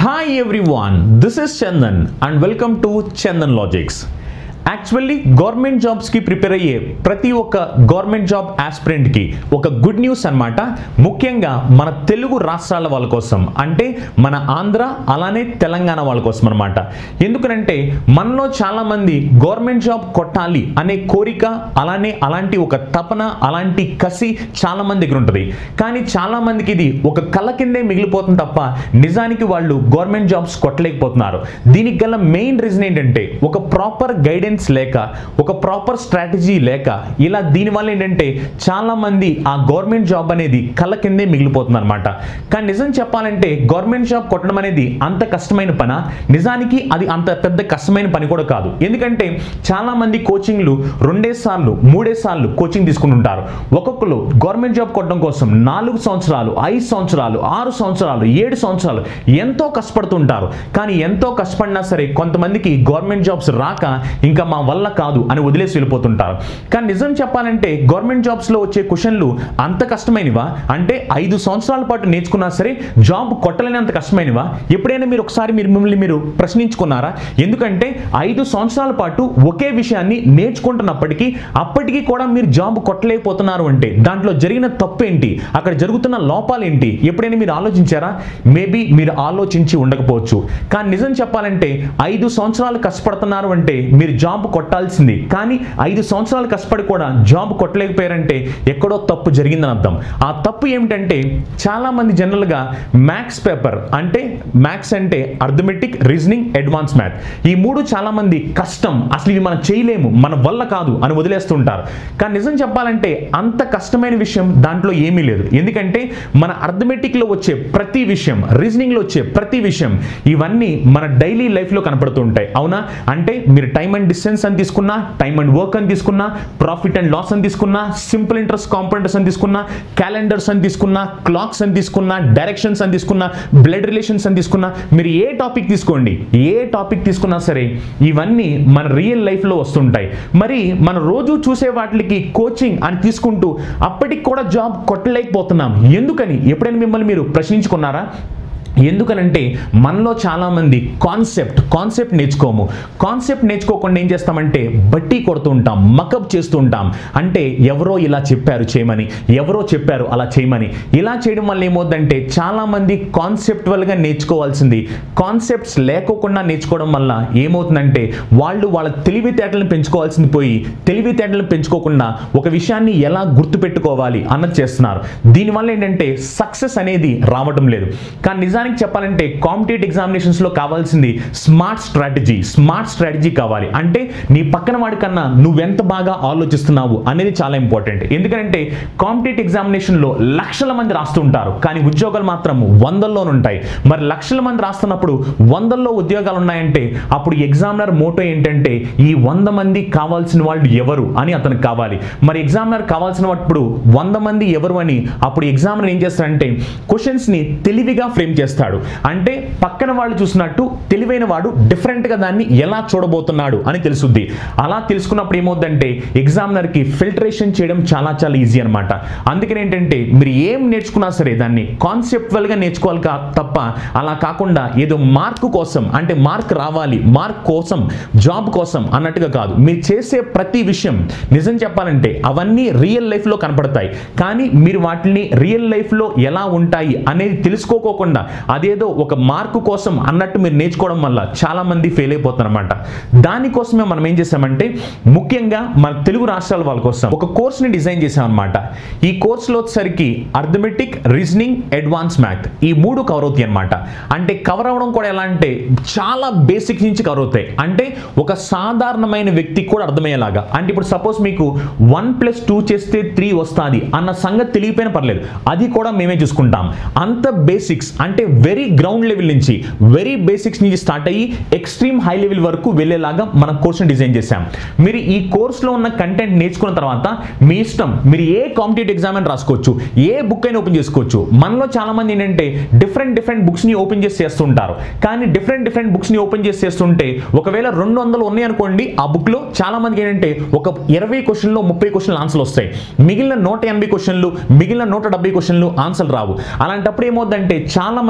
Hi everyone, this is Chandan and welcome to Chandan Logics. Actually government జాబ్స్కి prepare అయ్యే ప్రతి ఒక్క government job ఆస్పిరెంట్కి ఒక గుడ్ న్యూస్ అన్నమాట ముఖ్యంగా మన తెలుగు రాష్ట్రాల వాళ్ళ కోసం అంటే మన ఆంధ్ర అలానే తెలంగాణ వాళ్ళ కోసం అనమాట ఎందుకనంటే మనలో చాలామంది గవర్నమెంట్ జాబ్ కొట్టాలి అనే కోరిక అలానే అలాంటి ఒక తపన అలాంటి కసి చాలా మంది దగ్గర ఉంటుంది కానీ చాలా మందికి ఇది ఒక కళ్ళ కిందే మిగిలిపోతుంది తప్ప నిజానికి వాళ్ళు గవర్నమెంట్ జాబ్స్ కొట్టలేకపోతున్నారు దీనికి గల మెయిన్ రీజన్ ఏంటంటే ఒక ప్రాపర్ గైడెన్స్ లేక ఒక ప్రాపర్ స్ట్రాటజీ లేక ఇలా దీనివల్ల ఏంటంటే చాలా మంది ఆ గవర్నమెంట్ జాబ్ అనేది కళ్ళ కిందే మిగిలిపోతుంది అనమాట కానీ నిజం చెప్పాలంటే గవర్నమెంట్ జాబ్ కొట్టడం అనేది అంత కష్టమైన పన నిజానికి అది అంత పెద్ద కష్టమైన పని కూడా కాదు ఎందుకంటే చాలా మంది కోచింగ్లు రెండే సార్లు మూడే సార్లు కోచింగ్ తీసుకుంటుంటారు ఒక్కొక్కరు గవర్నమెంట్ జాబ్ కొట్టడం కోసం నాలుగు సంవత్సరాలు ఐదు సంవత్సరాలు ఆరు సంవత్సరాలు ఏడు సంవత్సరాలు ఎంతో కష్టపడుతుంటారు కానీ ఎంతో కష్టపడినా సరే కొంతమందికి గవర్నమెంట్ జాబ్స్ రాక ఇంకా మా వల్ల కాదు అని వదిలేసి వెళ్ళిపోతుంటారు కానీ నిజం చెప్పాలంటే గవర్నమెంట్ జాబ్స్లో వచ్చే క్వశ్చన్లు అంత కష్టమైనవా అంటే ఐదు సంవత్సరాల పాటు నేర్చుకున్నా సరే జాబ్ కొట్టలేనంత కష్టమైనవా ఎప్పుడైనా మీరు ఒకసారి మీరు మిమ్మల్ని మీరు ప్రశ్నించుకున్నారా ఎందుకంటే ఐదు సంవత్సరాల పాటు ఒకే విషయాన్ని నేర్చుకుంటున్నప్పటికీ అప్పటికీ కూడా మీరు జాబ్ కొట్టలేకపోతున్నారు అంటే దాంట్లో జరిగిన తప్పు ఏంటి అక్కడ జరుగుతున్న లోపాలు ఏంటి ఎప్పుడైనా మీరు ఆలోచించారా మేబీ మీరు ఆలోచించి ఉండకపోవచ్చు కానీ నిజం చెప్పాలంటే ఐదు సంవత్సరాలు కష్టపడుతున్నారు అంటే మీరు జాబ్ కొట్టాల్సింది కానీ ఐదు సంవత్సరాలు కష్టపడి కూడా జాబ్ కొట్టలేకపోయారంటే ఎక్కడో తప్పు జరిగిందని అర్థం ఆ తప్పు ఏమిటంటే చాలా మంది జనరల్గా మ్యాథ్స్ పేపర్ అంటే మ్యాథ్స్ అంటే అర్థమెటిక్ రీజనింగ్ అడ్వాన్స్ మ్యాథ్ ఈ మూడు చాలా మంది కష్టం అసలు ఇవి మనం చేయలేము మన వల్ల కాదు అని వదిలేస్తుంటారు కానీ నిజం చెప్పాలంటే అంత కష్టమైన విషయం దాంట్లో ఏమీ లేదు ఎందుకంటే మన అర్థమెటిక్లో వచ్చే ప్రతి విషయం రీజనింగ్లో వచ్చే ప్రతి విషయం ఇవన్నీ మన డైలీ లైఫ్లో కనపడుతూ ఉంటాయి అవునా అంటే మీరు టైం అండ్ డిస్టెన్స్ అని తీసుకున్నా టైం అండ్ వర్క్ అని తీసుకున్నా ప్రాఫిట్ అండ్ లాస్ అని తీసుకున్నా సింపుల్ ఇంట్రెస్ట్ కాంపౌండర్స్ అని తీసుకున్నా క్యాలెండర్స్ అని తీసుకున్నా క్లాక్స్ అని తీసుకున్నా డైరెక్షన్స్ అని తీసుకున్నా బ్లడ్ రిలేషన్స్ అని తీసుకున్నా మీరు ఏ టాపిక్ తీసుకోండి ఏ టాపిక్ తీసుకున్నా సరే ఇవన్నీ మన రియల్ లైఫ్లో వస్తుంటాయి మరి మన రోజు చూసే వాటికి కోచింగ్ అని తీసుకుంటూ అప్పటికి కూడా జాబ్ కొట్టలేకపోతున్నాం ఎందుకని ఎప్పుడైనా మిమ్మల్ని మీరు ప్రశ్నించుకున్నారా ఎందుకనంటే మనలో చాలామంది కాన్సెప్ట్ కాన్సెప్ట్ నేర్చుకోము కాన్సెప్ట్ నేర్చుకోకుండా ఏం చేస్తామంటే బట్టి కొడుతూ ఉంటాం మకప్ చేస్తూ ఉంటాం అంటే ఎవరో ఇలా చెప్పారు చేయమని ఎవరో చెప్పారు అలా చేయమని ఇలా చేయడం వల్ల ఏమవుతుందంటే చాలామంది కాన్సెప్టువల్గా నేర్చుకోవాల్సింది కాన్సెప్ట్స్ లేకోకుండా నేర్చుకోవడం వల్ల ఏమవుతుందంటే వాళ్ళు వాళ్ళ తెలివితేటలను పెంచుకోవాల్సింది పోయి తెలివితేటలను పెంచుకోకుండా ఒక విషయాన్ని ఎలా గుర్తుపెట్టుకోవాలి అన్నది చేస్తున్నారు దీనివల్ల ఏంటంటే సక్సెస్ అనేది రావడం లేదు కానీ నిజానికి చెప్పాలంటే కాంపిటేటివ్ ఎగ్జామినేషన్స్లో కావాల్సింది స్మార్ట్ స్ట్రాటజీ స్మార్ట్ స్ట్రాటజీ కావాలి అంటే నీ పక్కన వాడికన్నా నువ్వెంత బాగా ఆలోచిస్తున్నావు అనేది చాలా ఇంపార్టెంట్ ఎందుకంటే కాంపిటేటివ్ ఎగ్జామినేషన్లో లక్షల మంది రాస్తుంటారు కానీ ఉద్యోగాలు మాత్రం వందల్లోనే ఉంటాయి మరి లక్షల మంది రాస్తున్నప్పుడు వందల్లో ఉద్యోగాలు ఉన్నాయంటే అప్పుడు ఎగ్జామినర్ మోటో ఏంటంటే ఈ వంద మంది కావాల్సిన వాళ్ళు ఎవరు అని అతనికి కావాలి మరి ఎగ్జామినర్ కావాల్సినప్పుడు వంద మంది ఎవరు అని అప్పుడు ఎగ్జామినర్ ఏం చేస్తాడంటే క్వశ్చన్స్ని తెలివిగా ఫ్రేమ్ చేస్తాడు అంటే పక్కన వాళ్ళు చూసినట్టు తెలివైన వాడు డిఫరెంట్గా దాన్ని ఎలా చూడబోతున్నాడు అని తెలుసుద్ది అలా తెలుసుకున్నప్పుడు ఏమవుద్దంటే ఎగ్జామినర్కి ఫిల్టరేషన్ చేయడం చాలా చాలా ఈజీ అనమాట అందుకని ఏంటంటే మీరు ఏం నేర్చుకున్నా సరే దాన్ని కాన్సెప్టువల్గా నేర్చుకోవాలి కా తప్ప అలా కాకుండా ఏదో మార్క్ కోసం అంటే మార్క్ రావాలి మార్క్ కోసం జాబ్ కోసం అన్నట్టుగా కాదు మీరు చేసే ప్రతి విషయం నిజం చెప్పాలంటే అవన్నీ రియల్ లైఫ్లో కనపడతాయి కానీ మీరు వాటిని రియల్ లైఫ్లో ఎలా ఉంటాయి అనేది తెలుసుకోకోకుండా అదేదో ఒక మార్కు కోసం అన్నట్టు మీరు నేర్చుకోవడం వల్ల చాలా మంది ఫెయిల్ అయిపోతారు అనమాట దానికోసమే మనం ఏం చేసామంటే ముఖ్యంగా మన తెలుగు రాష్ట్రాల వాళ్ళ కోసం ఒక కోర్స్ని డిజైన్ చేసామన్నమాట ఈ కోర్సులో వచ్చేసరికి అర్థమెటిక్ రీజనింగ్ అడ్వాన్స్ మ్యాథ్ ఈ మూడు కవర్ అవుతాయి అనమాట అంటే కవర్ అవ్వడం కూడా ఎలా అంటే చాలా బేసిక్స్ నుంచి కవర్ అవుతాయి అంటే ఒక సాధారణమైన వ్యక్తికి కూడా అర్థమయ్యేలాగా అంటే ఇప్పుడు సపోజ్ మీకు వన్ ప్లస్ టూ చేస్తే త్రీ వస్తుంది అన్న సంగతి తెలియపోయినా పర్లేదు అది కూడా మేమే చూసుకుంటాం అంత బేసిక్స్ అంటే వెరీ గ్రౌండ్ లెవెల్ నుంచి వెరీ బేసిక్స్ నుంచి స్టార్ట్ అయ్యి ఎక్స్ట్రీమ్ హై లెవెల్ వరకు వెళ్ళేలాగా మన కోర్సుని డిజైన్ చేశాం మీరు ఈ కోర్సులో ఉన్న కంటెంట్ నేర్చుకున్న తర్వాత మీ ఇష్టం మీరు ఏ కాంపిటేటివ్ ఎగ్జామ్ అని రాసుకోవచ్చు ఏ బుక్ అయినా ఓపెన్ చేసుకోవచ్చు మనలో చాలా మంది ఏంటంటే డిఫరెంట్ డిఫరెంట్ బుక్స్ని ఓపెన్ చేసి చేస్తుంటారు కానీ డిఫరెంట్ డిఫరెంట్ బుక్స్ని ఓపెన్ చేసి చేస్తుంటే ఒకవేళ రెండు వందలు ఉన్నాయి అనుకోండి ఆ బుక్లో చాలా మందికి ఏంటంటే ఒక ఇరవై క్వశ్చన్లో ముప్పై క్వశ్చన్లు ఆన్సర్లు వస్తాయి మిగిలిన నూట ఎనభై క్వశ్చన్లు మిగిలిన నూట డెబ్బై క్వశ్చన్లు ఆన్సర్లు రావు అలాంటప్పుడు ఏమవుతుందంటే చాలా మంది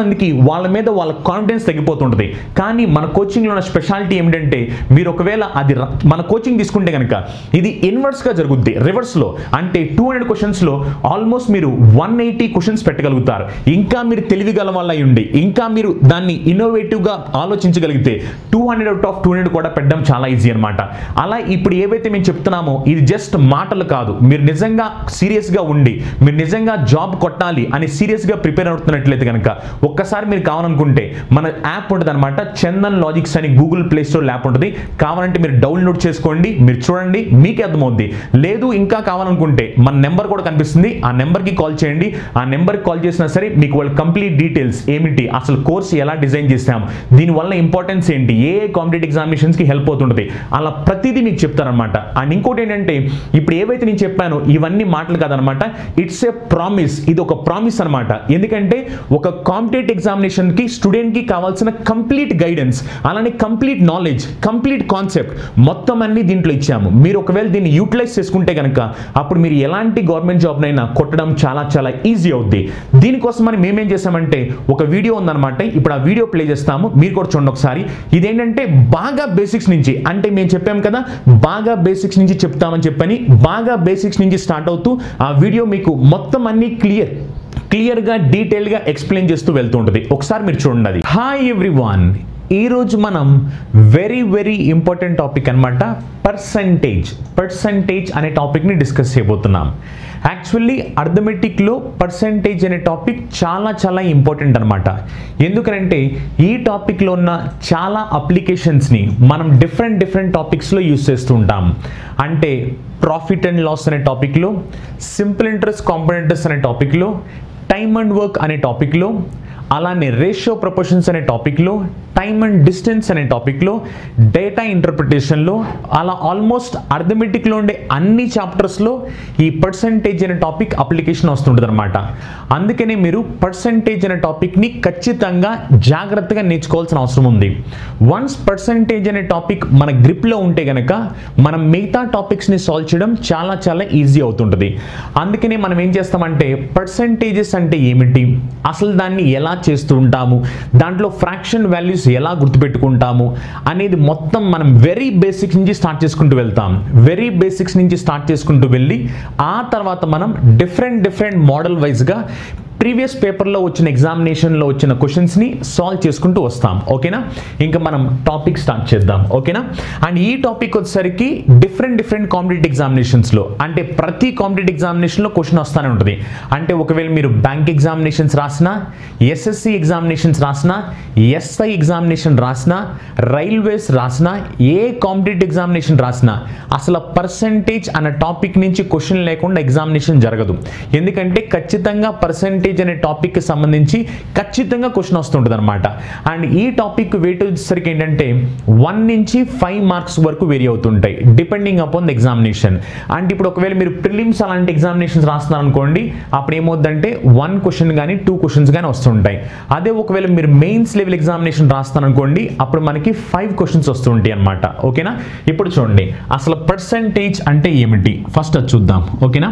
మందికి వాళ్ళ మీద వాళ్ళ కాన్ఫిడెన్స్ తగ్గిపోతుంటుంది కానీ మన కోచింగ్లో ఉన్న స్పెషాలిటీ ఏమిటంటే మీరు ఒకవేళ అది ర- మన కోచింగ్ తీసుకుంటే కనుక ఇది ఇన్వర్స్గా జరుగుద్ది రివర్స్లో అంటే టూ హండ్రెడ్ క్వశ్చన్స్లో ఆల్మోస్ట్ మీరు వన్ ఎయిటీ క్వశ్చన్స్ పెట్టగలుగుతారు ఇంకా మీరు తెలివిగల వల్ల అయి ఉండి ఇంకా మీరు దాన్ని ఇన్నోవేటివ్గా ఆలోచించగలిగితే two hundred out of two hundred కూడా పెట్టడం చాలా ఈజీ అనమాట అలా ఇప్పుడు ఏవైతే మేము చెప్తున్నామో ఇది జస్ట్ మాటలు కాదు మీరు నిజంగా సీరియస్గా ఉండి మీరు నిజంగా జాబ్ కొట్టాలి అని సీరియస్గా ప్రిపేర్ అవుతున్నట్లయితే కనుక ఒక్కసారి మీరు కావాలనుకుంటే మన యాప్ ఉంటుంది అనమాట చందన్ లాజిక్స్ అని గూగుల్ ప్లే స్టోర్ యాప్ ఉంటుంది కావాలంటే మీరు డౌన్లోడ్ చేసుకోండి మీరు చూడండి మీకే అర్థమవుద్ది లేదు ఇంకా కావాలనుకుంటే మన నెంబర్ కూడా కనిపిస్తుంది ఆ నెంబర్కి కాల్ చేయండి ఆ నెంబర్కి కాల్ చేసినా సరే మీకు వాళ్ళ కంప్లీట్ డీటెయిల్స్ ఏమిటి అసలు కోర్స్ ఎలా డిజైన్ చేస్తాం దీనివల్ల ఇంపార్టెన్స్ ఏంటి ఏ ఏ కాంపిటేటివ్ ఎగ్జామినేషన్స్కి హెల్ప్ అవుతుంటుంది అలా ప్రతిదీ మీకు చెప్తారనమాట అండ్ ఇంకోటి ఏంటంటే ఇప్పుడు ఏవైతే నేను చెప్పానో ఇవన్నీ మాటలు కాదనమాట ఇట్స్ ఏ ప్రామిస్ ఇది ఒక ప్రామిస్ అనమాట ఎందుకంటే ఒక కాంపిటేటివ్ ఎగ్జామినేషన్కి స్టూడెంట్కి కావాల్సిన కంప్లీట్ గైడెన్స్ అలానే కంప్లీట్ నాలెడ్జ్ కంప్లీట్ కాన్సెప్ట్ మొత్తం అన్ని దీంట్లో ఇచ్చాము మీరు ఒకవేళ దీన్ని యూటిలైజ్ చేసుకుంటే కనుక అప్పుడు మీరు ఎలాంటి గవర్నమెంట్ జాబ్నైనా కొట్టడం చాలా చాలా ఈజీ అవుద్ది దీనికోసం మనం మేమేం చేసామంటే ఒక వీడియో ఉందన్నమాట ఇప్పుడు ఆ వీడియో ప్లే చేస్తాము మీరు కూడా చూడండి ఒకసారి ఇదేంటంటే బాగా బేసిక్స్ నుంచి అంటే మేము చెప్పాం కదా బాగా బేసిక్స్ నుంచి చెప్తామని చెప్పని బాగా బేసిక్స్ నుంచి స్టార్ట్ అవుతూ ఆ వీడియో మీకు మొత్తం అన్ని క్లియర్ క్లియర్గా డీటెయిల్గా ఎక్స్ప్లెయిన్ చేస్తూ వెళ్తూ ఉంటుంది ఒకసారి మీరు చూడండి అది హాయ్ ఎవ్రీవన్ ఈరోజు మనం వెరీ వెరీ ఇంపార్టెంట్ టాపిక్ అనమాట పర్సంటేజ్ పర్సంటేజ్ అనే టాపిక్ని డిస్కస్ చేయబోతున్నాం యాక్చువల్లీ అర్థమెటిక్లో పర్సంటేజ్ అనే టాపిక్ చాలా చాలా ఇంపార్టెంట్ అనమాట ఎందుకంటే ఈ టాపిక్లో ఉన్న చాలా అప్లికేషన్స్ని మనం డిఫరెంట్ డిఫరెంట్ టాపిక్స్లో యూస్ చేస్తూ ఉంటాం అంటే ప్రాఫిట్ అండ్ లాస్ అనే టాపిక్లో సింపుల్ ఇంట్రెస్ట్ కాంపోనెంటర్స్ అనే టాపిక్లో టైమ్ అండ్ వర్క్ అనే టాపిక్లో అలానే రేషియో ప్రపోర్షన్స్ అనే టాపిక్లో టైమ్ అండ్ డిస్టెన్స్ అనే టాపిక్లో డేటా ఇంటర్ప్రిటేషన్లో అలా ఆల్మోస్ట్ అర్థమెటిక్లో ఉండే అన్ని చాప్టర్స్లో ఈ పర్సంటేజ్ అనే టాపిక్ అప్లికేషన్ వస్తుంటుంది అనమాట అందుకనే మీరు పర్సంటేజ్ అనే టాపిక్ని ఖచ్చితంగా జాగ్రత్తగా నేర్చుకోవాల్సిన అవసరం ఉంది వన్స్ పర్సంటేజ్ అనే టాపిక్ మన గ్రిప్లో ఉంటే గనక మనం మిగతా టాపిక్స్ని సాల్వ్ చేయడం చాలా చాలా ఈజీ అవుతుంటుంది అందుకనే మనం ఏం చేస్తామంటే పర్సంటేజెస్ అంటే ఏమిటి అసలు దాన్ని ఎలా చేస్తూ ఉంటాము దాంట్లో ఫ్రాక్షన్ వాల్యూస్ ఎలా గుర్తుపెట్టుకుంటాము అనేది మొత్తం మనం వెరీ బేసిక్స్ నుంచి స్టార్ట్ చేసుకుంటూ వెళ్తాం వెరీ బేసిక్స్ నుంచి స్టార్ట్ చేసుకుంటూ వెళ్ళి ఆ తర్వాత మనం డిఫరెంట్ డిఫరెంట్ మోడల్ వైజ్గా ప్రీవియస్ పేపర్లో వచ్చిన ఎగ్జామినేషన్లో వచ్చిన క్వశ్చన్స్ని సాల్వ్ చేసుకుంటూ వస్తాం ఓకేనా ఇంకా మనం టాపిక్ స్టార్ట్ చేద్దాం ఓకేనా అండ్ ఈ టాపిక్ వచ్చేసరికి డిఫరెంట్ డిఫరెంట్ కాంపిటేటివ్ ఎగ్జామినేషన్స్లో అంటే ప్రతి కాంపిటేటివ్ ఎగ్జామినేషన్లో క్వశ్చన్ వస్తూనే ఉంటుంది అంటే ఒకవేళ మీరు బ్యాంక్ ఎగ్జామినేషన్స్ రాసినా ఎస్ఎస్సి ఎగ్జామినేషన్స్ రాసినా ఎస్ఐ ఎగ్జామినేషన్ రాసినా రైల్వేస్ రాసినా ఏ కాంపిటేటివ్ ఎగ్జామినేషన్ రాసినా అసలు పర్సంటేజ్ అన్న టాపిక్ నుంచి క్వశ్చన్ లేకుండా ఎగ్జామినేషన్ జరగదు ఎందుకంటే ఖచ్చితంగా పర్సంటేజ్ అనే టాపిక్కి సంబంధించి ఖచ్చితంగా క్వశ్చన్ వస్తుంటుంది అనమాట అండ్ ఈ టాపిక్ వెయిట్ వచ్చేసరికి ఏంటంటే వన్ నుంచి ఫైవ్ మార్క్స్ వరకు వేరీ అవుతుంటాయి depending upon the examination and ఇప్పుడు ఒకవేళ మీరు ప్రిలిమ్స్ అలాంటి ఎగ్జామినేషన్స్ రాస్తున్నారు అనుకోండి అప్పుడు ఏమవుద్దంటే వన్ క్వశ్చన్ కానీ టూ క్వశ్చన్స్ కానీ వస్తుంటాయి అదే ఒకవేళ మీరు మెయిన్స్ లెవెల్ ఎగ్జామినేషన్ రాస్తాను అనుకోండి అప్పుడు మనకి ఫైవ్ క్వశ్చన్స్ వస్తుంటాయి అనమాట ఓకేనా ఇప్పుడు చూడండి అసలు పర్సంటేజ్ అంటే ఏమిటి ఫస్ట్ అది చూద్దాం ఓకేనా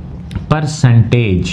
పర్సంటేజ్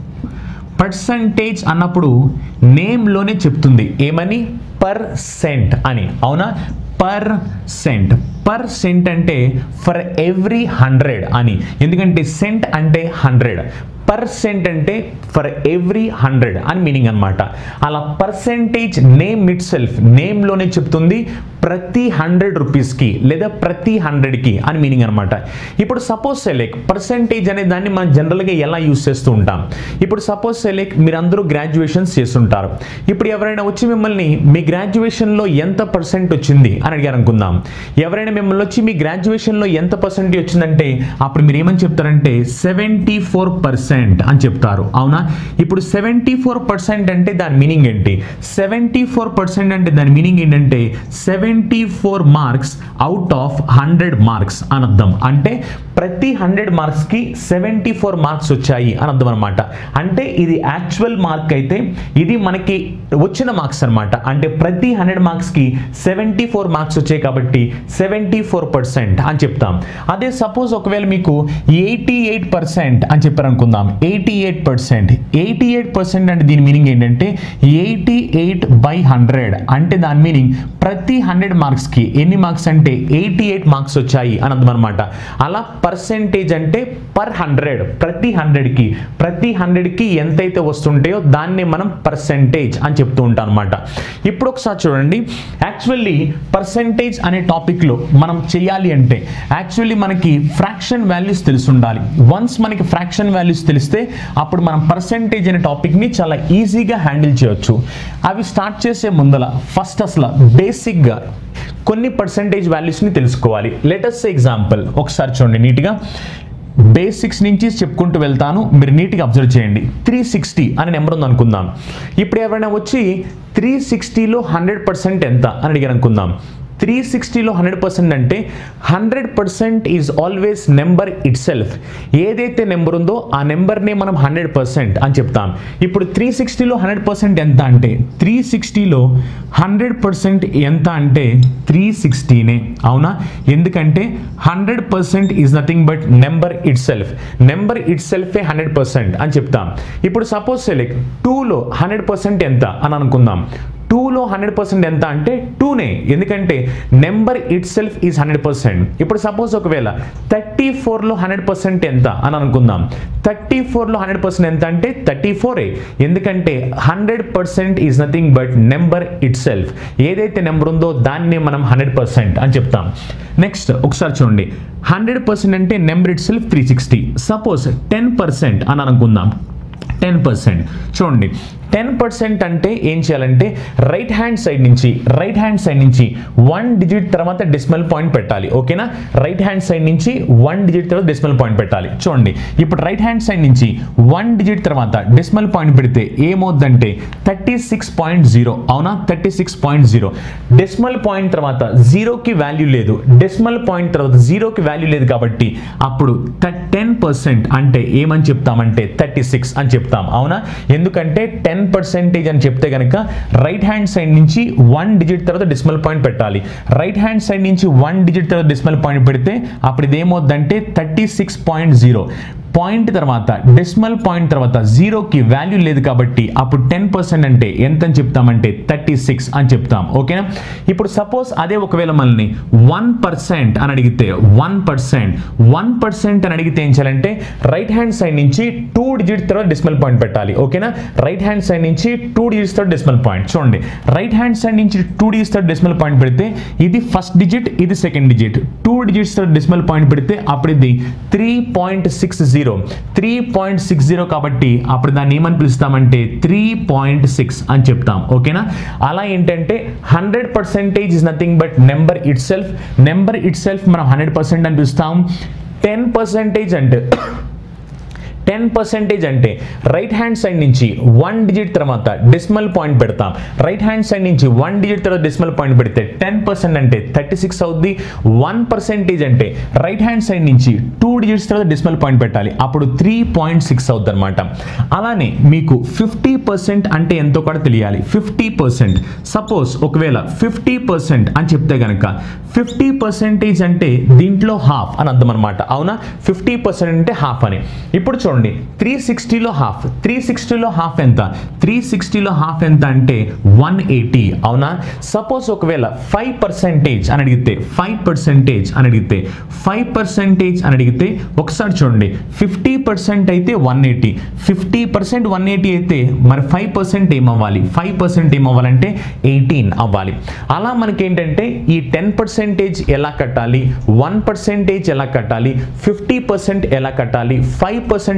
పర్సంటేజ్ అన్నప్పుడు నేమ్లోనే చెప్తుంది ఏమని పర్సెంట్ అని అవునా పర్ సెంట్ పర్ సెంట్ అంటే ఫర్ ఎవ్రీ హండ్రెడ్ అని ఎందుకంటే సెంట్ అంటే హండ్రెడ్ పర్సెంట్ అంటే ఫర్ ఎవ్రీ హండ్రెడ్ అని మీనింగ్ అనమాట అలా పర్సెంటేజ్ నేమ్ ఇట్ సెల్ఫ్ నేమ్లోనే చెప్తుంది ప్రతి హండ్రెడ్ రూపీస్కి లేదా ప్రతి హండ్రెడ్కి అని మీనింగ్ అనమాట ఇప్పుడు సపోజ్ సెలెక్ పర్సెంటేజ్ అనే దాన్ని మనం జనరల్గా ఎలా యూస్ చేస్తూ ఉంటాం ఇప్పుడు సపోజ్ సెలెక్ మీరు అందరూ గ్రాడ్యుయేషన్స్ చేస్తుంటారు ఇప్పుడు ఎవరైనా వచ్చి మిమ్మల్ని మీ గ్రాడ్యుయేషన్లో ఎంత పర్సెంట్ వచ్చింది అని అడిగారు అనుకుందాం ఎవరైనా మిమ్మల్ని వచ్చి మీ గ్రాడ్యుయేషన్లో ఎంత పర్సెంటేజ్ వచ్చిందంటే అప్పుడు మీరు ఏమని చెప్తారంటే సెవెంటీ ఫోర్ పర్సెంట్ అని చెప్తారు అవునా ఇప్పుడు సెవెంటీ ఫోర్ పర్సెంట్ అంటే దాని మీనింగ్ ఏంటి సెవెంటీ ఫోర్ పర్సెంట్ అంటే దాని మీనింగ్ ఏంటంటే seven seventy four marks out of hundred marks అని అర్థం అంటే ప్రతి హండ్రెడ్ మార్క్స్కి సెవెంటీ ఫోర్ మార్క్స్ వచ్చాయి అని అర్థం అనమాట అంటే ఇది యాక్చువల్ మార్క్ అయితే ఇది మనకి వచ్చిన మార్క్స్ అనమాట అంటే ప్రతి హండ్రెడ్ మార్క్స్కి సెవెంటీ ఫోర్ మార్క్స్ వచ్చాయి కాబట్టి సెవెంటీ ఫోర్ పర్సెంట్ అని చెప్తాం అదే సపోజ్ ఒకవేళ మీకు ఎయిటీ ఎయిట్ పర్సెంట్ అని చెప్పారు అనుకుందాం eighty eight percent eighty eight percent అంటే దీని మీనింగ్ ఏంటంటే ఎయిటీ ఎయిట్ బై హండ్రెడ్ అంటే దాని మీనింగ్ ప్రతి హండ్రెడ్ మార్క్స్కి ఎన్ని మార్క్స్ అంటే ఎయిటీ ఎయిట్ మార్క్స్ వచ్చాయి అని అర్థం అనమాట అలా పర్సెంటేజ్ అంటే పర్ హండ్రెడ్ ప్రతి హండ్రెడ్కి ప్రతి హండ్రెడ్కి ఎంతైతే వస్తుంటాయో దాన్ని మనం పర్సెంటేజ్ అని చెప్తూ ఉంటాం అనమాట ఇప్పుడు ఒకసారి చూడండి యాక్చువల్లీ పర్సెంటేజ్ అనే టాపిక్లో మనం చేయాలి అంటే యాక్చువల్లీ మనకి ఫ్రాక్షన్ వాల్యూస్ తెలిసి ఉండాలి వన్స్ మనకి ఫ్రాక్షన్ వాల్యూస్ తెలిస్తే అప్పుడు మనం పర్సెంటేజ్ అనే టాపిక్ని చాలా ఈజీగా హ్యాండిల్ చేయొచ్చు అవి స్టార్ట్ చేసే ముందల ఫస్ట్ అసలు బేసిక్గా కొన్ని పర్సెంటేజ్ వాల్యూస్ని తెలుసుకోవాలి లెటెస్ట్ ఎగ్జాంపుల్ ఒకసారి చూడండి నీట్గా బేసిక్స్ నుంచి చెప్పుకుంటూ వెళ్తాను మీరు నీట్గా అబ్జర్వ్ చేయండి త్రీ సిక్స్టీ అనే నెంబర్ ఉంది అనుకుందాం ఇప్పుడు ఎవరైనా వచ్చి త్రీ సిక్స్టీలో హండ్రెడ్ పర్సెంట్ ఎంత అని అడిగారు అనుకుందాం త్రీ సిక్స్టీలో హండ్రెడ్ పర్సెంట్ అంటే hundred percent is always number itself ఏదైతే నెంబర్ ఉందో ఆ నెంబర్నే మనం హండ్రెడ్ పర్సెంట్ అని చెప్తాం ఇప్పుడు త్రీ సిక్స్టీలో హండ్రెడ్ పర్సెంట్ ఎంత అంటే త్రీ సిక్స్టీలో హండ్రెడ్ పర్సెంట్ ఎంత అంటే త్రీ సిక్స్టీనే అవునా ఎందుకంటే hundred percent is nothing but number itself number ఇట్ సెల్ఫే హండ్రెడ్ పర్సెంట్ అని చెప్తాం ఇప్పుడు సపోజ్ సెలెక్ట్ టూలో హండ్రెడ్ పర్సెంట్ ఎంత అని అనుకుందాం టూలో హండ్రెడ్ పర్సెంట్ ఎంత అంటే టూనే ఎందుకంటే number itself is hundred percent ఇప్పుడు సపోజ్ ఒకవేళ థర్టీ ఫోర్లో హండ్రెడ్ పర్సెంట్ ఎంత అని అనుకుందాం థర్టీ ఫోర్లో హండ్రెడ్ పర్సెంట్ ఎంత అంటే థర్టీ ఫోరే ఎందుకంటే hundred percent is nothing but number itself ఏదైతే నెంబర్ ఉందో దాన్ని మనం హండ్రెడ్ పర్సెంట్ అని చెప్తాం నెక్స్ట్ ఒకసారి చూడండి హండ్రెడ్ పర్సెంట్ అంటే number itself three sixty suppose ten percent అని అనుకుందాం టెన్ పర్సెంట్ చూడండి టెన్ పర్సెంట్ అంటే ఏం చేయాలంటే రైట్ హ్యాండ్ సైడ్ నుంచి రైట్ హ్యాండ్ సైడ్ నుంచి వన్ డిజిట్ తర్వాత డెసిమల్ పాయింట్ పెట్టాలి ఓకేనా రైట్ హ్యాండ్ సైడ్ నుంచి వన్ డిజిట్ తర్వాత డెసిమల్ పాయింట్ పెట్టాలి చూడండి ఇప్పుడు రైట్ హ్యాండ్ సైడ్ నుంచి వన్ డిజిట్ తర్వాత డెసిమల్ పాయింట్ పెడితే ఏమవుద్దంటే థర్టీ సిక్స్ పాయింట్ జీరో అవునా thirty six point zero decimal point తర్వాత జీరోకి వాల్యూ లేదు డెసిమల్ పాయింట్ తర్వాత జీరోకి వాల్యూ లేదు కాబట్టి అప్పుడు టెన్ పర్సెంట్ అంటే ఏమని చెప్తామంటే థర్టీ సిక్స్ అని చెప్తాం అవునా ఎందుకంటే టెన్ పర్సెంటేజ్ అని చెప్తే కనుక రైట్ హ్యాండ్ సైడ్ నుంచి వన్ డిజిట్ తర్వాత డెసిమల్ పాయింట్ పెట్టాలి రైట్ హ్యాండ్ సైడ్ నుంచి వన్ డిజిట్ తర్వాత డెసిమల్ పాయింట్ పెడితే అప్పుడు ఇది ఏమవుద్దంటే thirty six point zero point తర్వాత డెసిమల్ పాయింట్ తర్వాత జీరోకి వాల్యూ లేదు కాబట్టి అప్పుడు టెన్ పర్సెంట్ అంటే ఎంత అని చెప్తామంటే థర్టీ సిక్స్ అని చెప్తాం ఓకేనా ఇప్పుడు సపోజ్ అదే ఒకవేళ మనల్ని వన్ పర్సెంట్ అని అడిగితే వన్ పర్సెంట్ వన్ పర్సెంట్ అని అడిగితే ఏం చేయాలంటే రైట్ హ్యాండ్ సైడ్ నుంచి టూ డిజిట్ తర్వాత డెసిమల్ పాయింట్ పెట్టాలి ఓకేనా రైట్ హ్యాండ్ సైడ్ నుంచి టూ డిజిట్స్ తర్వాత డెసిమల్ పాయింట్ చూడండి రైట్ హ్యాండ్ సైడ్ నుంచి టూ డిజిట్స్ తర్వాత డెసిమల్ పాయింట్ పెడితే ఇది ఫస్ట్ డిజిట్ ఇది సెకండ్ డిజిట్ టూ డిజిట్స్ తర్వాత డెసిమల్ పాయింట్ పెడితే అప్పుడు ఇది three point six zero three point six zero కాబట్టి అప్పుడు దాన్ని ఏమని పిలుస్తామంటే త్రీ పాయింట్ సిక్స్ అని చెప్తాం ఓకేనా అలా ఏంటంటే hundred percentage is nothing but number itself number itself మనం హండ్రెడ్ పర్సెంట్ అని పిలుస్తాం టెన్ పర్సెంటేజ్ అంటే టెన్ పర్సెంటేజ్ అంటే రైట్ హ్యాండ్ సైడ్ నుంచి వన్ డిజిట్ తర్వాత డెసిమల్ పాయింట్ పెడతాం రైట్ హ్యాండ్ సైడ్ నుంచి వన్ డిజిట్ తర్వాత డెసిమల్ పాయింట్ పెడితే టెన్ పర్సెంట్ అంటే థర్టీ సిక్స్ అవుద్ది వన్ పర్సెంటేజ్ అంటే రైట్ హ్యాండ్ సైడ్ నుంచి టూ డిజిట్స్ తర్వాత డెసిమల్ పాయింట్ పెట్టాలి అప్పుడు త్రీ పాయింట్ సిక్స్ అవుద్ది అనమాట అలానే మీకు ఫిఫ్టీ పర్సెంట్ అంటే ఎంతో కూడా తెలియాలి ఫిఫ్టీ పర్సెంట్ సపోజ్ ఒకవేళ ఫిఫ్టీ పర్సెంట్ అని చెప్తే కనుక ఫిఫ్టీ పర్సెంటేజ్ అంటే దీంట్లో హాఫ్ అని అర్థం అనమాట అవునా ఫిఫ్టీ పర్సెంట్ అంటే హాఫ్ అని ఇప్పుడు చూడండి త్రీ సిక్స్టీలో హాఫ్ త్రీ సిక్స్టీలో హాఫ్ ఎంత త్రీ సిక్స్టీలో హాఫ్ ఎంత అంటే వన్ ఎయిటీ అవునా సపోజ్ ఒకవేళ ఫైవ్ పర్సెంటేజ్ అని అడిగితే ఫైవ్ పర్సెంటేజ్ అని అడిగితే ఫైవ్ పర్సెంటేజ్ అని అడిగితే ఒకసారి చూడండి ఫిఫ్టీ పర్సెంట్ అయితే one eighty fifty percent one eighty అయితే మరి ఫైవ్ పర్సెంట్ ఏమవ్వాలి ఫైవ్ పర్సెంట్ ఏమవ్వాలంటే ఎయిటీన్ అవ్వాలి అలా మనకి ఏంటంటే ఈ టెన్ పర్సెంటేజ్ ఎలా కట్టాలి వన్ పర్సెంటేజ్ ఎలా కట్టాలి ఫిఫ్టీ పర్సెంట్ ఎలా కట్టాలి ఫైవ్ పర్సెంట్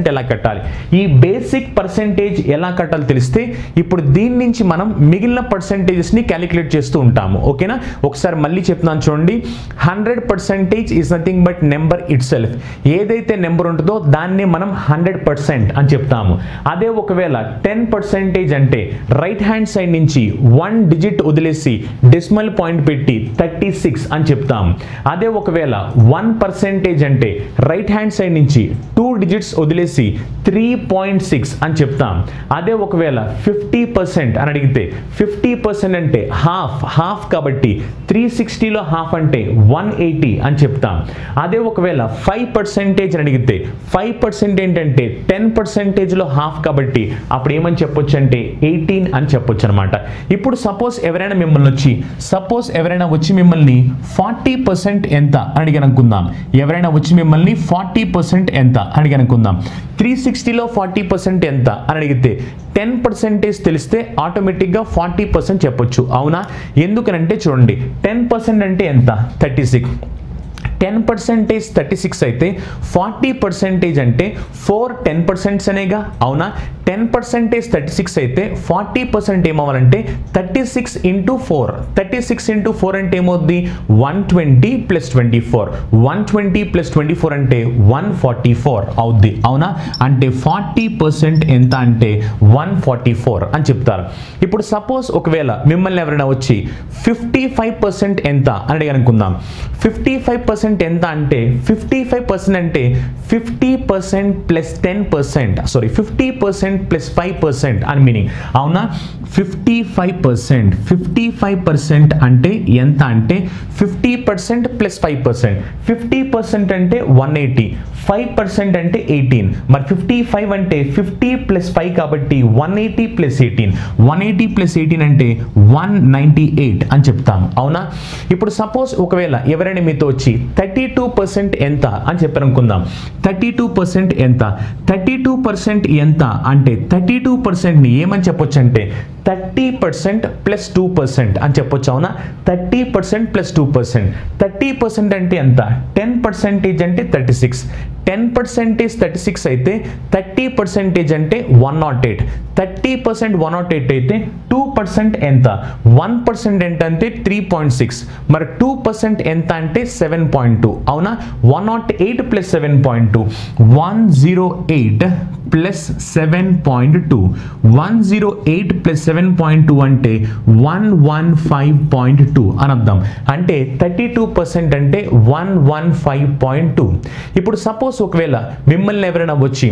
పర్సెంట్ ఎలా కట్టాలి ఈ బేసిక్ పర్సెంటేజ్ ఎలా కట్టాలి తెలిస్తే ఇప్పుడు దీని నుంచి మనం మిగిలిన పర్సెంటేజెస్ని క్యాలిక్యులేట్ చేస్తూ ఉంటాము ఓకేనా ఒకసారి మళ్ళీ చెప్తున్నాను చూడండి hundred percentage is nothing but number itself ఏదైతే నెంబర్ ఉంటుందో దాన్ని మనం హండ్రెడ్ పర్సెంట్ అని చెప్తాము అదే ఒకవేళ టెన్ పర్సెంటేజ్ అంటే రైట్ హ్యాండ్ సైడ్ నుంచి వన్ డిజిట్ వదిలేసి డెసిమల్ పాయింట్ పెట్టి థర్టీ సిక్స్ అని చెప్తాం అదే ఒకవేళ వన్ పర్సెంటేజ్ అంటే రైట్ హ్యాండ్ సైడ్ నుంచి టూ డిజిట్స్ వదిలేసి త్రీ పాయింట్ సిక్స్ అని చెప్తాం అదే ఒకవేళ ఫిఫ్టీ పర్సెంట్ అని అడిగితే ఫిఫ్టీ పర్సెంట్ అంటే హాఫ్ హాఫ్ కాబట్టి త్రీ సిక్స్టీలో హాఫ్ అంటే వన్ ఎయిటీ అని చెప్తాం అదే ఒకవేళ ఫైవ్ పర్సెంటేజ్ అని అడిగితే ఫైవ్ పర్సెంట్ ఏంటంటే టెన్ పర్సెంటేజ్లో హాఫ్ కాబట్టి అప్పుడు ఏమని చెప్పొచ్చు అంటే ఎయిటీన్ అని చెప్పొచ్చు అనమాట ఇప్పుడు సపోజ్ ఎవరైనా మిమ్మల్ని వచ్చి సపోజ్ ఎవరైనా వచ్చి మిమ్మల్ని ఫార్టీ పర్సెంట్ ఎంత అని అడిగి అనుకుందాం ఎవరైనా వచ్చి మిమ్మల్ని ఫార్టీ పర్సెంట్ ఎంత అని అడిగి అనుకుందాం త్రీ సిక్స్టీలో ఫార్టీ పర్సెంట్ ఎంత అని అడిగితే టెన్ పర్సెంటేజ్ తెలిస్తే ఆటోమేటిక్గా ఫార్టీ పర్సెంట్ చెప్పొచ్చు అవునా ఎందుకనంటే చూడండి టెన్ పర్సెంట్ అంటే ఎంత thirty six ten percentage thirty six అయితే ఫార్టీ పర్సెంటేజ్ అంటే ఫోర్ టెన్ పర్సెంట్స్ అనేగా అవునా టెన్ పర్సెంటేజ్ థర్టీ సిక్స్ అయితే ఫార్టీ పర్సెంట్ ఏమవ్వాలంటే thirty six into four thirty six into four అంటే ఏమవుద్ది one twenty plus twenty four one twenty plus twenty four అంటే one forty four అవుద్ది అవునా అంటే ఫార్టీ పర్సెంట్ ఎంత అంటే వన్ ఫార్టీ ఫోర్ అని చెప్తారు ఇప్పుడు సపోజ్ ఒకవేళ మిమ్మల్ని ఎవరైనా వచ్చి ఫిఫ్టీ ఫైవ్ పర్సెంట్ ఎంత అని అడిగి అనుకుందాం ఫిఫ్టీ ఫైవ్ పర్సెంట్ ఎంత అంటే ఫిఫ్టీ ఫైవ్ పర్సెంట్ అంటే fifty percent plus ten percent sorry fifty percent plus five percent అని మీనింగ్ అవునా fifty five percent fifty five percent అంటే ఎంత అంటే fifty percent plus five percent fifty percent అంటే one eighty five percent అంటే eighteen మరి fifty five అంటే fifty plus five కాబట్టి one eighty plus eighteen one eighty plus eighteen అంటే one ninety eight అని చెప్తాం అవునా ఇప్పుడు సపోజ్ ఒకవేళ ఎవరైనా మీతో వచ్చి థర్టీ టూ పర్సెంట్ ఎంత అని చెప్పారనుకుందాం థర్టీ టూ పర్సెంట్ ఎంత థర్టీ టూ పర్సెంట్ ఎంత అంటే థర్టీ టూ పర్సెంట్ని ఏమని చెప్పొచ్చు అంటే thirty percent plus two percent అని చెప్పొచ్చు అవునా thirty percent plus two percent thirty percent అంటే ఎంత టెన్ పర్సెంటేజ్ అంటే thirty six ten percentage thirty six అయితే థర్టీ పర్సెంటేజ్ అంటే one not eight thirty percent one not eight అయితే టూ పర్సెంట్ ఎంత వన్ పర్సెంట్ ఎంత అంటే త్రీ పాయింట్ సిక్స్ మరి టూ పర్సెంట్ ఎంత అంటే సెవెన్ పాయింట్ టూ అవునా one not eight plus seven point two one zero eight plus seven point two one zero eight plus seven point two అంటే one one five point two అని అర్థం అంటే thirty two percent అంటే one one five point two ఇప్పుడు suppose ఒకవేళ మిమ్మల్ని ఎవరైనా వచ్చి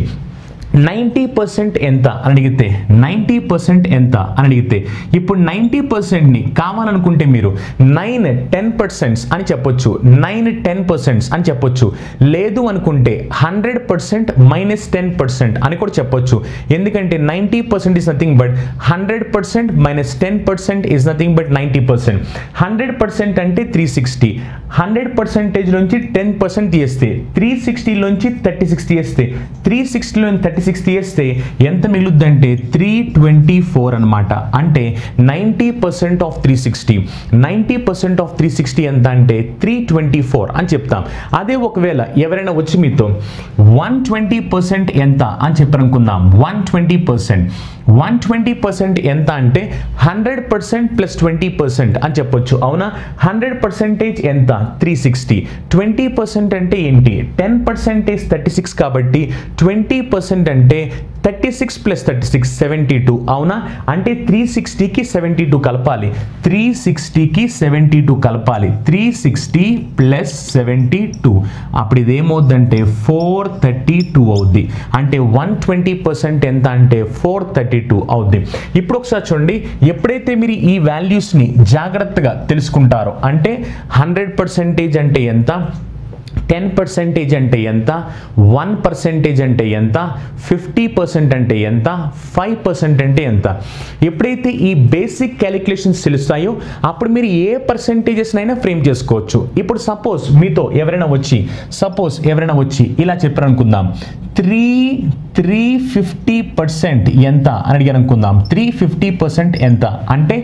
నైంటీ పర్సెంట్ ఎంత అని అడిగితే నైంటీ పర్సెంట్ ఎంత అని అడిగితే ఇప్పుడు నైంటీ పర్సెంట్ని కావాలనుకుంటే మీరు నైన్ టెన్ పర్సెంట్స్ అని చెప్పొచ్చు నైన్ టెన్ పర్సెంట్స్ అని చెప్పొచ్చు లేదు అనుకుంటే hundred percent minus ten percent అని కూడా చెప్పొచ్చు ఎందుకంటే ninety percent is nothing but hundred percent minus ten percent is nothing but ninety percent hundred percent అంటే త్రీ సిక్స్టీ హండ్రెడ్ పర్సెంటేజ్ నుంచి టెన్ పర్సెంట్ తీస్తే త్రీ సిక్స్టీలోంచి థర్టీ సిక్స్ తీస్తే three సిక్స్టీలో థర్టీ సిక్స్ తీస్తే ఎంత మిగులుద్దంటే త్రీ ట్వంటీ ఫోర్ అనమాట అంటే ninety percent of three sixty ninety percent of three sixty ఎంత అంటే త్రీ ట్వంటీ ఫోర్ అని చెప్తాం అదే ఒకవేళ ఎవరైనా వచ్చి మీతో వన్ ట్వంటీ పర్సెంట్ ఎంత అని చెప్పారనుకుందాం one twenty percent one twenty percent ఎంత అంటే hundred percent plus twenty percent అని చెప్పొచ్చు అవునా హండ్రెడ్ పర్సెంటేజ్ ఎంత త్రీ సిక్స్టీ ట్వంటీ పర్సెంట్ అంటే ఏంటి టెన్ పర్సెంటేజ్ థర్టీ సిక్స్ కాబట్టి ట్వంటీ పర్సెంట్ అంటే thirty six plus thirty six seventy two అవునా అంటే త్రీ సిక్స్టీకి సెవెంటీ టూ కలపాలి త్రీ సిక్స్టీకి సెవెంటీ టూ కలపాలి three sixty plus seventy two అప్పుడు ఇదేమవుద్దంటే ఫోర్ థర్టీ టూ అవుద్ది అంటే వన్ ట్వంటీ పర్సెంట్ ఎంత అంటే ఫోర్ థర్టీ టూ అవుద్ది ఇప్పుడు ఒకసారి చూడండి ఎప్పుడైతే మీరు ఈ వాల్యూస్ని జాగ్రత్తగా తెలుసుకుంటారో అంటే హండ్రెడ్ పర్సెంటేజ్ అంటే ఎంత టెన్ పర్సెంటేజ్ అంటే ఎంత వన్ పర్సెంటేజ్ అంటే ఎంత ఫిఫ్టీ పర్సెంట్ అంటే ఎంత ఫైవ్ పర్సెంట్ అంటే ఎంత ఎప్పుడైతే ఈ బేసిక్ క్యాలిక్యులేషన్స్ తెలుస్తాయో అప్పుడు మీరు ఏ పర్సెంటేజెస్ అయినా ఫ్రేమ్ చేసుకోవచ్చు ఇప్పుడు సపోజ్ మీతో ఎవరైనా వచ్చి సపోజ్ ఎవరైనా వచ్చి ఇలా చెప్పారనుకుందాం త్రీ త్రీ ఫిఫ్టీ పర్సెంట్ ఎంత అని అడిగారు అనుకుందాం త్రీ ఫిఫ్టీ పర్సెంట్ ఎంత అంటే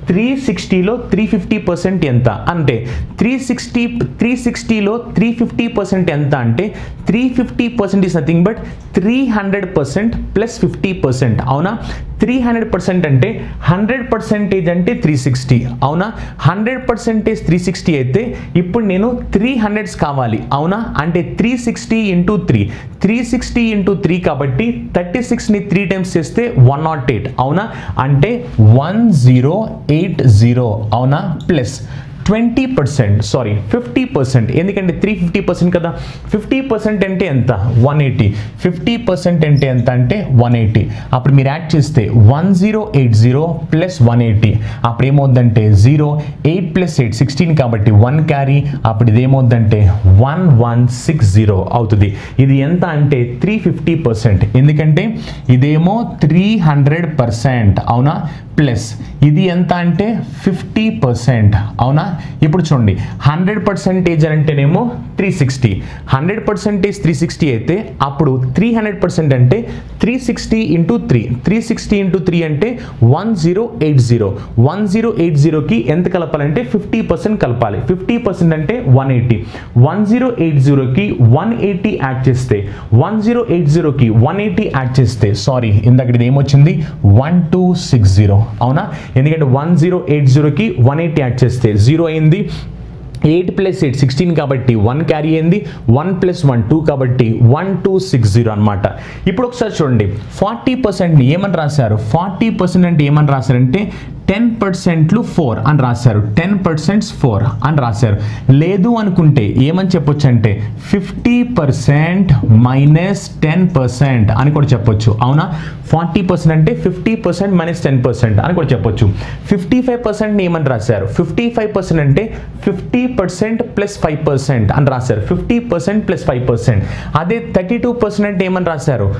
త్రీ సిక్స్టీలో త్రీ ఫిఫ్టీ పర్సెంట్ ఎంత అంటే త్రీ సిక్స్టీ త్రీ సిక్స్టీలో త్రీ ఫిఫ్టీ పర్సెంట్ ఎంత అంటే three fifty percent is nothing but three hundred percent plus fifty percent అవునా త్రీ హండ్రెడ్ పర్సెంట్ అంటే హండ్రెడ్ పర్సెంటేజ్ అంటే త్రీ సిక్స్టీ అవునా హండ్రెడ్ పర్సెంటేజ్ త్రీ సిక్స్టీ అయితే ఇప్పుడు నేను త్రీ హండ్రెడ్స్ కావాలి అవునా అంటే three sixty into three three sixty into three కాబట్టి థర్టీ సిక్స్ని త్రీ టైమ్స్ చేస్తే వన్ నాట్ ఎయిట్ అవునా అంటే వన్ జీరో ఎయిట్ జీరో అవునా plus twenty percent sorry fifty percent ఎందుకంటే త్రీ ఫిఫ్టీ పర్సెంట్ కదా ఫిఫ్టీ పర్సెంట్ అంటే ఎంత వన్ ఎయిటీ ఫిఫ్టీ పర్సెంట్ అంటే ఎంత అంటే వన్ ఎయిటీ అప్పుడు మీరు యాడ్ చేస్తే one zero eight zero plus one eighty అప్పుడు ఏమవుద్దంటే zero eight plus eight sixteen కాబట్టి వన్ క్యారీ అప్పుడు ఇది ఏమవుద్దంటే వన్ వన్ సిక్స్ జీరో అవుతుంది ఇది ఎంత అంటే త్రీ ఫిఫ్టీ పర్సెంట్ ఎందుకంటే ఇదేమో త్రీ హండ్రెడ్ పర్సెంట్ అవునా ప్లస్ ఇది ఎంత అంటే ఫిఫ్టీ పర్సెంట్ అవునా ఇప్పుడు చూడండి హండ్రెడ్ పర్సెంటేజ్ అంటేనేమో three sixty hundred percentage three sixty అయితే అప్పుడు త్రీ హండ్రెడ్ పర్సెంట్ అంటే three sixty into three three sixty into three అంటే one zero eight zero one zero eight జీరోకి ఎంత కలపాలంటే ఫిఫ్టీ పర్సెంట్ కలపాలి ఫిఫ్టీ పర్సెంట్ అంటే one eighty one zero eight జీరోకి వన్ ఎయిటీ యాడ్ చేస్తే వన్ జీరో ఎయిట్ జీరోకి వన్ ఎయిటీ యాడ్ చేస్తే సారీ ఇందాక ఇది ఏమొచ్చింది వన్ టూ సిక్స్ జీరో అవునా ఎందుకంటే వన్ జీరో ఎయిట్ జీరోకి వన్ ఎయిటీ యాడ్ చేస్తే జీరో అయింది ఎయిట్ ప్లస్ ఎయిట్ సిక్స్టీన్ కాబట్టి వన్ క్యారీ అయింది వన్ ప్లస్ వన్ టూ కాబట్టి వన్ టూ సిక్స్ జీరో అనమాట ఇప్పుడు ఒకసారి చూడండి ఫార్టీ పర్సెంట్ ఏమని రాశారు ఫార్టీ పర్సెంట్ అంటే ఏమని రాశారంటే టెన్ పర్సెంట్లు ఫోర్ అని రాశారు టెన్ పర్సెంట్స్ ఫోర్ అని రాశారు లేదు అనుకుంటే ఏమని చెప్పొచ్చు అంటే fifty percent minus ten percent అని కూడా చెప్పొచ్చు అవునా ఫార్టీ పర్సెంట్ అంటే fifty percent minus ten percent అని కూడా చెప్పొచ్చు ఫిఫ్టీ ఫైవ్ పర్సెంట్ ఏమని రాశారు ఫిఫ్టీ ఫైవ్ పర్సెంట్ అంటే fifty percent plus five percent అని రాశారు fifty percent plus five percent అదే థర్టీ టూ పర్సెంట్ అంటే ఏమని రాశారు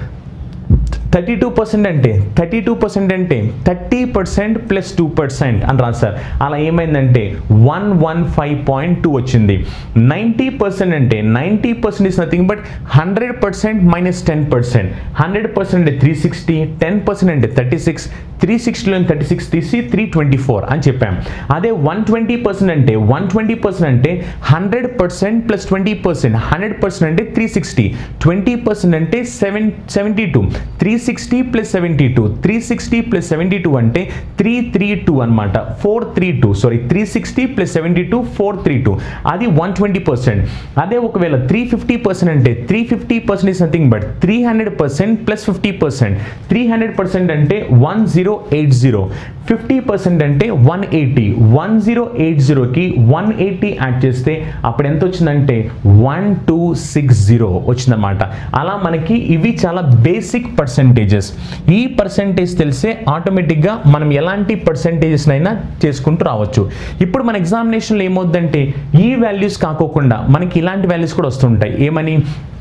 థర్టీ టూ పర్సెంట్ అంటే థర్టీ టూ పర్సెంట్ అంటే thirty percent plus two percent అని రాశారు అలా ఏమైందంటే one one five point two వచ్చింది నైంటీ పర్సెంట్ అంటే ninety percent is nothing but hundred percent minus ten percent hundred percent అంటే త్రీ సిక్స్టీ టెన్ పర్సెంట్ అంటే thirty six three సిక్స్టీలో thirty six తీసి త్రీ ట్వంటీ ఫోర్ అని చెప్పాం అదే one twenty percent అంటే వన్ ట్వంటీ పర్సెంట్ అంటే hundred percent plus twenty percent hundred percent అంటే త్రీ సిక్స్టీ ట్వంటీ పర్సెంట్ అంటే seven seventy two three sixty plus seventy two three sixty plus seventy two అంటే three three two అనమాట four three two sorry three sixty plus seventy two four three two అది one twenty percent అదే ఒకవేళ three fifty percent అంటే three fifty percent is nothing but three hundred percent plus fifty percent three hundred percent అంటే one zero eight zero fifty percent అంటే one eighty one zero eight జీరోకి one eighty add చేస్తే అప్పుడు ఎంత వచ్చిందంటే one two six zero వచ్చిందన్నమాట అలా మనకి ఇవి చాలా బేసిక్ పర్సంటేజెస్ ఈ పర్సంటేజ్ తెలిసే ఆటోమేటిక్గా మనం ఎలాంటి పర్సంటేజెస్ అయినా చేసుకుంటూ రావచ్చు ఇప్పుడు మన ఎగ్జామినేషన్లో ఏమవుద్దంటే ఈ వాల్యూస్ కాకోకుండా మనకి ఇలాంటి వాల్యూస్ కూడా వస్తుంటాయి ఏమని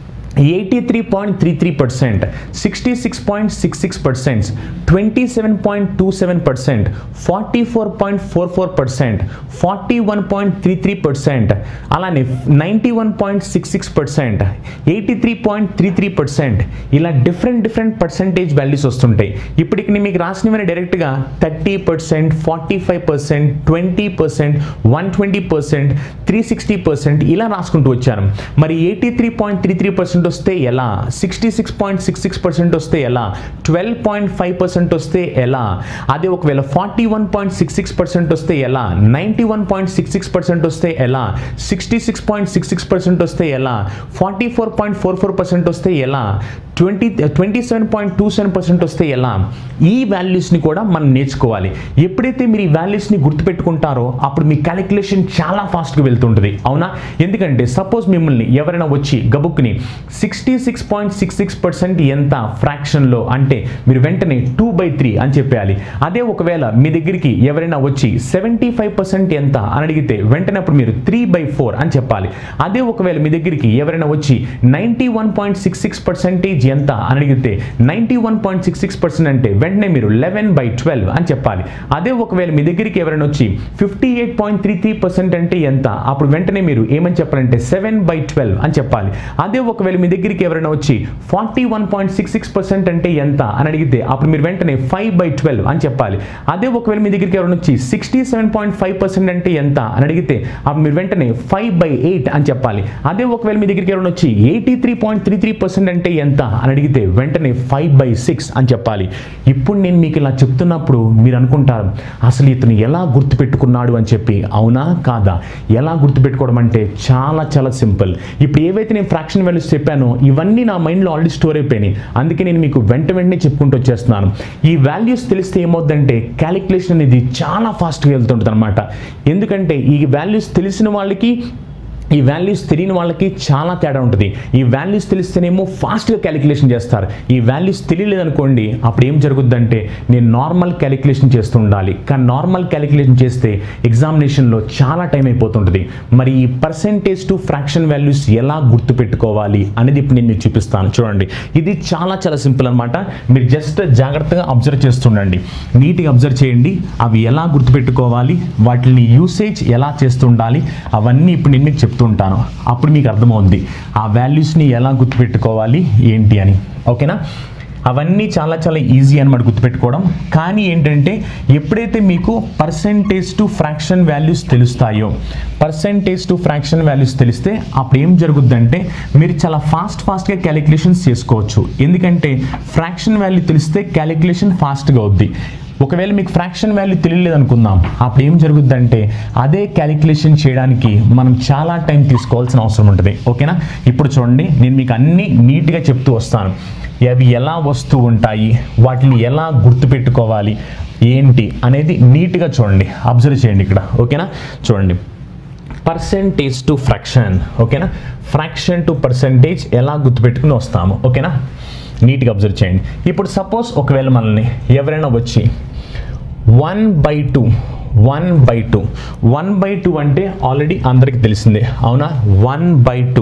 eighty three point three three percent sixty six point six six percent twenty seven point two seven percent forty four point four four percent forty one point three three percent అలానే ninety one point six six percent eighty three point three three percent ఇలా different different percentage values వస్తుంటాయి ఇప్పటికి నేను మీకు రాసినవన్నీ డైరెక్ట్గా thirty percent forty five percent twenty percent one twenty percent three sixty percent ఇలా రాసుకుంటూ వచ్చాను మరి eighty three point three three percent వస్తే ఎలా sixty six point six six percent వస్తే ఎలా ట్వెల్వ్ పాయింట్ ఫైవ్ పర్సెంట్ వస్తే ఎలా అదే ఒకవేళ forty one point six six percent వస్తే ఎలా ninety one point six six percent వస్తే ఎలా sixty six point six six percent వస్తే ఎలా forty four point four four percent వస్తే ఎలా twenty twenty seven point two seven percent వస్తే ఎలా ఈ వాల్యూస్ని కూడా మనం నేర్చుకోవాలి ఎప్పుడైతే మీరు ఈ వాల్యూస్ని గుర్తుపెట్టుకుంటారో అప్పుడు మీ క్యాలిక్యులేషన్ చాలా ఫాస్ట్గా వెళ్తుంటుంది అవునా ఎందుకంటే సపోజ్ మిమ్మల్ని ఎవరైనా వచ్చి గబుక్ని sixty six point six six percent ఎంత ఫ్రాక్షన్లో అంటే మీరు వెంటనే టూ బై త్రీ అని చెప్పేయాలి అదే ఒకవేళ మీ దగ్గరికి ఎవరైనా వచ్చి సెవెంటీ ఫైవ్ పర్సెంట్ ఎంత అని అడిగితే వెంటనే అప్పుడు మీరు త్రీ బై ఫోర్ అని చెప్పాలి అదే ఒకవేళ మీ దగ్గరికి ఎవరైనా వచ్చి ninety one point six six percentage ఎంత అని అడిగితే ninety one point six six percent అంటే వెంటనే మీరు లెవెన్ బై ట్వెల్వ్ అని చెప్పాలి అదే ఒకవేళ మీ దగ్గరికి ఎవరైనా వచ్చి fifty eight point three three percent అంటే ఎంత అప్పుడు వెంటనే మీరు ఏమని చెప్పాలంటే సెవెన్ బై ట్వెల్వ్ అని చెప్పాలి అదే ఒకవేళ ఒకవేళ మీ దగ్గరికి ఎవరైనా వచ్చి forty one point six six percent అంటే ఎంత అని అడిగితే అప్పుడు మీరు వెంటనే ఫైవ్ బై ట్వెల్వ్ అని చెప్పాలి అదే ఒకవేళ మీ దగ్గరికి ఎవరైనా వచ్చి sixty seven point five percent అంటే ఎంత అని అడిగితే అప్పుడు మీరు వెంటనే ఫైవ్ బై ఎయిట్ అని చెప్పాలి అదే ఒకవేళ మీ దగ్గరికి ఎవరైనా వచ్చి eighty three point three three percent అంటే ఎంత అని అడిగితే వెంటనే ఫైవ్ బై సిక్స్ అని చెప్పాలి ఇప్పుడు నేను మీకు ఇలా చెప్తున్నప్పుడు మీరు అనుకుంటారు అసలు ఇతను ఎలా గుర్తుపెట్టుకున్నాడు అని చెప్పి అవునా కాదా ఎలా గుర్తుపెట్టుకోవడం అంటే చాలా చాలా సింపుల్ ఇప్పుడు ఏవైతే నేను ఫ్రాక్షన్ వాల్యూస్ చెప్పానో ఇవన్నీ నా మైండ్లో ఆల్రెడీ స్టోర్ అయిపోయినాయి అందుకే నేను మీకు వెంట వెంటనే చెప్పుకుంటూ వచ్చేస్తున్నాను ఈ వాల్యూస్ తెలిస్తే ఏమవుద్దంటే క్యాలిక్యులేషన్ అనేది చాలా ఫాస్ట్గా వెళ్తుంటుంది అనమాట ఎందుకంటే ఈ వాల్యూస్ తెలిసిన వాళ్ళకి ఈ వాల్యూస్ తెలియని వాళ్ళకి చాలా తేడా ఉంటుంది ఈ వాల్యూస్ తెలిస్తేనేమో ఫాస్ట్గా క్యాలిక్యులేషన్ చేస్తారు ఈ వాల్యూస్ తెలియలేదనుకోండి అప్పుడు ఏం జరుగుద్దంటే నేను నార్మల్ క్యాలిక్యులేషన్ చేస్తూ ఉండాలి కానీ నార్మల్ క్యాలిక్యులేషన్ చేస్తే ఎగ్జామినేషన్లో చాలా టైం అయిపోతుంటుంది మరి ఈ పర్సెంటేజ్ టు ఫ్రాక్షన్ వాల్యూస్ ఎలా గుర్తుపెట్టుకోవాలి అనేది ఇప్పుడు నేను మీకు చూపిస్తాను చూడండి ఇది చాలా చాలా సింపుల్ అనమాట మీరు జస్ట్ జాగ్రత్తగా అబ్జర్వ్ చేస్తుండండి నీట్గా అబ్జర్వ్ చేయండి అవి ఎలా గుర్తుపెట్టుకోవాలి వాటిని యూసేజ్ ఎలా చేస్తుండాలి అవన్నీ ఇప్పుడు నేను మీకు చెప్తుంటాను అప్పుడు మీకు అర్థమవుద్ది ఆ వాల్యూస్ని ఎలా గుర్తుపెట్టుకోవాలి ఏంటి అని ఓకేనా అవన్నీ చాలా చాలా ఈజీ అనమాట గుర్తుపెట్టుకోవడం కానీ ఏంటంటే ఎప్పుడైతే మీకు పర్సెంటేజ్ టు ఫ్రాక్షన్ వాల్యూస్ తెలుస్తాయో పర్సెంటేజ్ టు ఫ్రాక్షన్ వాల్యూస్ తెలిస్తే అప్పుడు ఏం జరుగుద్దంటే మీరు చాలా ఫాస్ట్ ఫాస్ట్గా క్యాలిక్యులేషన్స్ చేసుకోవచ్చు ఎందుకంటే ఫ్రాక్షన్ వాల్యూ తెలిస్తే క్యాలిక్యులేషన్ ఫాస్ట్గా అవుద్ది ఒకవేళ మీకు ఫ్రాక్షన్ వాల్యూ తెలియలేదు అనుకుందాం అప్పుడు ఏం జరుగుద్దంటే అదే క్యాలిక్యులేషన్ చేయడానికి మనం చాలా టైం తీసుకోవాల్సిన అవసరం ఉంటుంది ఓకేనా ఇప్పుడు చూడండి నేను మీకు అన్ని నీట్గా చెప్తూ వస్తాను అవి ఎలా వస్తూ ఉంటాయి వాటిని ఎలా గుర్తుపెట్టుకోవాలి ఏంటి అనేది నీట్గా చూడండి అబ్జర్వ్ చేయండి ఇక్కడ ఓకేనా చూడండి పర్సెంటేజ్ టు ఫ్రాక్షన్ ఓకేనా ఫ్రాక్షన్ టు పర్సెంటేజ్ ఎలా గుర్తుపెట్టుకుని వస్తాము ఓకేనా నీట్గా అబ్జర్వ్ చేయండి ఇప్పుడు సపోజ్ ఒకవేళ మనల్ని ఎవరైనా వచ్చి one by two one by two one by two అంటే ఆల్రెడీ అందరికీ తెలిసిందే అవునా one by two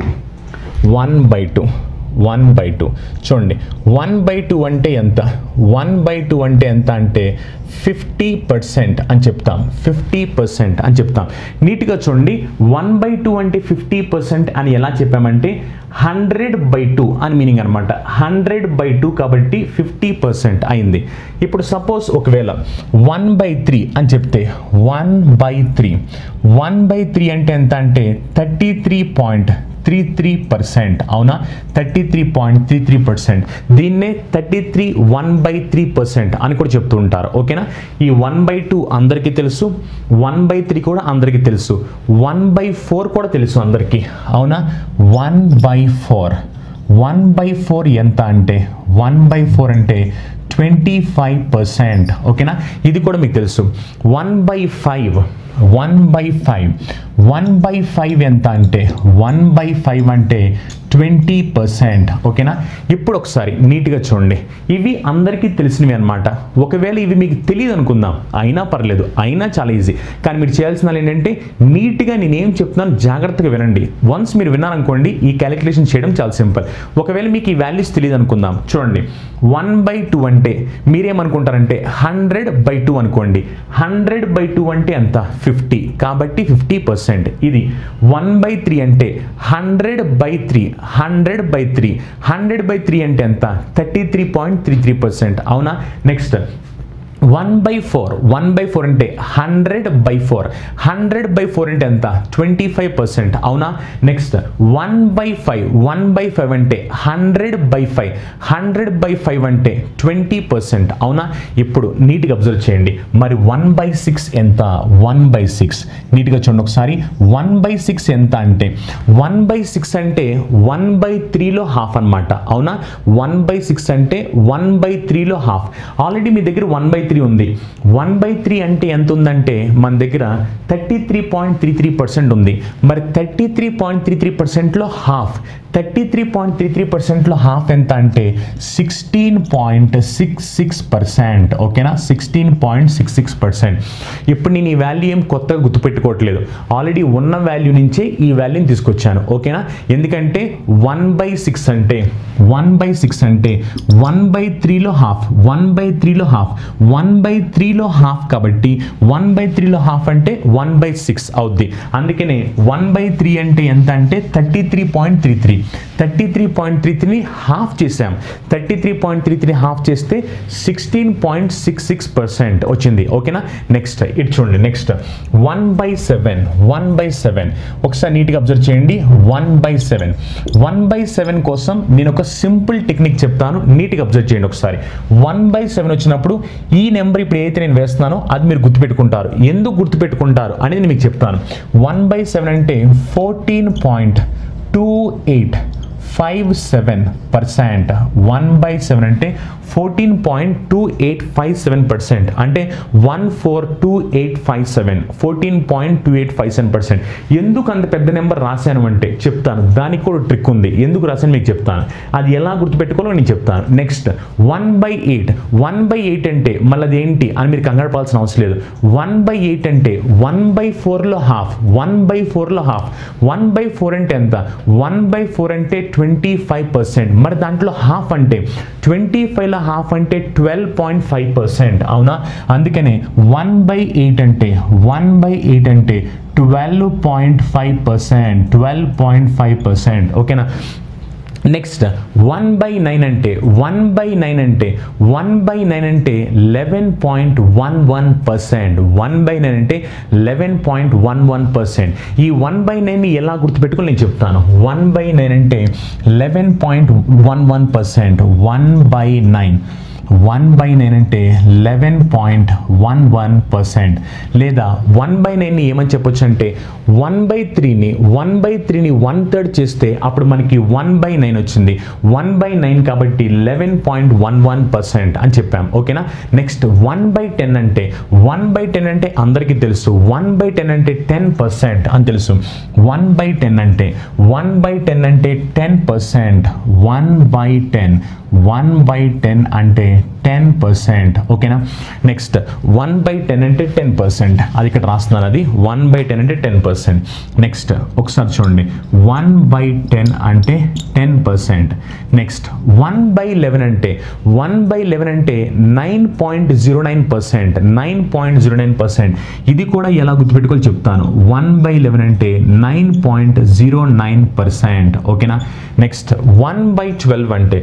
one by two one by two చూడండి వన్ బై టూ అంటే ఎంత వన్ బై టూ అంటే ఎంత అంటే ఫిఫ్టీ పర్సెంట్ అని చెప్తాం ఫిఫ్టీ పర్సెంట్ అని చెప్తాం నీట్గా చూడండి వన్ బై టూ అంటే ఫిఫ్టీ పర్సెంట్ అని ఎలా చెప్పామంటే హండ్రెడ్ బై టూ అని మీనింగ్ అనమాట హండ్రెడ్ బై టూ కాబట్టి ఫిఫ్టీ పర్సెంట్ అయింది ఇప్పుడు సపోజ్ ఒకవేళ వన్ బై త్రీ అని చెప్తే one by three one by three అంటే ఎంత అంటే thirty three point three three percent అవునా thirty three point three three percent దీన్నే thirty three one by three percent అని కూడా చెప్తూ ఉంటారు ఓకేనా ఈ వన్ బై టూ అందరికీ తెలుసు వన్ బై త్రీ కూడా అందరికీ తెలుసు వన్ బై ఫోర్ కూడా తెలుసు అందరికీ అవునా one by four one by four ఎంత అంటే వన్ బై ఫోర్ అంటే ట్వంటీ ఫైవ్ పర్సెంట్ ఓకేనా ఇది కూడా మీకు తెలుసు one by five one by five one by five ఎంత అంటే వన్ బై ఫైవ్ అంటే ట్వంటీ పర్సెంట్ ఓకేనా ఇప్పుడు ఒకసారి నీట్గా చూడండి ఇవి అందరికీ తెలిసినవి అనమాట ఒకవేళ ఇవి మీకు తెలియదు అనుకుందాం అయినా పర్లేదు అయినా చాలా ఈజీ కానీ మీరు చేయాల్సిన ఏంటంటే నీట్గా నేనేం చెప్తున్నాను జాగ్రత్తగా వినండి వన్స్ మీరు విన్నారనుకోండి ఈ క్యాలిక్యులేషన్ చేయడం చాలా సింపుల్ ఒకవేళ మీకు ఈ వాల్యూస్ తెలియదు అనుకుందాం చూడండి వన్ బై టూ అంటే మీరేమనుకుంటారంటే హండ్రెడ్ బై టూ అనుకోండి హండ్రెడ్ బై టూ అంటే ఎంత ఫిఫ్టీ కాబట్టి ఫిఫ్టీ పర్సెంట్ ఇది వన్ బై త్రీ అంటే hundred by three hundred by three hundred by three అంటే ఎంత thirty three point three three percent అవునా next one by four one by four అంటే hundred by four hundred by four అంటే ఎంత twenty five percent అవునా next one by five one by five అంటే hundred by five hundred by five అంటే twenty percent అవునా ఇప్పుడు నీట్గా observe చేయండి మరి వన్ బై సిక్స్ ఎంత వన్ బై సిక్స్ నీట్గా చూడండి ఒకసారి వన్ బై సిక్స్ ఎంత అంటే వన్ బై సిక్స్ అంటే వన్ బై త్రీలో హాఫ్ అనమాట అవునా వన్ బై సిక్స్ అంటే వన్ బై త్రీలో హాఫ్ ఆల్రెడీ మీ దగ్గర వన్ బై త్రీ ఉంది వన్ బై త్రీ అంటే ఎంత ఉందంటే మన దగ్గర thirty three point three three percent ఉంది మరి thirty three point three three పర్సెంట్లో half thirty three point three three పర్సెంట్లో హాఫ్ ఎంత అంటే sixteen point six six percent ఓకేనా sixteen point six six percent ఇప్పుడు నేను ఈ వాల్యూ ఏం కొత్తగా గుర్తుపెట్టుకోవట్లేదు ఆల్రెడీ ఉన్న వాల్యూ నుంచే ఈ వాల్యూని తీసుకొచ్చాను ఓకేనా ఎందుకంటే వన్ బై సిక్స్ అంటే వన్ బై సిక్స్ అంటే వన్ బై త్రీలో హాఫ్ వన్ బై త్రీలో హాఫ్ వన్ బై త్రీలో హాఫ్ కాబట్టి వన్ బై త్రీలో హాఫ్ అంటే వన్ బై సిక్స్ అవుద్ది అందుకనే వన్ బై త్రీ అంటే ఎంత అంటే thirty three point three three thirty three point three త్రీని హాఫ్ చేసాం thirty three point three three half చేస్తే sixteen point six six percent వచ్చింది ఓకేనా నెక్స్ట్ ఇటు చూడండి next one by seven one by seven ఒకసారి నీట్గా అబ్జర్వ్ చేయండి one by seven one by seven కోసం నేను ఒక సింపుల్ టెక్నిక్ చెప్తాను నీట్గా అబ్జర్వ్ చేయండి ఒకసారి వన్ బై సెవెన్ వచ్చినప్పుడు ఈ నెంబర్ ఇప్పుడు ఏదైతే నేను వేస్తున్నానో అది మీరు గుర్తుపెట్టుకుంటారు ఎందుకు గుర్తుపెట్టుకుంటారు అనేది నేను మీకు చెప్తాను వన్ బై సెవెన్ అంటే fourteen point two eight five seven percent one by seven అంటే fourteen point two eight five seven percent అంటే one four two eight five seven fourteen point two eight five seven percent ఎందుకు అంత పెద్ద number రాశాను అంటే చెప్తాను దానికి కూడా ట్రిక్ ఉంది ఎందుకు రాశాను మీకు చెప్తాను అది ఎలా గుర్తుపెట్టుకోవాలో నేను చెప్తాను next one by eight one by eight అంటే మళ్ళీ అది ఏంటి అని మీరు కంగారు పడాల్సిన అవసరం లేదు వన్ బై ఎయిట్ అంటే వన్ బై ఫోర్లో హాఫ్ వన్ బై ఫోర్లో హాఫ్ వన్ బై ఫోర్ అంటే ఎంత వన్ బై ఫోర్ అంటే ట్వంటీ ఫైవ్ పర్సెంట్ మరి దాంట్లో హాఫ్ అంటే ట్వంటీ ఫైవ్లో హాఫ్ అంటే ట్వెల్వ్ పాయింట్ ఫైవ్ పర్సెంట్ అవునా అందుకనే వన్ బై ఎయిట్ అంటే వన్ బై ఎయిట్ అంటే twelve point five percent twelve point five percent ఓకేనా నెక్స్ట్ వన్ బై నైన్ అంటే వన్ బై నైన్ అంటే వన్ బై నైన్ అంటే eleven point one one percent one by nine అంటే eleven point one one percent ఈ one by నైన్ని ఎలా గుర్తుపెట్టుకుని నేను చెప్తాను వన్ బై నైన్ అంటే eleven point one one percent one by nine one by nine అంటే eleven point one one percent లేదా వన్ బై నైన్ని ఏమని చెప్పొచ్చు అంటే వన్ బై త్రీని వన్ బై త్రీని వన్ థర్డ్ చేస్తే అప్పుడు మనకి వన్ బై నైన్ వచ్చింది వన్ బై నైన్ కాబట్టి eleven point one one percent అని చెప్పాం ఓకేనా నెక్స్ట్ వన్ బై టెన్ అంటే వన్ బై టెన్ అంటే అందరికీ తెలుసు వన్ బై టెన్ అంటే టెన్ పర్సెంట్ అని తెలుసు వన్ బై టెన్ అంటే వన్ బై టెన్ అంటే ten percent one by ten one by ten అంటే టెన్ పర్సెంట్ ఓకేనా నెక్స్ట్ వన్ బై టెన్ అంటే టెన్ పర్సెంట్ అది ఇక్కడ రాస్తున్నాను అది వన్ బై టెన్ అంటే టెన్ పర్సెంట్ నెక్స్ట్ ఒకసారి చూడండి వన్ బై టెన్ అంటే ten percent next one by eleven అంటే వన్ బై లెవెన్ అంటే nine point zero nine percent nine point zero nine percent ఇది కూడా ఎలా గుర్తుపెట్టుకోవాలి చెప్తాను వన్ బై లెవెన్ అంటే nine point zero nine percent ఓకేనా నెక్స్ట్ వన్ బై ట్వెల్వ్ అంటే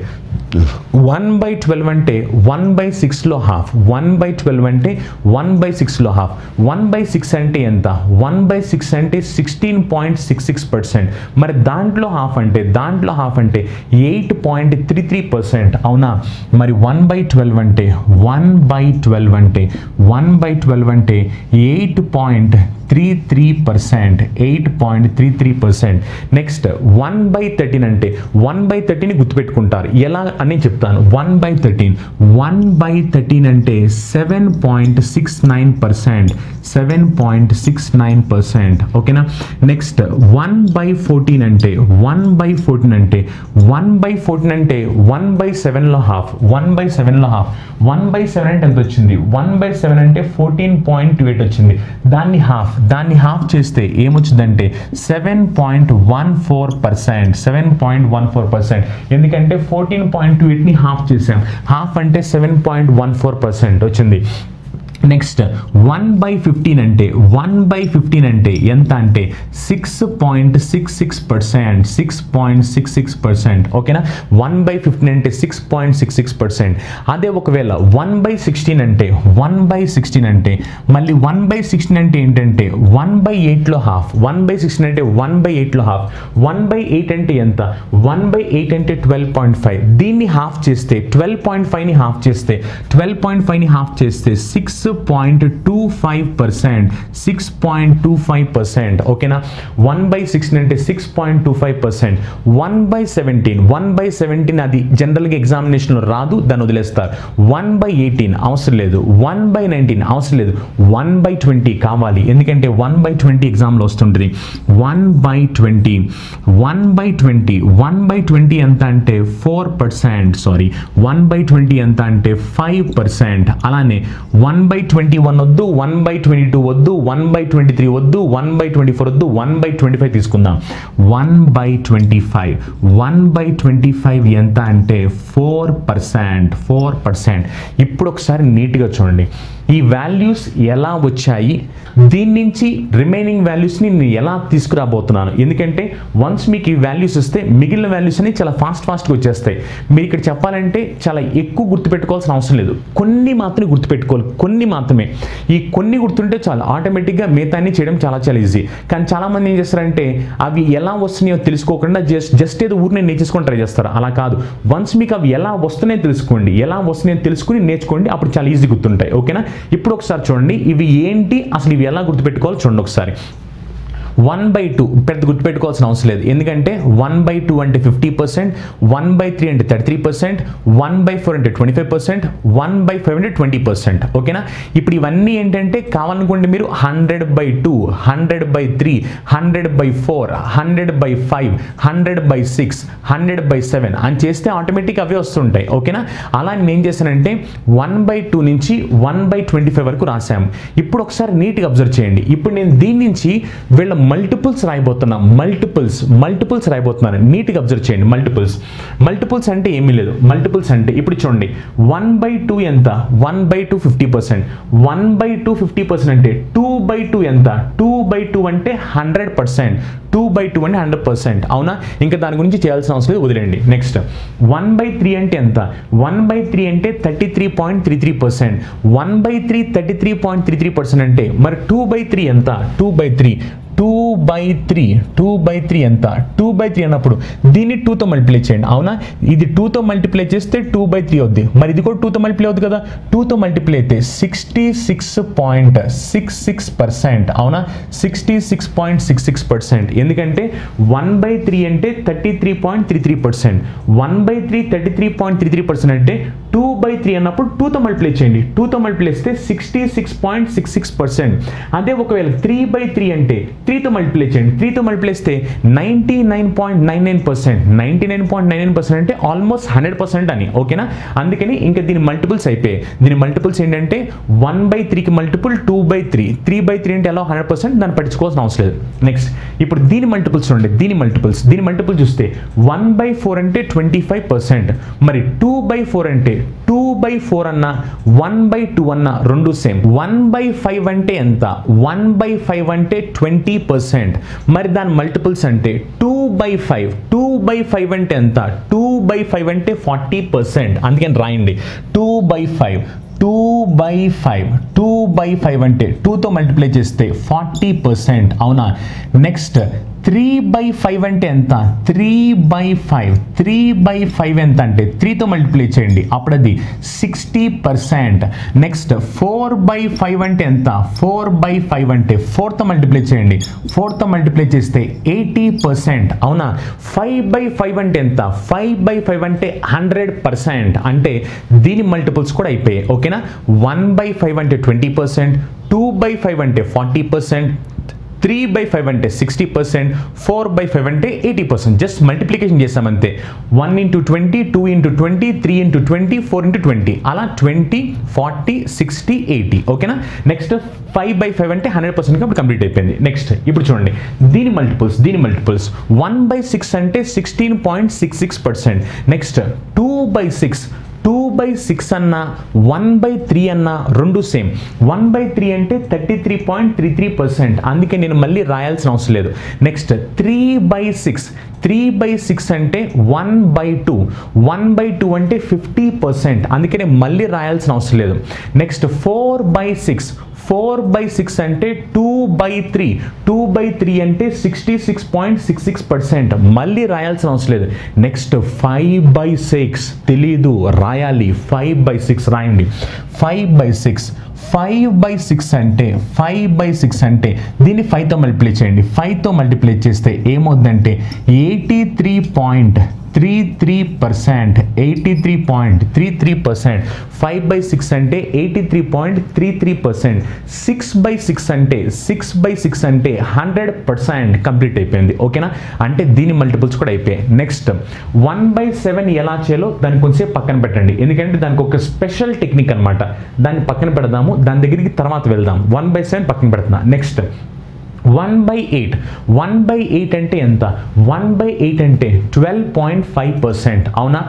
వన్ బై ట్వెల్వ్ అంటే వన్ బై సిక్స్లో హాఫ్ వన్ బై ట్వెల్వ్ అంటే వన్ బై సిక్స్లో హాఫ్ వన్ బై సిక్స్ అంటే ఎంత వన్ బై సిక్స్ అంటే sixteen point six six percent మరి దాంట్లో హాఫ్ అంటే దాంట్లో హాఫ్ అంటే eight point three three percent అవునా మరి వన్ బై ట్వెల్వ్ అంటే వన్ బై ట్వెల్వ్ అంటే వన్ బై ట్వెల్వ్ అంటే eight point three three percent eight point three three percent next one by thirteen అంటే వన్ బై థర్టీని గుర్తుపెట్టుకుంటారు ఎలా అని చెప్తాను one by thirteen one by thirteen అంటే seven point six nine percent seven point six nine percent ఓకేనా next one by fourteen అంటే one by fourteen అంటే వన్ బై ఫోర్టీన్ అంటే వన్ బై సెవెన్లో హాఫ్ వన్ బై సెవెన్లో half one by seven అంటే ఎంత వచ్చింది వన్ బై సెవెన్ అంటే ఫోర్టీన్ పాయింట్ టూ ఎయిట్ వచ్చింది దాన్ని హాఫ్ దాన్ని హాఫ్ చేస్తే ఏమొచ్చిందంటే seven point one four percent seven point one four percent ఎందుకంటే ఫోర్టీన్ పాయింట్ టూ ఎయిట్ని హాఫ్ చేసాం హాఫ్ అంటే seven point one four percent వచ్చింది నెక్స్ట్ వన్ బై ఫిఫ్టీన్ అంటే వన్ బై ఫిఫ్టీన్ అంటే ఎంత అంటే six point six six percent six point six six percent ఓకేనా వన్ బై ఫిఫ్టీన్ అంటే six point six six percent అదే ఒకవేళ వన్ బై సిక్స్టీన్ అంటే వన్ బై సిక్స్టీన్ అంటే మళ్ళీ వన్ బై సిక్స్టీన్ అంటే ఏంటంటే వన్ బై ఎయిట్లో హాఫ్ వన్ బై సిక్స్టీన్ అంటే వన్ బై ఎయిట్లో హాఫ్ వన్ బై ఎయిట్ అంటే ఎంత వన్ బై ఎయిట్ అంటే ట్వెల్వ్ పాయింట్ ఫైవ్ దీన్ని హాఫ్ చేస్తే ట్వెల్వ్ పాయింట్ ఫైవ్ని హాఫ్ చేస్తే ట్వెల్వ్ పాయింట్ ఫైవ్ని హాఫ్ చేస్తే six point two five percent six point two five percent ఓకేనా వన్ బై సిక్స్టీన్ అంటే six point two five percent one by seventeen one by seventeen అది జనరల్గా ఎగ్జామినేషన్లో రాదు దాన్ని వదిలేస్తారు వన్ బై ఎయిటీన్ అవసరం లేదు వన్ బై నైన్టీన్ అవసరం లేదు వన్ బై ట్వంటీ కావాలి ఎందుకంటే వన్ బై ట్వంటీ ఎగ్జామ్లో వస్తుంటుంది one by twenty one by twenty one by twenty ఎంత అంటే four percent sorry one by twenty ఎంత అంటే ఫైవ్ పర్సెంట్ అలానే వన్ బై ట్వంటీ వన్ వద్దు వన్ బై ట్వంటీ టూ వద్దు వన్ బై ట్వంటీ త్రీ వద్దు వన్ బై ట్వంటీ ఫోర్ వద్దు one by twenty five తీసుకుందాం one by twenty five one by twenty five ఎంత అంటే ఫోర్ పర్సెంట్ ఫోర్ పర్సెంట్ ఇప్పుడు ఒకసారి నీట్గా చూడండి ఈ వాల్యూస్ ఎలా వచ్చాయి దీని నుంచి రిమైనింగ్ వాల్యూస్ని నేను ఎలా తీసుకురాబోతున్నాను ఎందుకంటే వన్స్ మీకు ఈ వాల్యూస్ వస్తే మిగిలిన వాల్యూస్ అనేవి చాలా ఫాస్ట్ ఫాస్ట్గా వచ్చేస్తాయి మీరు ఇక్కడ చెప్పాలంటే చాలా ఎక్కువ గుర్తుపెట్టుకోవాల్సిన అవసరం లేదు కొన్ని మాత్రమే గుర్తుపెట్టుకోవాలి కొన్ని మాత్రమే ఈ కొన్ని గుర్తుంటే చాలు ఆటోమేటిక్గా మిగతాన్ని చేయడం చాలా చాలా ఈజీ కానీ చాలామంది ఏం చేస్తారంటే అవి ఎలా వస్తున్నాయో తెలుసుకోకుండా జస్ట్ జస్ట్ ఏదో ఊరిని నేర్చేసుకొని ట్రై చేస్తారు అలా కాదు వన్స్ మీకు అవి ఎలా వస్తున్నాయో తెలుసుకోండి ఎలా వస్తున్నాయో తెలుసుకుని నేర్చుకోండి అప్పుడు చాలా ఈజీ గుర్తుంటాయి ఓకేనా ఇప్పుడు ఒకసారి చూడండి ఇవి ఏంటి అసలు ఇవి ఎలా గుర్తుపెట్టుకోవాలో చూడండి ఒకసారి వన్ బై టూ పెద్ద గుర్తుపెట్టుకోవాల్సిన అవసరం లేదు ఎందుకంటే వన్ బై టూ అంటే fifty percent one by three అంటే thirty three percent one by four అంటే twenty five percent one by five అంటే ట్వంటీ పర్సెంట్ ఓకేనా ఇప్పుడు ఇవన్నీ ఏంటంటే కావాలనుకోండి మీరు hundred by two hundred by three hundred by four hundred by five hundred by six hundred by seven అని చేస్తే ఆటోమేటిక్ అవే వస్తుంటాయి ఓకేనా అలా నేను ఏం చేశానంటే వన్ బై టూ నుంచి వన్ బై ట్వంటీ ఫైవ్ వరకు రాశాము ఇప్పుడు ఒకసారి నీట్గా అబ్జర్వ్ చేయండి ఇప్పుడు నేను దీని నుంచి వీళ్ళ మల్టిపుల్స్ రాయబోతున్నా మల్టిపుల్స్ మల్టిపుల్స్ రాయబోతున్నాను నీట్గా అబ్జర్వ్ చేయండి మల్టిపుల్స్ మల్టిపుల్స్ అంటే ఏమీ లేదు మల్టిపుల్స్ అంటే ఇప్పుడు చూడండి వన్ బై టూ ఎంత one by two fifty percent one by two fifty percent అంటే టూ బై టూ ఎంత టూ బై టూ అంటే hundred percent two by two అంటే హండ్రెడ్ పర్సెంట్ అవునా ఇంకా దాని గురించి చేయాల్సిన అవసరం లేదు వదిలేండి నెక్స్ట్ వన్ బై త్రీ అంటే ఎంత వన్ బై త్రీ అంటే thirty three point three three percent one by three thirty three point three three percent అంటే మరి టూ బై త్రీ ఎంత two by three two by three two by three ఎంత two by three అన్నప్పుడు దీన్ని టూతో multiply చేయండి అవునా ఇది టూతో మల్టిప్లై చేస్తే టూ బై త్రీ అవుద్ది మరి ఇది కూడా టూతో మల్టిప్లై అవుతుంది కదా టూతో మల్టిప్లై అయితే sixty six point six six percent అవునా sixty six point six six percent ఎందుకంటే వన్ బై త్రీ అంటే thirty three point three three percent one by three thirty three point three three percent అంటే two by three అన్నప్పుడు టూతో multiply చేయండి టూతో multiply చేస్తే sixty six point six six percent అదే ఒకవేళ త్రీ బై త్రీ అంటే త్రీతో మల్టిప్లై చేయండి త్రీతో మల్టిప్లై చేస్తే ninety nine point nine nine percent ninety nine point nine nine percent అంటే ఆల్మోస్ట్ హండ్రెడ్ పర్సెంట్ అని ఓకేనా అందుకని ఇంకా దీని మల్టిపుల్స్ అయిపోయాయి దీని మల్టిపుల్స్ ఏంటంటే వన్ బై త్రీకి multiple two by three three by three అంటే ఎలా హండ్రెడ్ పర్సెంట్ దాన్ని పట్టించుకోవాల్సిన అవసరం లేదు నెక్స్ట్ ఇప్పుడు దీని మల్టిపుల్స్ చూడండి దీని మల్టిపుల్స్ దీని మల్టిపుల్ చూస్తే వన్ బై ఫోర్ అంటే ట్వంటీ ఫైవ్ పర్సెంట్ మరి టూ బై ఫోర్ అంటే టూ బై ఫోర్ అన్న వన్ బై టూ అన్న రెండు సేమ్ వన్ బై ఫైవ్ అంటే ఎంత వన్ బై ఫైవ్ అంటే ట్వంటీ పర్సెంట్ మరి దాని మల్టిపుల్స్ అంటే two by five two by five అంటే ఎంత టూ బై ఫైవ్ అంటే ఫార్టీ పర్సెంట్ అందుకని రాయండి two by five two by five two by five అంటే టూతో మల్టిప్లై చేస్తే ఫార్టీ పర్సెంట్ అవునా నెక్స్ట్ త్రీ బై ఫైవ్ అంటే ఎంత three by five three by five ఎంత అంటే త్రీతో మల్టిప్లై చేయండి అప్పుడు అది sixty percent next four by five అంటే ఎంత ఫోర్ బై ఫైవ్ అంటే ఫోర్తో మల్టిప్లై చేయండి ఫోర్తో మల్టిప్లై చేస్తే ఎయిటీ పర్సెంట్ అవునా ఫైవ్ బై ఫైవ్ అంటే ఎంత ఫైవ్ బై ఫైవ్ అంటే హండ్రెడ్ పర్సెంట్ అంటే దీని మల్టిపుల్స్ కూడా అయిపోయాయి ఓకేనా వన్ బై ఫైవ్ అంటే twenty percent two by five అంటే forty percent three by five అంటే sixty percent four by five అంటే ఎయిటీ పర్సెంట్ జస్ట్ మల్టిప్లికేషన్ చేస్తామంతే one into twenty two into twenty three into twenty four into twenty అలా twenty forty sixty eighty ఓకేనా next five by five అంటే hundred percent ఇప్పుడు complete అయిపోయింది next ఇప్పుడు చూడండి దీని మల్టిపుల్స్ దీని మల్టిపుల్స్ వన్ బై సిక్స్ అంటే sixteen point six six percent next two by six two by six అన్న వన్ బై త్రీ అన్న రెండు సేమ్ వన్ బై త్రీ అంటే thirty three point three three percent అందుకే నేను మళ్ళీ రాయాల్సిన అవసరం లేదు next three by six three by six అంటే one by two one by two అంటే ఫిఫ్టీ పర్సెంట్ అందుకనే మళ్ళీ రాయాల్సిన అవసరం లేదు next four by six four by six అంటే two by three two by three అంటే sixty six point six six percent మళ్ళీ రాయాల్సిన అవసరం లేదు నెక్స్ట్ ఫైవ్ బై సిక్స్ తెలీదు రాయాలి ఫైవ్ బై సిక్స్ రాయండి five by six five by six అంటే ఫైవ్ బై సిక్స్ అంటే దీన్ని ఫైవ్తో మల్టిప్లై చేయండి ఫైవ్తో మల్టిప్లై చేస్తే ఏమవుద్దంటే eighty three point three three percent eighty three point three three percent five by six అంటే eighty three point three three percent six by six అంటే సిక్స్ బై సిక్స్ అంటే హండ్రెడ్ పర్సెంట్ కంప్లీట్ అయిపోయింది ఓకేనా అంటే దీని multiples కూడా అయిపోయాయి next one by seven ఎలా చేయాలో దాన్ని కొంచెం పక్కన పెట్టండి ఎందుకంటే దానికి ఒక స్పెషల్ టెక్నిక్ అనమాట దాన్ని పక్కన పెడదాము దాని దగ్గరికి తర్వాత వెళ్దాం వన్ బై సెవెన్ పక్కన పెడుతున్నా next one by eight one by eight అంటే ఎంత వన్ బై ఎయిట్ అంటే ట్వెల్వ్ పాయింట్ ఫైవ్ పర్సెంట్ అవునా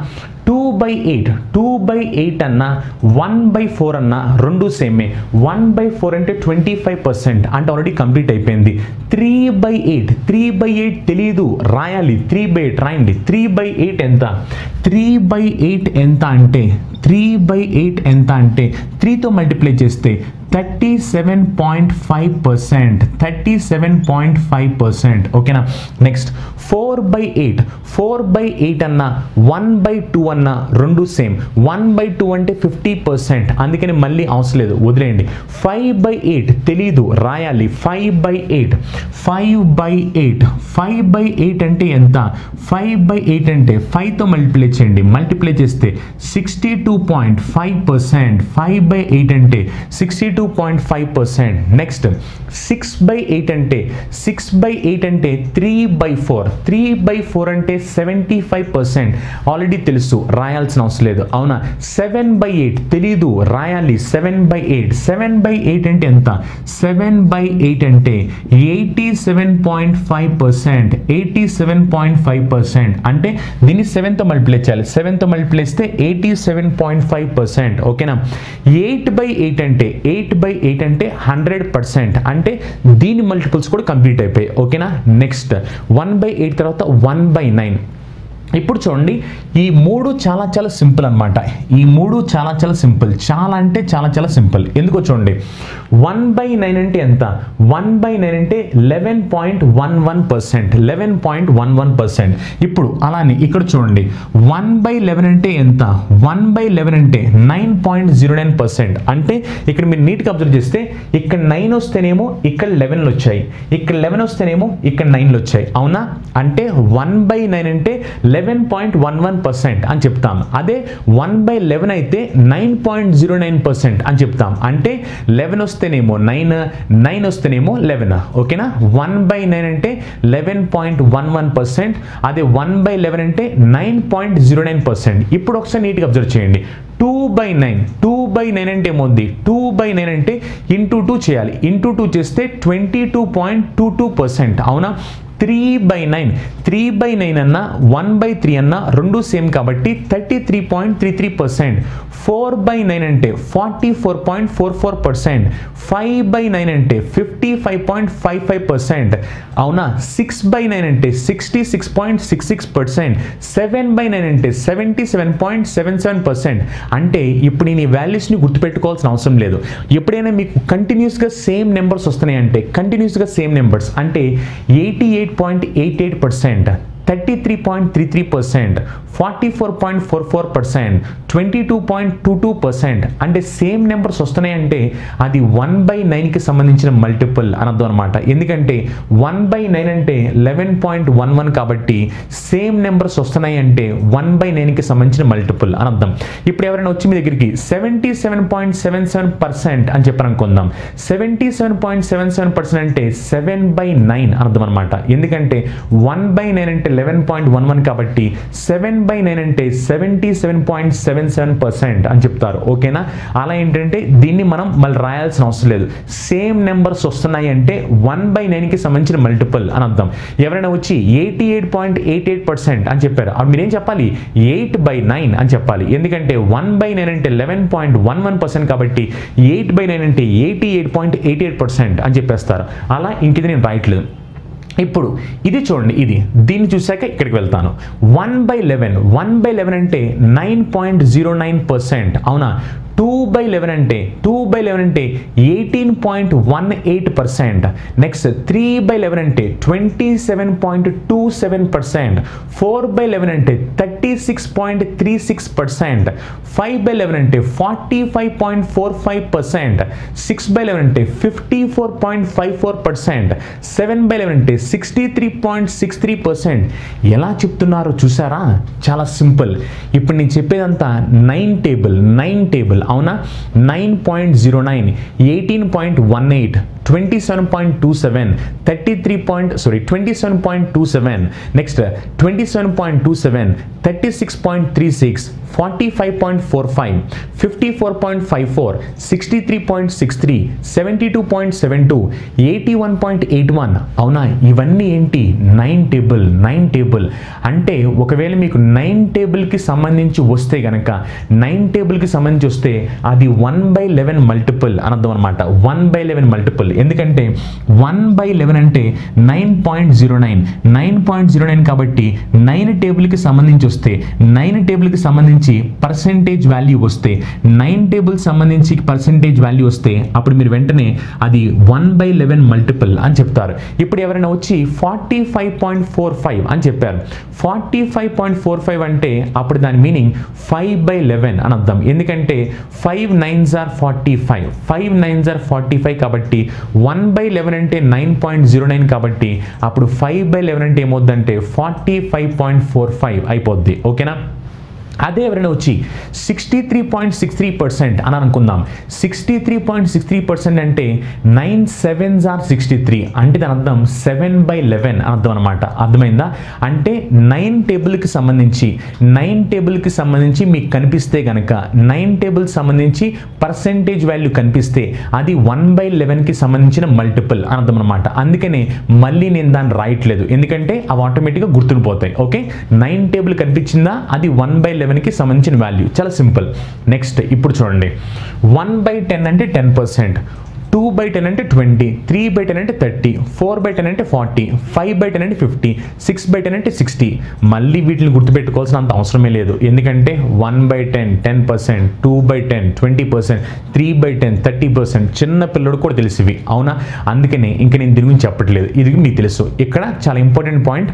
two by eight two by eight అన్న వన్ బై ఫోర్ అన్న రెండు సేమే వన్ బై ఫోర్ అంటే ట్వంటీ ఫైవ్ పర్సెంట్ అంటే ఆల్రెడీ కంప్లీట్ అయిపోయింది three by eight three by eight తెలియదు రాయాలి త్రీ బై ఎయిట్ రాయండి త్రీ బై ఎయిట్ ఎంత త్రీ బై ఎయిట్ ఎంత అంటే త్రీ బై ఎయిట్ ఎంత అంటే త్రీతో మల్టిప్లై చేస్తే thirty seven point five percent thirty seven point five percent ఓకేనా next four by eight four by eight అన్న వన్ బై టూ అన్న రెండు సేమ్ వన్ బై టూ అంటే ఫిఫ్టీ పర్సెంట్ అందుకని మళ్ళీ అవసరం లేదు వదిలేయండి ఫైవ్ బై ఎయిట్ తెలీదు రాయాలి five by eight five by eight five by eight అంటే ఎంత ఫైవ్ బై ఎయిట్ అంటే ఫైవ్తో మల్టిప్లై చేయండి మల్టిప్లై చేస్తే sixty two point five percent five by eight అంటే sixty two point five percent next six by eight అంటే six by eight అంటే three by four three by four అంటే seventy five percent already తెలుసు రాయాల్సిన అవసరం లేదు అవునా సెవెన్ బై ఎయిట్ తెలీదు రాయాలి seven by eight seven by eight అంటే ఎంత సెవెన్ బై ఎయిట్ అంటే eighty seven point five percent eighty seven point five percent అంటే దీన్ని సెవెన్తో మల్టిప్లై చేయాలి సెవెన్తో మల్టిప్లై చేస్తే eighty seven point five percent ఓకేనా ఎయిట్ బై ఎయిట్ అంటే ఎయిట్ బై ఎయిట్ అంటే హండ్రెడ్ పర్సెంట్ అంటే దీని మల్టిపుల్స్ కూడా కంప్లీట్ అయిపోయాయి ఓకేనా నెక్స్ట్ వన్ బై ఎయిట్ తర్వాత వన్ బై నైన్ ఇప్పుడు చూడండి ఈ మూడు చాలా చాలా సింపుల్ అనమాట ఈ మూడు చాలా చాలా సింపుల్ చాలా అంటే చాలా చాలా సింపుల్ ఎందుకో చూడండి వన్ బై నైన్ అంటే ఎంత వన్ బై నైన్ అంటే eleven point one one percent eleven point one one percent ఇప్పుడు అలానే ఇక్కడ చూడండి వన్ బై లెవెన్ అంటే ఎంత వన్ బై లెవెన్ అంటే nine point zero nine percent అంటే ఇక్కడ మీరు నీట్గా అబ్జర్వ్ చేస్తే ఇక్కడ నైన్ వస్తేనేమో ఇక్కడ లెవెన్లు వచ్చాయి ఇక్కడ లెవెన్ వస్తేనేమో ఇక్కడ నైన్లు వచ్చాయి అవునా అంటే వన్ బై నైన్ అంటే eleven point one one percent అని చెప్తాం అదే వన్ బై లెవెన్ అయితే nine point zero nine percent అని చెప్తాం అంటే లెవెన్ వస్తేనేమో నైన్ నైన్ వస్తేనేమో లెవెన్ ఓకేనా వన్ బై నైన్ అంటే eleven point one one percent అదే వన్ బై లెవెన్ అంటే nine point zero nine percent ఇప్పుడు ఒకసారి నీట్గా అబ్జర్వ్ చేయండి two by nine two by nine అంటే ఏమవుద్ది టూ బై నైన్ అంటే ఇంటూ టూ చేయాలి ఇంటూ టూ చేస్తే twenty two point two two percent అవునా three by nine three by nine అన్న వన్ బై త్రీ అన్న రెండు సేమ్ కాబట్టి thirty three point three three percent four by nine అంటే forty four point four four percent five by nine అంటే fifty five point five five percent అవునా six by nine అంటే sixty six point six six percent seven by nine అంటే seventy seven point seven seven percent అంటే ఇప్పుడు నేను ఈ వాల్యూస్ని గుర్తుపెట్టుకోవాల్సిన అవసరం లేదు ఎప్పుడైనా మీకు కంటిన్యూస్గా సేమ్ నెంబర్స్ వస్తున్నాయి అంటే కంటిన్యూస్గా సేమ్ నెంబర్స్ అంటే eighty eight point eight eight percent thirty three point three three percent forty four point four four percent twenty two point two two percent అంటే సేమ్ నెంబర్స్ వస్తున్నాయంటే అది వన్ బై నైన్కి సంబంధించిన multiple అనర్థం అనమాట ఎందుకంటే one by nine అంటే eleven point one one కాబట్టి సేమ్ నెంబర్స్ వస్తున్నాయి అంటే వన్ బై నైన్కి సంబంధించిన మల్టిపుల్ అనర్థం ఇప్పుడు ఎవరైనా వచ్చి మీ దగ్గరికి seventy seven point seven seven percent అని చెప్పి అనుకుందాం seventy seven point seven seven percent అంటే సెవెన్ బై నైన్ అర్థం అనమాట ఎందుకంటే వన్ బై నైన్ అంటే లెవెన్ పాయింట్ వన్ వన్ కాబట్టి సెవెన్ బై నైన్ అంటే seventy seven point seven seven percent అని చెప్తారు ఓకేనా అలా ఏంటంటే దీన్ని మనం మళ్ళీ రాయాల్సిన అవసరం లేదు సేమ్ నెంబర్స్ వస్తున్నాయి అంటే వన్ బై నైన్కి సంబంధించిన మల్టిపుల్ అని అర్థం ఎవరైనా వచ్చి eighty eight point eight eight percent అని చెప్పారు అప్పుడు మీరేం చెప్పాలి ఎయిట్ బై నైన్ అని చెప్పాలి ఎందుకంటే వన్ బై నైన్ అంటే eleven point one one percent కాబట్టి ఎయిట్ బై నైన్ అంటే eighty eight point eight eight percent అని చెప్పేస్తారు అలా ఇంకిది నేను రాయట్లేదు ఇప్పుడు ఇది చూడండి ఇది దీన్ని చూశాక ఇక్కడికి వెళ్తాను one by eleven one by eleven అంటే nine point zero nine percent అవునా టూ బై లెవెన్ అంటే టూ బై లెవెన్ అంటే eighteen point one eight percent next three by eleven అంటే twenty seven point two seven percent four by eleven అంటే thirty six point three six percent five by eleven అంటే forty five point four five percent six by eleven అంటే fifty four point five four percent seven by eleven అంటే sixty three point six three percent ఎలా చెప్తున్నారో చూసారా చాలా simple ఇప్పుడు నేను చెప్పేదంతా నైన్ టేబుల్ నైన్ టేబుల్ అవునా nine point zero nine eighteen point one eight twenty seven point two seven thirty three point sorry twenty seven point two seven next twenty seven point two seven thirty six point three six forty five point four five fifty four point five four sixty three point six three seventy two point seven two eighty one point eight one అవునా ఇవన్నీ ఏంటి nine table nine table అంటే ఒకవేళ మీకు nine టేబుల్కి సంబంధించి వస్తే గనక నైన్ టేబుల్కి సంబంధించి వస్తే అది వన్ బై లెవెన్ మల్టిపుల్ అని అర్థం అనమాట వన్ బై లెవెన్ మల్టిపుల్ ఎందుకంటే వన్ బై లెవెన్ అంటే nine point zero nine nine point zero nine కాబట్టి నైన్ టేబుల్కి సంబంధించి వస్తే నైన్ టేబుల్కి సంబంధించి పర్సెంటేజ్ వాల్యూ వస్తే నైన్ టేబుల్ సంబంధించి పర్సెంటేజ్ వాల్యూ వస్తే అప్పుడు మీరు వెంటనే అది వన్ బై లెవెన్ మల్టిపుల్ అని చెప్తారు ఇప్పుడు ఎవరైనా వచ్చి forty five point four five అని చెప్పారు forty five point four five అంటే అప్పుడు దాని మీనింగ్ ఫైవ్ బై లెవెన్ అని అర్థం ఎందుకంటే five nines are forty five five nines are forty five కాబట్టి వన్ బై లెవెన్ అంటే నైన్ పాయింట్ జీరో నైన్ కాబట్టి అప్పుడు ఫైవ్ బై లెవెన్ అంటే ఏమవుద్దంటే forty five point four five అయిపోద్ది ఓకేనా అదే ఎవరైనా వచ్చి sixty three point six three percent అని అనుకుందాం sixty three point six three percent అంటే nine sevens are sixty three అంటే దాని అర్థం సెవెన్ బై లెవెన్ అని అర్థం అనమాట అర్థమైందా అంటే నైన్ టేబుల్కి సంబంధించి నైన్ టేబుల్కి సంబంధించి మీకు కనిపిస్తే కనుక నైన్ టేబుల్ సంబంధించి పర్సెంటేజ్ వాల్యూ కనిపిస్తే అది వన్ బై లెవెన్కి సంబంధించిన మల్టిపుల్ అని అర్థం అనమాట అందుకనే మళ్ళీ నేను దాన్ని రాయట్లేదు ఎందుకంటే అవి ఆటోమేటిక్గా గుర్తుండిపోతాయి ఓకే నైన్ టేబుల్ కనిపించిందా అది వన్ బై లెవెన్కి సంబంధించిన వాల్యూ చాలా సింపుల్ నెక్స్ట్ ఇప్పుడు చూడండి వన్ బై టెన్ అంటే ten percent two by ten అంటే ట్వంటీ త్రీ బై టెన్ అంటే థర్టీ ఫోర్ బై టెన్ అంటే ఫార్టీ ఫైవ్ బై టెన్ అంటే ఫిఫ్టీ సిక్స్ బై టెన్ అంటే సిక్స్టీ మళ్ళీ వీటిని గుర్తుపెట్టుకోవాల్సిన అంత అవసరమే లేదు ఎందుకంటే one by ten ten percent two by ten twenty percent three by ten thirty percent చిన్న పిల్లడు కూడా తెలిసివి అవునా అందుకనే ఇంకా నేను దీని గురించి చెప్పట్లేదు ఇది మీకు తెలుసు ఇక్కడ చాలా important point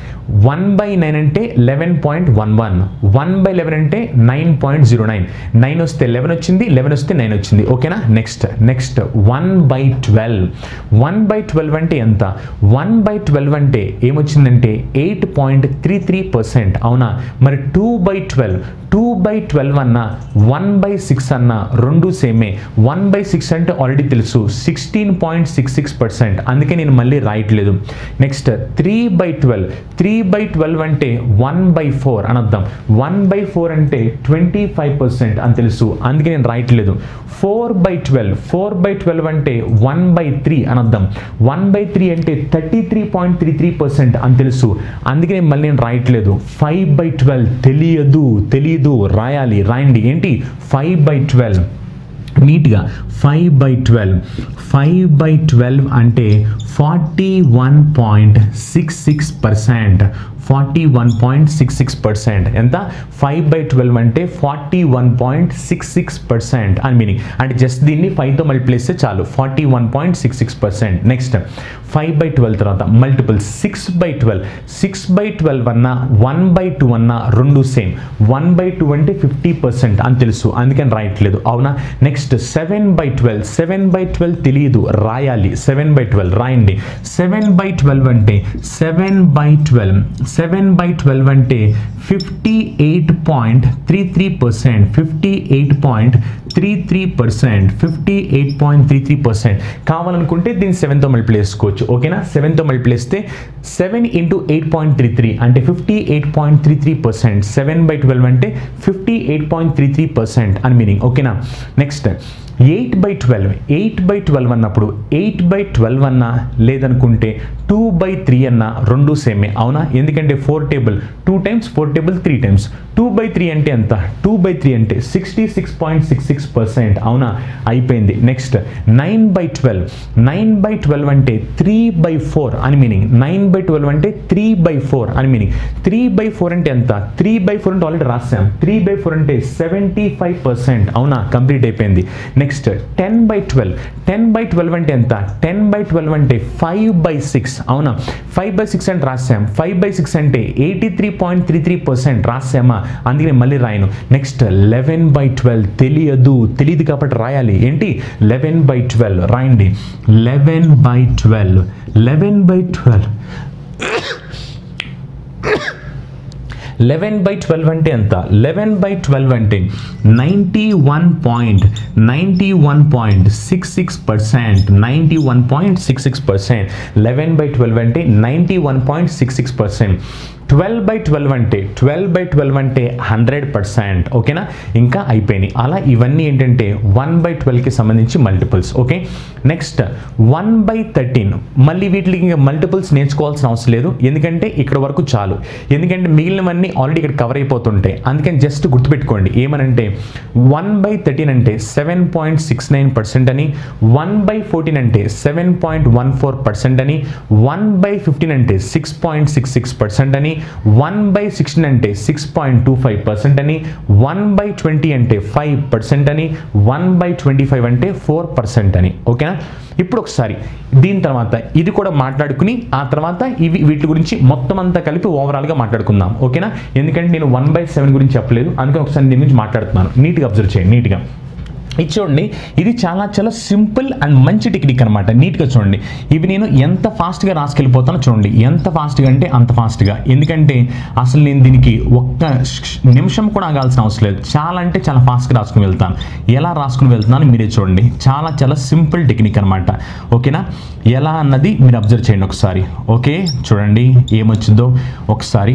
one by nine అంటే eleven point one one one by eleven అంటే nine point zero nine nine వస్తే లెవెన్ వచ్చింది లెవెన్ వస్తే నైన్ వచ్చింది ఓకేనా next next one by twelve one by twelve అంటే ఎంత వన్ బై ట్వెల్వ్ అంటే ఏమొచ్చిందంటే eight point three three percent అవునా మరి two by twelve two by twelve అన్న వన్ బై సిక్స్ అన్న రెండు సేమే వన్ బై సిక్స్ అంటే ఆల్రెడీ తెలుసు sixteen point six six percent అందుకే నేను మళ్ళీ రాయట్లేదు next three by twelve three by twelve అంటే వన్ బై ఫోర్ అని అర్థం వన్ బై ఫోర్ అంటే ట్వంటీ ఫైవ్ పర్సెంట్ అని తెలుసు అందుకే నేను రాయట్లేదు four by twelve four by twelve అంటే వన్ బై త్రీ అని అర్థం వన్ బై త్రీ అంటే thirty three point three three percent అని తెలుసు అందుకే నేను మళ్ళీ నేను రాయట్లేదు ఫైవ్ బై ట్వెల్వ్ తెలియదు తెలియదు రాయాలి రాయండి ఏంటి ఫైవ్ బై ట్వెల్వ్ నీట్గా five by twelve five by twelve అంటే forty one point six six percent forty one point six six percent ఎంత ఫైవ్ బై ట్వెల్వ్ అంటే forty one point six six percent అని మీనింగ్ అంటే just దీన్ని ఫైవ్తో multiply చేస్తే చాలు forty one point six six percent next five by twelve తర్వాత multiple six by twelve six by twelve అన్న వన్ బై టూ అన్న రెండు సేమ్ వన్ బై టూ అంటే ఫిఫ్టీ పర్సెంట్ అని తెలుసు అందుకని రాయట్లేదు అవునా next seven by twelve seven by twelve తెలియదు రాయాలి సెవెన్ బై ట్వెల్వ్ రాయండి సెవెన్ బై ట్వెల్వ్ అంటే seven by twelve seven by twelve అంటే fifty eight point three three percent fifty eight point three three percent fifty eight point three three percent కావాలనుకుంటే దీన్ని సెవెన్తో multiply చేసుకోవచ్చు ఓకేనా సెవెన్తో multiply చేస్తే seven into eight point three three అంటే fifty eight point three three percent seven by twelve అంటే fifty eight point three three percent అని మీనింగ్ ఓకేనా next eight by twelve eight by twelve అన్నప్పుడు eight by twelve అన్నా లేదనుకుంటే two by three అన్న రెండు సేమే అవునా ఎందుకంటే four table two times four table three times two by three అంటే ఎంత టూ బై త్రీ అంటే sixty six point six six percent అవునా అయిపోయింది next nine by twelve nine by twelve అంటే త్రీ బై ఫోర్ అని మీనింగ్ నైన్ బై ట్వెల్వ్ అంటే three by four అని meaning three by four అంటే ఎంత త్రీ బై ఫోర్ అంటే ఆల్రెడీ రాసాం త్రీ బై ఫోర్ అంటే సెవెంటీ ఫైవ్ పర్సెంట్ అవునా కంప్లీట్ అయిపోయింది next ten by twelve ten by twelve అంటే ఎంత టెన్ బై ట్వెల్వ్ అంటే ఫైవ్ బై సిక్స్ అవునా ఫైవ్ బై సిక్స్ అంటే రాసాం ఫైవ్ బై సిక్స్ అంటే eighty three point three three percent రాసామా అందుకని మళ్ళీ రాయను నెక్స్ట్ లెవెన్ బై ట్వెల్వ్ తెలియదు తెలియదు కాబట్టి రాయాలి ఏంటి లెవెన్ బై ట్వెల్వ్ రాయండి eleven by twelve eleven by twelve eleven by twelve అంటే ఎంత లెవెన్ బై ట్వెల్వ్ అంటే ninety one point ninety one point six six percent ninety one point six six percent eleven by twelve అంటే ninety one point six six percent twelve by twelve అంటే twelve by twelve అంటే hundred percent ఓకేనా ఇంకా అయిపోయినాయి అలా ఇవన్నీ ఏంటంటే one by ట్వెల్వ్కి సంబంధించి multiples okay next one by thirteen మళ్ళీ వీటికి ఇంకా మల్టిపుల్స్ నేర్చుకోవాల్సిన అవసరం లేదు ఎందుకంటే ఇక్కడ వరకు చాలు ఎందుకంటే మిగిలినవన్నీ ఆల్రెడీ ఇక్కడ కవర్ అయిపోతుంటాయి అందుకని జస్ట్ గుర్తుపెట్టుకోండి ఏమనంటే వన్ బై థర్టీన్ అంటే seven point six nine percent అని వన్ బై ఫోర్టీన్ అంటే seven point one four percent అని వన్ బై ఫిఫ్టీన్ అంటే six point six six percent అని వన్ బై సిక్స్టీన్ అంటే six point two five percent అని one by twenty అంటే five percent అని one by twenty five అంటే four percent అని ఓకేనా ఇప్పుడు ఒకసారి దీని తర్వాత ఇది కూడా మాట్లాడుకుని ఆ తర్వాత ఇవి వీటి గురించి మొత్తం అంతా కలిపి ఓవరాల్గా మాట్లాడుకుందాం ఓకేనా ఎందుకంటే నేను వన్ బై సెవెన్ గురించి చెప్పలేదు అందుకని ఒకసారి దీని గురించి మాట్లాడుతున్నాను నీట్గా అబ్జర్వ్ చేయండి నీట్గా ఇది చూడండి ఇది చాలా చాలా సింపుల్ అండ్ మంచి టెక్నిక్ అనమాట నీట్గా చూడండి ఇవి నేను ఎంత ఫాస్ట్గా రాసుకెళ్ళిపోతానో చూడండి ఎంత ఫాస్ట్గా అంటే అంత ఫాస్ట్గా ఎందుకంటే అసలు నేను దీనికి ఒక్క ష్- నిమిషం కూడా ఆగాల్సిన అవసరం లేదు చాలా అంటే చాలా ఫాస్ట్గా రాసుకుని వెళ్తాను ఎలా రాసుకుని వెళ్తున్నాను మీరే చూడండి చాలా చాలా సింపుల్ టెక్నిక్ అనమాట ఓకేనా ఎలా అన్నది మీరు అబ్జర్వ్ చేయండి ఒకసారి ఓకే చూడండి ఏమొచ్చిందో ఒకసారి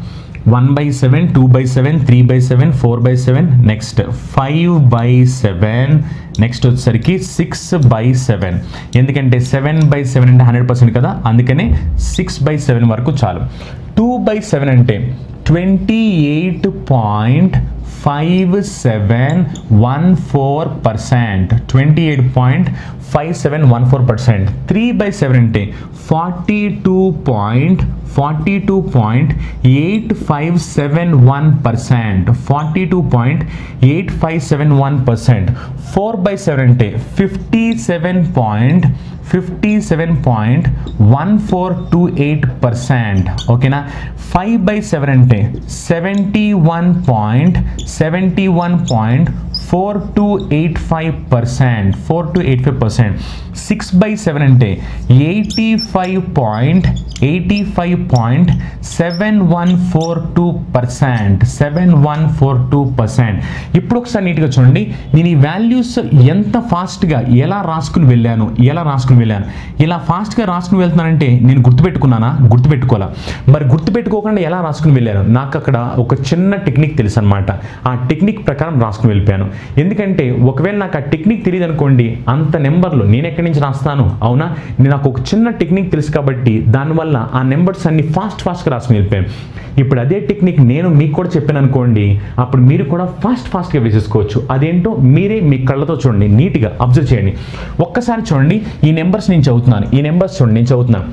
one by seven two by seven three by seven four by seven next five by seven next వచ్చేసరికి సిక్స్ బై సెవెన్ ఎందుకంటే సెవెన్ బై సెవెన్ అంటే హండ్రెడ్ పర్సెంట్ కదా అందుకనే సిక్స్ బై సెవెన్ వరకు చాలు టూ బై సెవెన్ అంటే twenty eight point five seven one four percent twenty eight point five seven one four percent three by seven అంటే forty two point forty two point eight five seven one percent forty two point eight five seven one percent four by seven అంటే fifty seven point fifty seven point one four two eight percent ఓకేనా five by seven అంటే seventy one point seventy one point four two eight five percent four two eight five percent six by seven అంటే eighty five point eighty five point seven one four two percent seven one four two percent ఇప్పుడు ఒకసారి నీట్గా చూడండి నేను ఈ values ఎంత ఫాస్ట్గా ఎలా రాసుకుని వెళ్ళాను ఎలా రాసుకుని వెళ్ళాను ఇలా ఫాస్ట్గా రాసుకుని వెళ్తున్నానంటే నేను గుర్తుపెట్టుకున్నానా గుర్తుపెట్టుకోవాలా మరి గుర్తుపెట్టుకోకుండా ఎలా రాసుకుని వెళ్ళాను నాకు అక్కడ ఒక చిన్న టెక్నిక్ తెలుసు అనమాట ఆ టెక్నిక్ ప్రకారం రాసుకుని వెళ్ళిపోయాను ఎందుకంటే ఒకవేళ నాకు ఆ టెక్నిక్ తెలియదు అనుకోండి అంత నెంబర్లు నేను ఎక్కడి నుంచి రాస్తాను అవునా నేను నాకు ఒక చిన్న టెక్నిక్ తెలుసు కాబట్టి దానివల్ల ఆ నెంబర్స్ అన్ని ఫాస్ట్ ఫాస్ట్గా రాసుకుని వెళ్ళిపోయాను ఇప్పుడు అదే టెక్నిక్ నేను మీకు కూడా చెప్పాను అనుకోండి అప్పుడు మీరు కూడా ఫాస్ట్ ఫాస్ట్గా వేసేసుకోవచ్చు అదేంటో మీరే మీ కళ్ళతో చూడండి నీట్గా అబ్జర్వ్ చేయండి ఒక్కసారి చూడండి ఈ నెంబర్స్ నేను చదువుతున్నాను ఈ నెంబర్స్ చూడండి నేను చదువుతున్నాను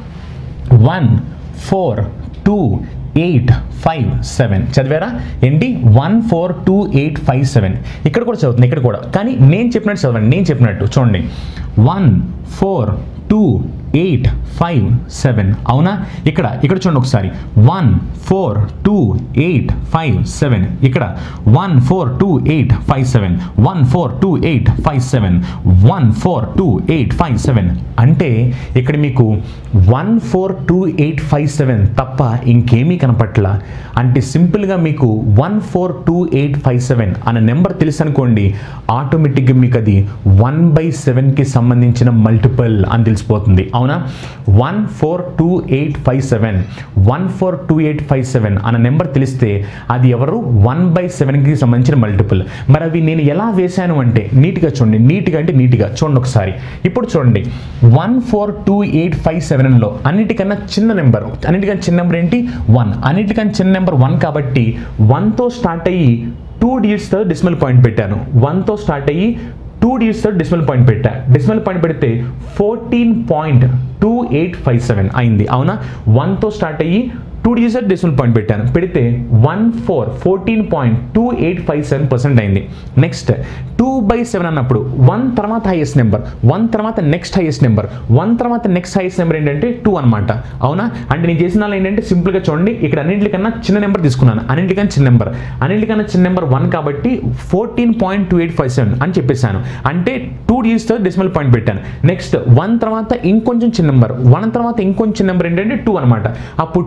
one four two eight five seven చదివారా ఏంటి one four two eight five seven ఇక్కడ కూడా చదువుతుంది ఇక్కడ కూడా కానీ నేను చెప్పినట్టు చదవండి నేను చెప్పినట్టు చూడండి one four two eight five seven అవునా ఇక్కడ ఇక్కడ చూడండి ఒకసారి one four two eight five seven ఇక్కడ one four two eight five seven one four two eight five seven one four two eight five seven అంటే ఇక్కడ మీకు one four two eight five seven తప్ప ఇంకేమీ కనపట్ల అంటే సింపుల్గా మీకు one four two eight five seven అనే నెంబర్ తెలుసు అనుకోండి ఆటోమేటిక్గా మీకు అది వన్ బై సెవెన్కి సంబంధించిన మల్టిపుల్ అని తెలిసిపోతుంది అవునా one four two eight five seven one four two eight five seven అన్న నెంబర్ తెలిస్తే అది ఎవరు వన్ బై సెవెన్కి సంబంధించిన మల్టిపుల్ మరి అవి నేను ఎలా వేశాను అంటే నీట్గా చూడండి నీట్గా అంటే నీట్గా చూడండి ఒకసారి ఇప్పుడు చూడండి one four two eight five సెవెన్లో అన్నిటికన్నా చిన్న నెంబర్ అన్నిటికన్నా చిన్న నెంబర్ ఏంటి వన్ అన్నిటికన్నా చిన్న నెంబర్ వన్ కాబట్టి వన్తో స్టార్ట్ అయ్యి టూ డిజిట్స్తో డెసిమల్ పాయింట్ పెట్టాను వన్తో స్టార్ట్ అయ్యి టూ డిజిట్స్తో డెసిమల్ పాయింట్ పెట్టా డెసిమల్ పాయింట్ పెడితే fourteen point two eight five seven అయింది అవునా వన్తో స్టార్ట్ అయ్యి టూ డిజిట్ డెసిమల్ పాయింట్ పెట్టాను పెడితే one four fourteen point two eight five seven percent అయింది నెక్స్ట్ టూ బై సెవెన్ అన్నప్పుడు వన్ తర్వాత హైయెస్ట్ నెంబర్ వన్ తర్వాత నెక్స్ట్ హైయెస్ట్ నెంబర్ వన్ తర్వాత నెక్స్ట్ హైయెస్ట్ నెంబర్ ఏంటంటే టూ అనమాట అవునా అంటే నేను చేసిన దానిలో ఏంటంటే సింపుల్గా చూడండి ఇక్కడ అన్నింటికన్నా చిన్న నెంబర్ తీసుకున్నాను అన్నింటికన్నా చిన్న నెంబర్ అన్నింటికన్నా చిన్న నెంబర్ వన్ కాబట్టి fourteen point two eight five seven అని చెప్పేశాను అంటే టూ డిజిట్స్తో డెసిమల్ పాయింట్ పెట్టాను నెక్స్ట్ వన్ తర్వాత ఇంకొంచెం చిన్న నెంబర్ వన్ తర్వాత ఇంకొంచెం నెంబర్ ఏంటంటే టూ అనమాట అప్పుడు టూతో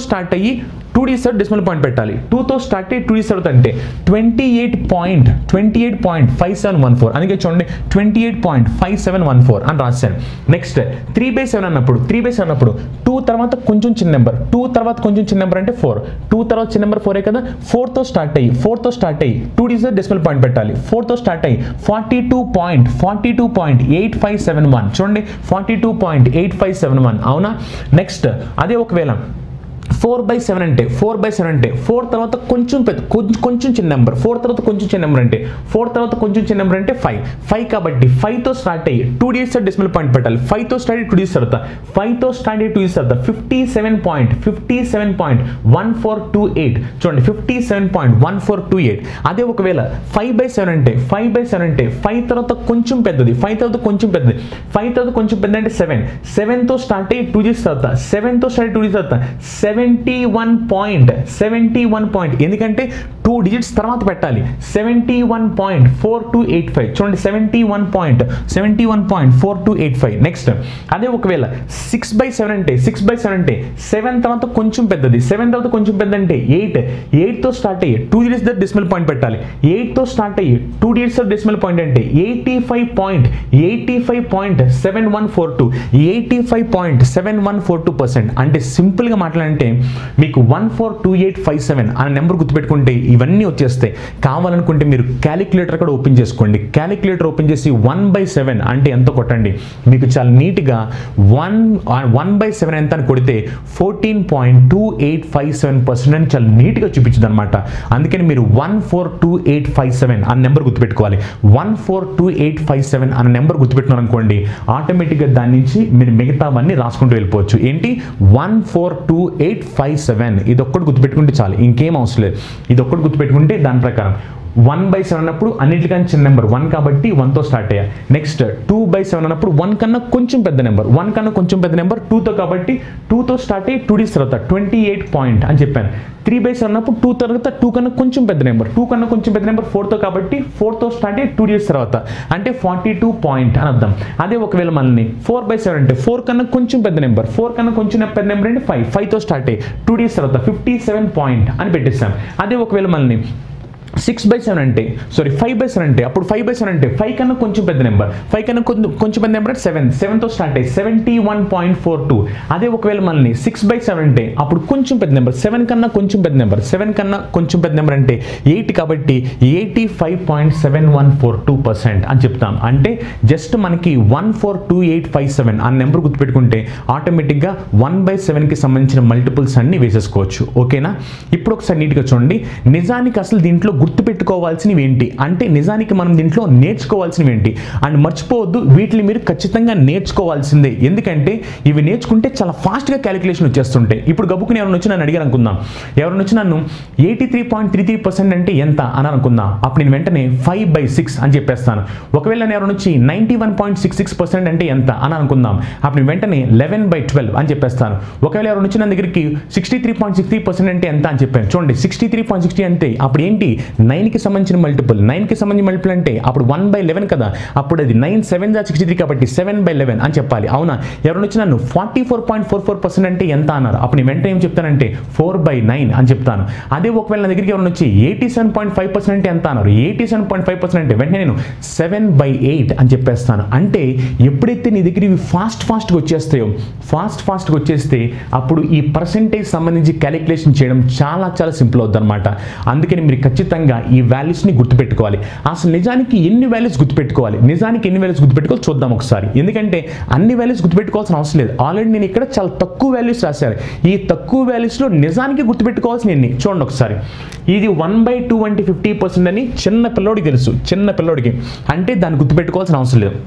స్టార్ట్ అయ్యి టూ డీస్ తర్వాత డెసిమల్ పాయింట్ పెట్టాలి టూతో స్టార్ట్ అయ్యి టూ డీస్ తర్వాత అంటే twenty eight point twenty eight point five seven one four అందుకే చూడండి twenty eight point five seven one four అని రాశాను నెక్స్ట్ త్రీ బై సెవెన్ అన్నప్పుడు త్రీ బై సెవెన్ అన్నప్పుడు టూ తర్వాత కొంచెం చిన్న నెంబర్ టూ తర్వాత కొంచెం చిన్న నెంబర్ అంటే ఫోర్ టూ తర్వాత చిన్న నెంబర్ ఫోరే కదా ఫోర్తో స్టార్ట్ అయ్యి ఫోర్తో స్టార్ట్ అయ్యి టూ డీస్ డెసిమల్ పాయింట్ పెట్టాలి ఫోర్తో స్టార్ట్ అయ్యి forty two point forty two point eight five seven one చూడండి forty two point eight five seven one అవునా నెక్స్ట్ అదే ఒకవేళ ఫోర్ బై సెవెన్ అంటే ఫోర్ బై సెవెన్ అంటే ఫోర్ తర్వాత కొంచెం పెద్ద కొంచెం కొంచెం చిన్న నెంబర్ ఫోర్ తర్వాత కొంచెం చిన్న నెంబర్ అంటే ఫోర్ తర్వాత కొంచెం చిన్న నెంబర్ అంటే ఫైవ్ ఫైవ్ కాబట్టి ఫైవ్తో స్టార్ట్ అయ్యి టూ డేస్ డెసిమల్ పాయింట్ పెట్టాలి ఫైవ్తో స్టార్ట్ అయ్యి టూ డేస్ తర్వాత ఫైవ్తో స్టార్ట్ అయ్యి టూ డేస్ తర్వాత fifty seven point fifty seven point one four two eight చూడండి fifty seven point one four two eight అదే ఒకవేళ ఫైవ్ బై సెవెన్ అంటే ఫైవ్ బై సెవెన్ అంటే ఫైవ్ తర్వాత కొంచెం పెద్దది ఫైవ్ తర్వాత కొంచెం పెద్దది ఫైవ్ తర్వాత కొంచెం పెద్ద అంటే సెవెన్ సెవెన్తో స్టార్ట్ అయ్యి టూ డేస్ తర్వాత సెవెన్తో స్టార్ట్ టూ డేస్ తర్వాత seventy one point seventy one point ఎందుకంటే టూ డిజిట్స్ తర్వాత పెట్టాలి seventy one point four two eight five చూడండి seventy one point seventy one point four two eight five next అదే ఒకవేళ సిక్స్ బై సెవెన్ అంటే six by seven అంటే seven తర్వాత కొంచెం పెద్దది సెవెన్ తర్వాత కొంచెం పెద్ద అంటే ఎయిట్ ఎయిట్తో స్టార్ట్ అయ్యి two digits the decimal point పెట్టాలి ఎయిట్తో స్టార్ట్ అయ్యి టూ డిజిట్స్ డెసిమల్ పాయింట్ అంటే eighty five point eighty five point seven one four two eighty five point seven one four two percent అంటే సింపుల్గా మాట్లాడంటే మీకు one four two eight five seven అనే number గుర్తుపెట్టుకుంటే ఇవన్నీ వచ్చేస్తాయి కావాలనుకుంటే మీరు క్యాలిక్యులేటర్ కూడా ఓపెన్ చేసుకోండి క్యాలిక్యులేటర్ ఓపెన్ చేసి వన్ బై సెవెన్ అంటే ఎంత కొట్టండి మీకు చాలా నీట్గా వన్ వన్ బై సెవెన్ ఎంత అని కొడితే fourteen point two eight five seven percent అని చాలా నీట్గా చూపించింది అనమాట అందుకని మీరు one four two eight five seven అన్న నెంబర్ గుర్తుపెట్టుకోవాలి one four two eight five seven అన్న నెంబర్ గుర్తుపెట్టుకున్నారు అనుకోండి ఆటోమేటిక్గా దాని నుంచి మీరు మిగతావన్నీ రాసుకుంటూ వెళ్ళిపోవచ్చు ఏంటి one four two eight five seven ఇది ఒక్కటి గుర్తుపెట్టుకుంటే చాలు ఇంకేం అవసరం లేదు ఇది ఒక్కటి గుర్తుపెట్టుకుంటే దాని ప్రకారం వన్ బై సెవెన్ అన్నప్పుడు అన్నిటికన్నా చిన్న నెంబర్ వన్ కాబట్టి వన్తో స్టార్ట్ అయ్యా నెక్స్ట్ టూ బై సెవెన్ అన్నప్పుడు వన్ కన్నా కొంచెం పెద్ద నెంబర్ వన్ కన్నా కొంచెం పెద్ద నెంబర్ టూతో కాబట్టి టూతో స్టార్ట్ అయ్యి టూ డీస్ తర్వాత ట్వంటీ ఎయిట్ పాయింట్ అని చెప్పాను త్రీ బై సెవెన్ అన్నప్పుడు టూ తర్వాత టూ కన్నా కొంచెం పెద్ద నెంబర్ టూ కన్నా కొంచెం పెద్ద నెంబర్ ఫోర్తో కాబట్టి ఫోర్తో స్టార్ట్ అయ్యి టూ డేస్ తర్వాత అంటే ఫార్టీ టూ పాయింట్ అని అర్థం అదే ఒకవేళ మనల్ని ఫోర్ బై సెవెన్ అంటే ఫోర్ కన్నా కొంచెం పెద్ద నెంబర్ ఫోర్ కన్నా కొంచెం పెద్ద నెంబర్ అంటే ఫైవ్ ఫైవ్తో స్టార్ట్ అయ్యి టూ డేస్ తర్వాత ఫిఫ్టీ సెవెన్ పాయింట్ అని పెట్టేస్తాం అదే ఒకవేళ మనల్ని సిక్స్ బై సెవెన్ అంటే సారీ ఫైవ్ బై సెవెన్ అంటే అప్పుడు ఫైవ్ బై సెవెన్ అంటే ఫైవ్ కన్నా కొంచెం పెద్ద నెంబర్ ఫైవ్ కన్నా కొంచెం కొంచెం పెద్ద నెంబర్ అంటే సెవెన్ సెవెన్తో స్టార్ట్ అయ్యి seventy one point four two అదే ఒకవేళ మనల్ని సిక్స్ బై సెవెన్ అంటే అప్పుడు కొంచెం పెద్ద నెంబర్ సెవెన్ కన్నా కొంచెం పెద్ద నెంబర్ సెవెన్ కన్నా కొంచెం పెద్ద నెంబర్ అంటే ఎయిట్ కాబట్టి eighty five point seven one four two percent అని చెప్తాం అంటే జస్ట్ మనకి one four two eight five seven ఆ నెంబర్ గుర్తుపెట్టుకుంటే ఆటోమేటిక్గా వన్ బై సెవెన్కి సంబంధించిన మల్టిపుల్స్ అన్ని వేసేసుకోవచ్చు ఓకేనా ఇప్పుడు ఒకసారి నీట్గా చూడండి నిజానికి అసలు దీంట్లో గుర్తుపెట్టుకోవాల్సినవి ఏంటి అంటే నిజానికి మనం దీంట్లో నేర్చుకోవాల్సినవి ఏంటి అండ్ మర్చిపోవద్దు వీటిని మీరు ఖచ్చితంగా నేర్చుకోవాల్సిందే ఎందుకంటే ఇవి నేర్చుకుంటే చాలా ఫాస్ట్గా క్యాలిక్యులేషన్ వచ్చేస్తుంటాయి ఇప్పుడు గబుకుని ఎవరైనా వచ్చి నన్ను అడిగారు అనుకుందాం ఎవరైనా వచ్చి నన్ను eighty three point three three percent అంటే ఎంత అని అనుకుందాం అప్పుడు నేను వెంటనే ఫైవ్ బై సిక్స్ అని చెప్పేస్తాను ఒకవేళ నేను ఎవరైనా వచ్చి ninety one point six six percent అంటే ఎంత అని అనుకుందాం అప్పుడు నేను వెంటనే లెవెన్ బై ట్వెల్వ్ అని చెప్పేస్తాను ఒకవేళ ఎవరైనా వచ్చి నా దగ్గరికి sixty three point six three percent అంటే ఎంత అని చెప్పాను చూడండి సిక్స్టీ త్రీ పాయింట్ సిక్స్టీ అంటే అప్పుడు ఏంటి నైన్కి సంబంధించిన మల్టిపుల్ నైన్కి సంబంధించిన మల్టిపుల్ అంటే అప్పుడు వన్ బై లెవెన్ కదా అప్పుడు అది నైన్ సెవెన్ జా సిక్స్టీ త్రీ కాబట్టి సెవెన్ బై లెవెన్ అని చెప్పాలి అవునా ఎవరైనా వచ్చి నన్ను forty four point four four percent అంటే ఎంత అన్నారు అప్పుడు నేను వెంటనే ఏం చెప్తానంటే ఫోర్ బై నైన్ అని చెప్తాను అదే ఒకవేళ నా దగ్గరికి ఎవరైనా వచ్చి eighty seven point five percent అంటే ఎంత అన్నారు eighty seven point five percent అంటే వెంటనే నేను సెవెన్ బై ఎయిట్ అని చెప్పేస్తాను అంటే ఎప్పుడైతే నీ దగ్గర ఇవి ఫాస్ట్ ఫాస్ట్గా వచ్చేస్తాయో ఫాస్ట్ ఫాస్ట్గా వచ్చేస్తే అప్పుడు ఈ పర్సెంటేజ్ సంబంధించి క్యాలిక్యులేషన్ చేయడం చాలా చాలా సింపుల్ అవుతుంది అనమాట అందుకని మీరు ఖచ్చితంగా ఈ వాల్యూస్ని గుర్తుపెట్టుకోవాలి అసలు నిజానికి ఎన్ని వాల్యూస్ గుర్తుపెట్టుకోవాలి నిజానికి ఎన్ని వాల్యూస్ గుర్తుపెట్టుకోవాలి చూద్దాం ఒకసారి ఎందుకంటే అన్ని వాల్యూస్ గుర్తుపెట్టుకోవాల్సిన అవసరం లేదు ఆల్రెడీ నేను ఇక్కడ చాలా తక్కువ వాల్యూస్ రాశాను ఈ తక్కువ వాల్యూస్లో నిజానికి గుర్తుపెట్టుకోవాల్సిన ఎన్ని చూడండి ఒకసారి ఇది వన్ బై టూ అంటే ఫిఫ్టీ పర్సెంట్ అని చిన్న పిల్లోడికి తెలుసు చిన్న పిల్లోడికి అంటే దాన్ని గుర్తుపెట్టుకోవాల్సిన అవసరం లేదు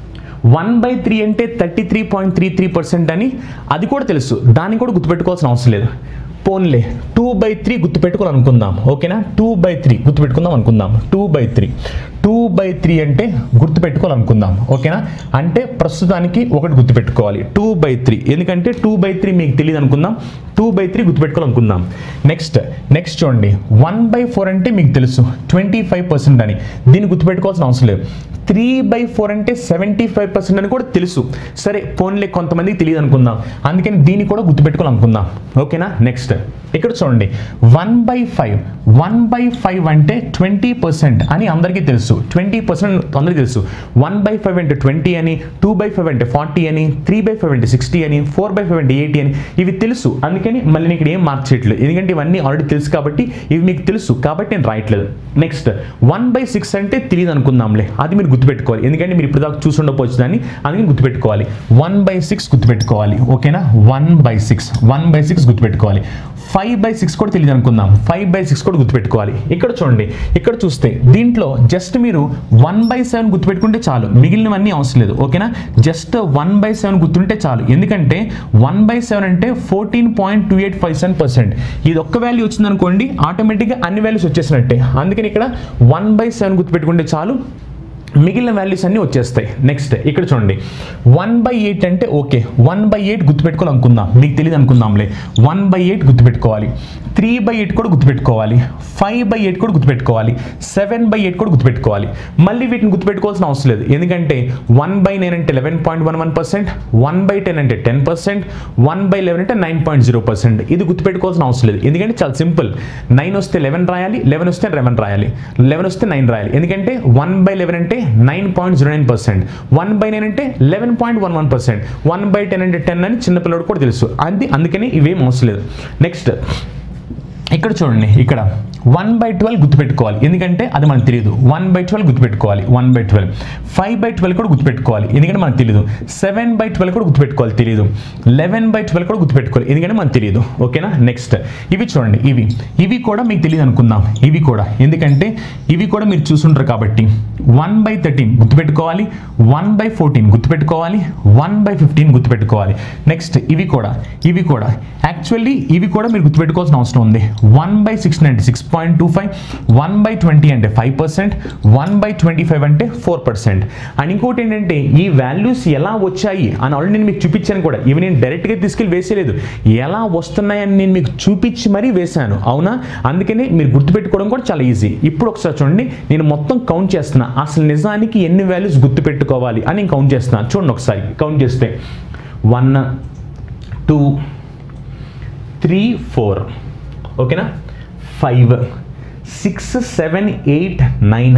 వన్ బై త్రీ అంటే thirty three point three three percent అని అది కూడా తెలుసు దాన్ని కూడా గుర్తుపెట్టుకోవాల్సిన అవసరం లేదు పోన్లే టూ బై త్రీ గుర్తుపెట్టుకోవాలి అనుకుందాం ఓకేనా టూ బై త్రీ గుర్తుపెట్టుకుందాం అనుకుందాం two by three two by three అంటే గుర్తుపెట్టుకోవాలి అనుకుందాం ఓకేనా అంటే ప్రస్తుతానికి ఒకటి గుర్తుపెట్టుకోవాలి టూ బై త్రీ ఎందుకంటే టూ బై త్రీ మీకు తెలియదు అనుకుందాం టూ బై త్రీ గుర్తుపెట్టుకోవాలనుకుందాం నెక్స్ట్ నెక్స్ట్ చూడండి వన్ బై ఫోర్ అంటే మీకు తెలుసు ట్వంటీ ఫైవ్ పర్సెంట్ అని దీన్ని గుర్తుపెట్టుకోవాల్సిన అవసరం లేదు త్రీ బై ఫోర్ అంటే సెవెంటీ ఫైవ్ పర్సెంట్ అని కూడా తెలుసు సరే ఫోన్లే కొంతమందికి తెలియదు అనుకుందాం అందుకని దీన్ని కూడా గుర్తుపెట్టుకోవాలి అనుకుందాం ఓకేనా నెక్స్ట్ ఇక్కడ చూడండి one by five one by five అంటే ట్వంటీ పర్సెంట్ అని అందరికీ తెలుసు ట్వంటీ పర్సెంట్ అందరికీ తెలుసు వన్ బై ఫైవ్ అంటే ట్వంటీ అని టూ బై ఫైవ్ అంటే ఫార్టీ అని త్రీ బై ఫైవ్ అంటే సిక్స్టీ అని ఫోర్ బై ఫైవ్ అంటే ఎయిటీ అని ఇవి తెలుసు అందుకని మళ్ళీ నేను ఇక్కడ ఏం మార్చేయట్లేదు ఎందుకంటే ఇవన్నీ ఆల్రెడీ తెలుసు కాబట్టి ఇవి మీకు తెలుసు కాబట్టి నేను రాయట్లేదు నెక్స్ట్ వన్ బై సిక్స్ అంటే తెలియదు అనుకుందాంలే అది మీరు గుర్తుపెట్టుకోవాలి ఎందుకంటే మీరు ఇప్పుడు దాకా చూసి ఉండకపోవచ్చు దాన్ని అందుకని గుర్తుపెట్టుకోవాలి వన్ బై సిక్స్ గుర్తుపెట్టుకోవాలి ఓకేనా one by six one by six గుర్తుపెట్టుకోవాలి ఫైవ్ బై సిక్స్ కూడా తెలియదు అనుకుందాం ఫైవ్ బై సిక్స్ కూడా గుర్తుపెట్టుకోవాలి ఇక్కడ చూడండి ఇక్కడ చూస్తే దీంట్లో జస్ట్ మీరు వన్ బై సెవెన్ గుర్తుపెట్టుకుంటే చాలు మిగిలినవన్నీ అవసరం లేదు ఓకేనా జస్ట్ వన్ బై సెవెన్ గుర్తుంటే చాలు ఎందుకంటే వన్ బై సెవెన్ అంటే fourteen point two eight five seven percent ఇది ఒక్క వాల్యూ వచ్చిందనుకోండి ఆటోమేటిక్గా అన్ని వాల్యూస్ వచ్చేసినట్టే అందుకని ఇక్కడ వన్ బై సెవెన్ గుర్తుపెట్టుకుంటే చాలు మిగిలిన వాల్యూస్ అన్నీ వచ్చేస్తాయి నెక్స్ట్ ఇక్కడ చూడండి వన్ బై ఎయిట్ అంటే ఓకే వన్ బై ఎయిట్ గుర్తుపెట్టుకోవాలి అనుకుందాం మీకు తెలియదు అనుకుందాంలే వన్ బై ఎయిట్ గుర్తుపెట్టుకోవాలి త్రీ బై ఎయిట్ కూడా గుర్తుపెట్టుకోవాలి ఫైవ్ బై ఎయిట్ కూడా గుర్తుపెట్టుకోవాలి సెవెన్ బై ఎయిట్ కూడా గుర్తుపెట్టుకోవాలి మళ్ళీ వీటిని గుర్తుపెట్టుకోవాల్సిన అవసరం లేదు ఎందుకంటే వన్ బై నైన్ అంటే eleven point one one percent one by ten అంటే ten percent one by eleven అంటే నైన్ పాయింట్ జీరో పర్సెంట్ ఇది గుర్తుపెట్టుకోవాల్సిన అవసరం లేదు ఎందుకంటే చాలా సింపుల్ నైన్ వస్తే లెవెన్ రాయాలి లెవెన్ వస్తే లెవెన్ రాయాలి లెవెన్ వస్తే నైన్ రాయాలి ఎందుకంటే వన్ బై లెవెన్ అంటే nine point zero nine percent one by nine అంటే eleven point one one percent one by ten అంటే టెన్ అని చిన్నపిల్లడు కూడా తెలుసు అది అందుకని ఇవేం అవసరం లేదు నెక్స్ట్ ఇక్కడ చూడండి ఇక్కడ వన్ బై ట్వెల్వ్ గుర్తుపెట్టుకోవాలి ఎందుకంటే అది మనకు తెలియదు వన్ బై ట్వెల్వ్ గుర్తుపెట్టుకోవాలి one by twelve five by twelve కూడా గుర్తుపెట్టుకోవాలి ఎందుకంటే మనకు తెలియదు సెవెన్ బై ట్వెల్వ్ కూడా గుర్తుపెట్టుకోవాలి తెలియదు లెవెన్ బై ట్వెల్వ్ కూడా గుర్తుపెట్టుకోవాలి ఎందుకంటే మనకు తెలియదు ఓకేనా నెక్స్ట్ ఇవి చూడండి ఇవి ఇవి కూడా మీకు తెలియదు అనుకుందాం ఇవి కూడా ఎందుకంటే ఇవి కూడా మీరు చూసుంటారు కాబట్టి వన్ బై థర్టీన్ గుర్తుపెట్టుకోవాలి వన్ బై ఫోర్టీన్ గుర్తుపెట్టుకోవాలి వన్ బై ఫిఫ్టీన్ గుర్తుపెట్టుకోవాలి నెక్స్ట్ ఇవి కూడా ఇవి కూడా యాక్చువల్లీ ఇవి కూడా మీరు గుర్తుపెట్టుకోవాల్సిన అవసరం ఉంది వన్ బై సిక్స్టీన్ అంటే six point two five one by twenty అంటే five percent one by twenty five అంటే ఫోర్ పర్సెంట్ అండ్ ఇంకోటి ఏంటంటే ఈ వాల్యూస్ ఎలా వచ్చాయి అని ఆల్రెడీ నేను మీకు చూపించాను కూడా ఇవి నేను డైరెక్ట్గా తీసుకెళ్ళి వేసేయలేదు ఎలా వస్తున్నాయని నేను మీకు చూపించి మరీ వేశాను అవునా అందుకని మీరు గుర్తుపెట్టుకోవడం కూడా చాలా ఈజీ ఇప్పుడు ఒకసారి చూడండి నేను మొత్తం కౌంట్ చేస్తున్నా అసలు నిజానికి ఎన్ని వాల్యూస్ గుర్తుపెట్టుకోవాలి అని నేను కౌంట్ చేస్తున్నా చూడండి ఒకసారి కౌంట్ చేస్తే వన్ టూ త్రీ ఫోర్ ఓకేనా five six seven eight nine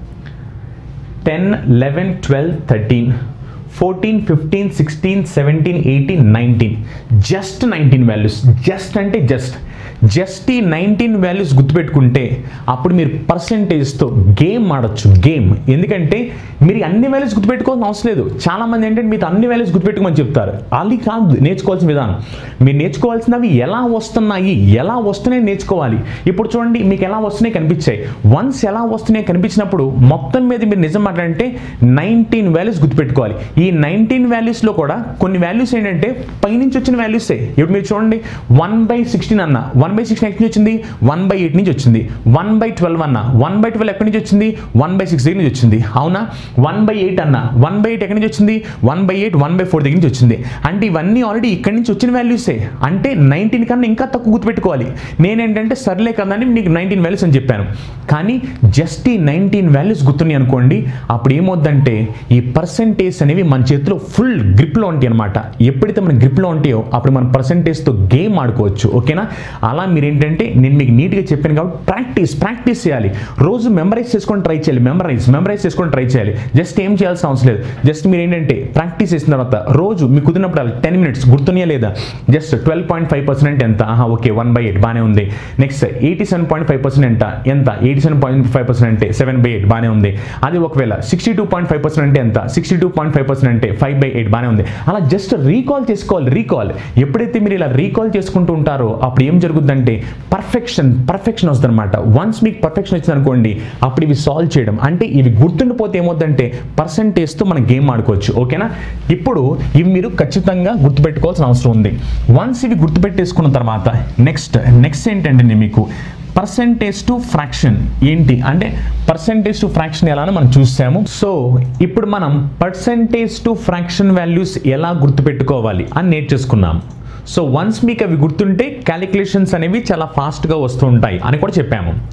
ten eleven twelve thirteen fourteen fifteen sixteen seventeen eighteen nineteen just nineteen values just అంటే జస్ట్ జస్ట్ ఈ నైన్టీన్ వాల్యూస్ గుర్తుపెట్టుకుంటే అప్పుడు మీరు పర్సంటేజ్తో గేమ్ ఆడొచ్చు గేమ్ ఎందుకంటే మీరు అన్ని వాల్యూస్ గుర్తుపెట్టుకోవాల్సిన అవసరం లేదు చాలామంది ఏంటంటే మీరు అన్ని వాల్యూస్ గుర్తుపెట్టుకోమని చెప్తారు అది కాదు నేర్చుకోవాల్సిన విధానం మీరు నేర్చుకోవాల్సినవి ఎలా వస్తున్నాయి ఎలా వస్తున్నాయి నేర్చుకోవాలి ఇప్పుడు చూడండి మీకు ఎలా వస్తున్నాయి కనిపించాయి వన్స్ ఎలా వస్తున్నాయి కనిపించినప్పుడు మొత్తం మీద మీరు నిజం మాట్లాడంటే నైన్టీన్ వాల్యూస్ గుర్తుపెట్టుకోవాలి ఈ నైన్టీన్ వాల్యూస్లో కూడా కొన్ని వాల్యూస్ ఏంటంటే పైనుంచి వచ్చిన వాల్యూసే ఇప్పుడు మీరు చూడండి వన్ బై సిక్స్టీన్ అన్న వన్ బై సిక్స్టీన్ ఎక్కడి నుంచి వచ్చింది వన్ బై ఎయిట్ నుంచి వచ్చింది వన్ బై ట్వెల్వ్ అన్న వన్ బై ట్వెల్వ్ ఎక్కడి నుంచి వచ్చింది వన్ బై సిక్స్ దగ్గర నుంచి వచ్చింది అవునా వన్ బై ఎయిట్ అన్న వన్ బై ఎయిట్ ఎక్కడి నుంచి వచ్చింది one by eight one by four దగ్గర నుంచి వచ్చింది అంటే ఇవన్నీ ఆల్రెడీ ఇక్కడి నుంచి వచ్చిన వాల్యూసే అంటే నైన్టీన్ కన్నా ఇంకా తక్కువ గుర్తుపెట్టుకోవాలి నేనేంటంటే సర్లే కదా అని నీకు నైన్టీన్ వాల్యూస్ అని చెప్పాను కానీ జస్ట్ ఈ నైన్టీన్ వాల్యూస్ గుర్తున్నాయి అనుకోండి అప్పుడు ఏమవుద్దంటే ఈ పర్సంటేజ్ అనేవి మన చేతిలో ఫుల్ గ్రిప్లో ఉంటాయి అనమాట ఎప్పుడైతే మన గ్రిప్లో ఉంటాయో అప్పుడు మన పర్సంటేజ్తో గేమ్ ఆడుకోవచ్చు ఓకేనా అలా మీరు ఏంటంటే నేను మీకు నీట్గా చెప్పాను కాబట్టి ప్రాక్టీస్ ప్రాక్టీస్ చేయాలి రోజు మెమరైజ్ చేసుకొని ట్రై చేయాలి మెమరైజ్ మెమరైజ్ చేసుకొని ట్రై చేయాలి జస్ట్ ఏం చేయాల్సిన అవసరం లేదు జస్ట్ మీరు ఏంటంటే ప్రాక్టీస్ చేసిన తర్వాత రోజు మీకు కుదిరినప్పుడు టెన్ మినిట్స్ గుర్తున్నాయా లేదా just twelve point five percent అంటే ఎంత ఆహా ఓకే వన్ బై ఎయిట్ బాగానే ఉంది next eighty seven point five percent ఎంత ఎంత eighty seven point five percent అంటే సెవెన్ బై ఎయిట్ బాగానే ఉంది అది ఒకవేళ sixty two point five percent అంటే ఎంత sixty two point five percent అంటే ఫైవ్ బై ఎయిట్ బాగానే ఉంది అలా జస్ట్ రీకాల్ చేసుకోవాలి రీకాల్ ఎప్పుడైతే మీరు ఇలా రీకాల్ చేసుకుంటూ ఉంటారో అప్పుడు ఏం జరుగుతుందంటే పర్ఫెక్షన్ పర్ఫెక్షన్ వస్తుంది అనమాట వన్స్ మీకు పర్ఫెక్షన్ వచ్చింది అనుకోండి అప్పుడు ఇవి సాల్వ్ చేయడం అంటే ఇవి గుర్తుండిపోతే ఏమవుతుందంటే పర్సంటేజ్తో మనం గేమ్ ఆడుకోవచ్చు ఓకేనా ఇప్పుడు ఇవి మీరు ఖచ్చితంగా గుర్తుపెట్టుకోవాల్సిన అవసరం ఉంది వన్స్ ఇవి గుర్తుపెట్టేసుకున్న తర్వాత నెక్స్ట్ నెక్స్ట్ ఏంటంటే మీకు పర్సంటేజ్ టు ఫ్రాక్షన్ ఏంటి అంటే పర్సంటేజ్ టు ఫ్రాక్షన్ ఎలా అని మనం చూసాము సో ఇప్పుడు మనం పర్సంటేజ్ టు ఫ్రాక్షన్ వాల్యూస్ ఎలా గుర్తుపెట్టుకోవాలి అని నేర్చేసుకున్నాం సో వన్స్ మీకు అవి గుర్తుంటే క్యాలిక్యులేషన్స్ అనేవి చాలా ఫాస్ట్గా వస్తూ ఉంటాయి అని కూడా చెప్పాము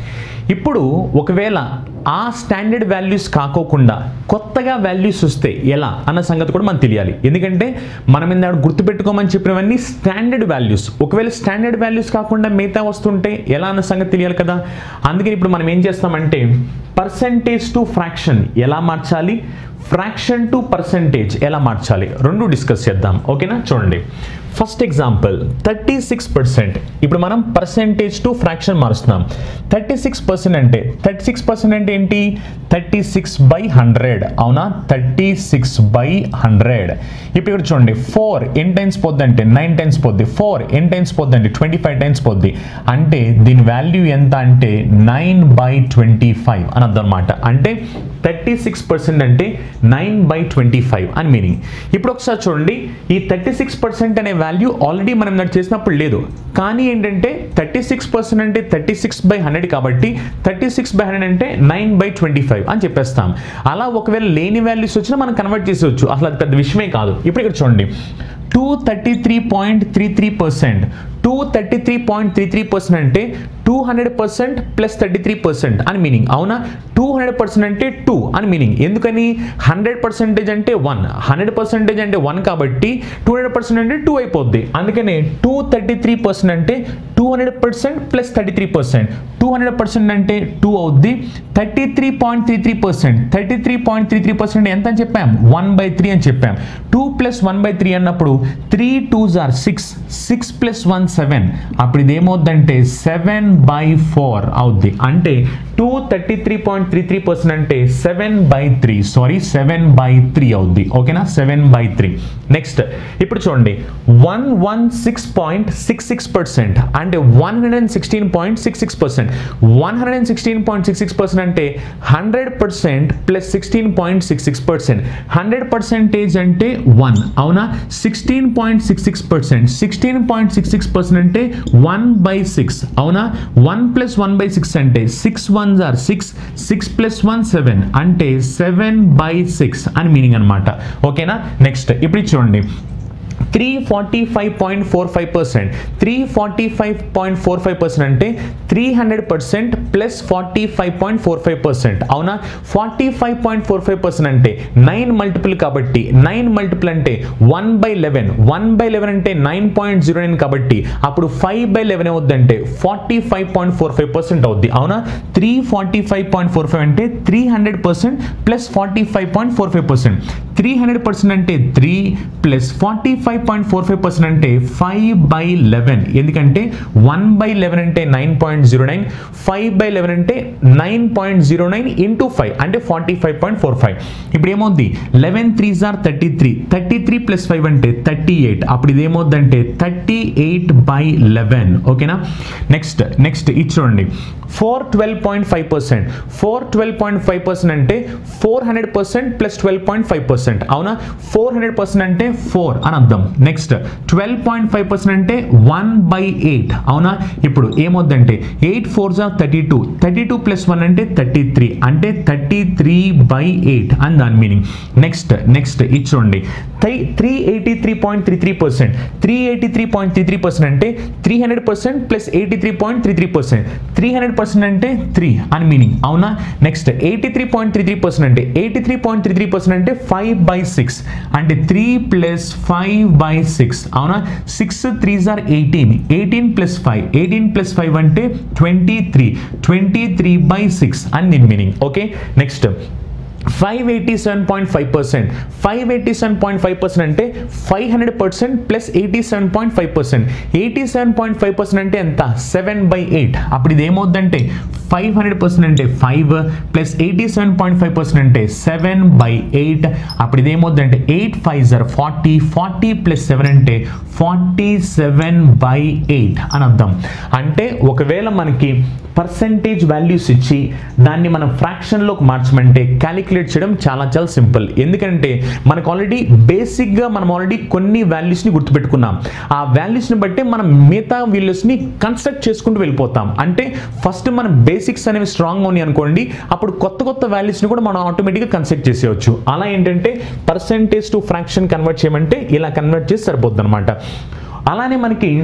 ఇప్పుడు ఒకవేళ ఆ స్టాండర్డ్ వాల్యూస్ కాకోకుండా కొత్తగా వాల్యూస్ వస్తే ఎలా అన్న సంగతి కూడా మనకు తెలియాలి ఎందుకంటే మనం ఇందాక గుర్తుపెట్టుకోమని చెప్పినవన్నీ స్టాండర్డ్ వాల్యూస్ ఒకవేళ స్టాండర్డ్ వాల్యూస్ కాకుండా మిగతా వస్తుంటే ఎలా అన్న సంగతి తెలియాలి కదా అందుకని ఇప్పుడు మనం ఏం చేస్తామంటే పర్సంటేజ్ టు ఫ్రాక్షన్ ఎలా మార్చాలి ఫ్రాక్షన్ టు పర్సంటేజ్ ఎలా మార్చాలి రెండు డిస్కస్ చేద్దాం ఓకేనా చూడండి first example thirty six percent ఇప్పుడు మనం పర్సెంటేజ్ టు ఫ్రాక్షన్ మారుస్తున్నాం థర్టీ సిక్స్ పర్సెంట్ అంటే థర్టీ సిక్స్ పర్సెంట్ అంటే ఏంటి థర్టీ సిక్స్ బై హండ్రెడ్ అవునా థర్టీ సిక్స్ బై హండ్రెడ్ ఇప్పుడు ఇక్కడ చూడండి ఫోర్ ఎన్ టైమ్స్ పోద్ది అంటే నైన్ టైమ్స్ పోద్ది ఫోర్ ఎన్ టైమ్స్ పోద్ది అంటే ట్వంటీ ఫైవ్ టైమ్స్ పోద్ది అంటే దీని వాల్యూ ఎంత అంటే నైన్ బై ట్వంటీ ఫైవ్ అని అర్థం అనమాట అంటే థర్టీ సిక్స్ పర్సెంట్ అంటే నైన్ బై ట్వంటీ ఫైవ్ అని మీనింగ్ ఇప్పుడు ఒకసారి చూడండి ఈ థర్టీ సిక్స్ పర్సెంట్ అనే వాల్యూ ఆల్రెడీ మనం నడు చేసినప్పుడు లేదు కానీ ఏంటంటే థర్టీ సిక్స్ పర్సెంట్ అంటే థర్టీ సిక్స్ బై హండ్రెడ్ కాబట్టి థర్టీ సిక్స్ బై హండ్రెడ్ అంటే నైన్ బై ట్వంటీ ఫైవ్ అని చెప్పేస్తాం అలా ఒకవేళ లేని వాల్యూస్ వచ్చినా మనం కన్వర్ట్ చేసేవచ్చు అసలు అది పెద్ద విషయమే కాదు ఇప్పుడు ఇక్కడ చూడండి two thirty three point three three percent two thirty three point three three percent అంటే two hundred percent plus thirty three percent అని మీనింగ్ అవునా టూ హండ్రెడ్ పర్సెంట్ అంటే టూ అని మీనింగ్ ఎందుకని హండ్రెడ్ పర్సెంటేజ్ అంటే వన్ హండ్రెడ్ పర్సెంటేజ్ అంటే one కాబట్టి two hundred percent అంటే టూ అయిపోద్ది అందుకనే టూ థర్టీ త్రీ పర్సెంట్ అంటే two hundred percent plus thirty three percent two hundred percent అంటే టూ అవుద్ది thirty three point three three percent thirty three point three three percent ఎంత అని చెప్పాం one by three అని చెప్పాం two plus one by three అన్నప్పుడు three twos are six six plus one seven అప్పుడు ఇది ఏమవుద్దంటే సెవెన్ బై ఫోర్ అవుద్ది అంటే two thirty three point three three percent అంటే seven by three sorry seven by three అవుద్ది ఓకేనా సెవెన్ బై త్రీ నెక్స్ట్ ఇప్పుడు చూడండి one one six point six six percent అంటే one hundred and sixteen point six six percent one hundred and sixteen point six six percent అంటే hundred percent plus sixteen point six six percent hundred percentage అంటే one అవునా sixteen point six six percent sixteen point six six percent అంటే one by six అవునా one plus one by six అంటే six ones are six six plus one seven అంటే seven by six అని meaning అనమాట ఓకేనా next ఇప్పుడు ఇది చూడండి three forty five point four five percent three forty five point four five percent అంటే three hundred percent plus forty five point four five percent అవునా forty five point four five percent అంటే nine multiple కాబట్టి nine multiple అంటే one by eleven one by eleven అంటే nine point zero nine కాబట్టి అప్పుడు five by eleven అవుద్దంటే forty five point four five percent అవుద్ది అవునా three forty five point four five అంటే three hundred percent plus forty five point four five percent three hundred percent అంటే three plus forty five point four five percent అంటే five by eleven ఎందుకంటే one by eleven అంటే nine point zero nine five by eleven అంటే nine point zero nine into five అంటే forty five point four five ఇప్పుడు ఏమవుద్ది eleven three జార్ thirty three thirty three plus five అంటే thirty eight అప్పుడు ఇది ఏమవుద్దంటే థర్టీ ఎయిట్ బై లెవెన్ ఓకేనా నెక్స్ట్ నెక్స్ట్ ఇది చూడండి four twelve point five percent four twelve point five percent అంటే four hundred percent plus twelve point five percent అవునా four hundred percent అంటే ఫోర్ అని అర్థం next twelve point five percent అంటే one by eight అవునా ఇప్పుడు ఏమొద్దంటే ఎయిట్ ఫోర్ జా thirty two thirty two plus one అంటే థర్టీ త్రీ అంటే థర్టీ త్రీ బై ఎయిట్ అని దాని మీనింగ్ నెక్స్ట్ నెక్స్ట్ ఇది చూడండి three eighty three point three three percent three eighty three point three three percent అంటే three hundred percent plus eighty three point three three percent three hundred percent అంటే three అని meaning అవునా next eighty three point three three percent అంటే eighty three point three three percent అంటే five by six అంటే three plus five by six అవునా six three జార్ eighteen eighteen plus five eighteen plus five అంటే twenty three twenty three by six అని దీని meaning okay next five eighty seven point five percent five eighty seven point five percent అంటే five hundred percent plus eighty seven point five percent eighty seven point five percent అంటే ఎంత seven by eight అప్పుడు ఇది ఏమవుద్దంటే five hundred percent అంటే five plus eighty seven point five percent అంటే seven by eight అప్పుడు ఇది ఏమవుద్దంటే ఎయిట్ ఫైవ్ జర్ ఫార్టీ ఫార్టీ ప్లస్ సెవెన్ అంటే ఫార్టీ సెవెన్ బై ఎయిట్ అని అర్థం అంటే ఒకవేళ మనకి పర్సంటేజ్ వాల్యూస్ ఇచ్చి దాన్ని మనం ఫ్రాక్షన్లోకి మార్చమంటే క్యాలిక్యులేట్ చేయడం చాలా చాలా సింపుల్ ఎందుకంటే మనకు ఆల్రెడీ బేసిక్గా మనం ఆల్రెడీ కొన్ని వాల్యూస్ని గుర్తుపెట్టుకున్నాం ఆ వాల్యూస్ని బట్టి మనం మిగతా వాల్యూస్ని కన్స్ట్రక్ట్ చేసుకుంటూ వెళ్ళిపోతాం అంటే ఫస్ట్ మనం బేసిక్స్ అనేవి స్ట్రాంగ్ ఉన్నాయి అనుకోండి అప్పుడు కొత్త కొత్త వాల్యూస్ని కూడా మనం ఆటోమేటిక్గా కన్స్ట్రక్ట్ చేసేయచ్చు అలా ఏంటంటే పర్సంటేజ్ టు ఫ్రాక్షన్ కన్వర్ట్ చేయమంటే ఇలా కన్వర్ట్ చేసి సరిపోద్ది అనమాట అలానే మనకి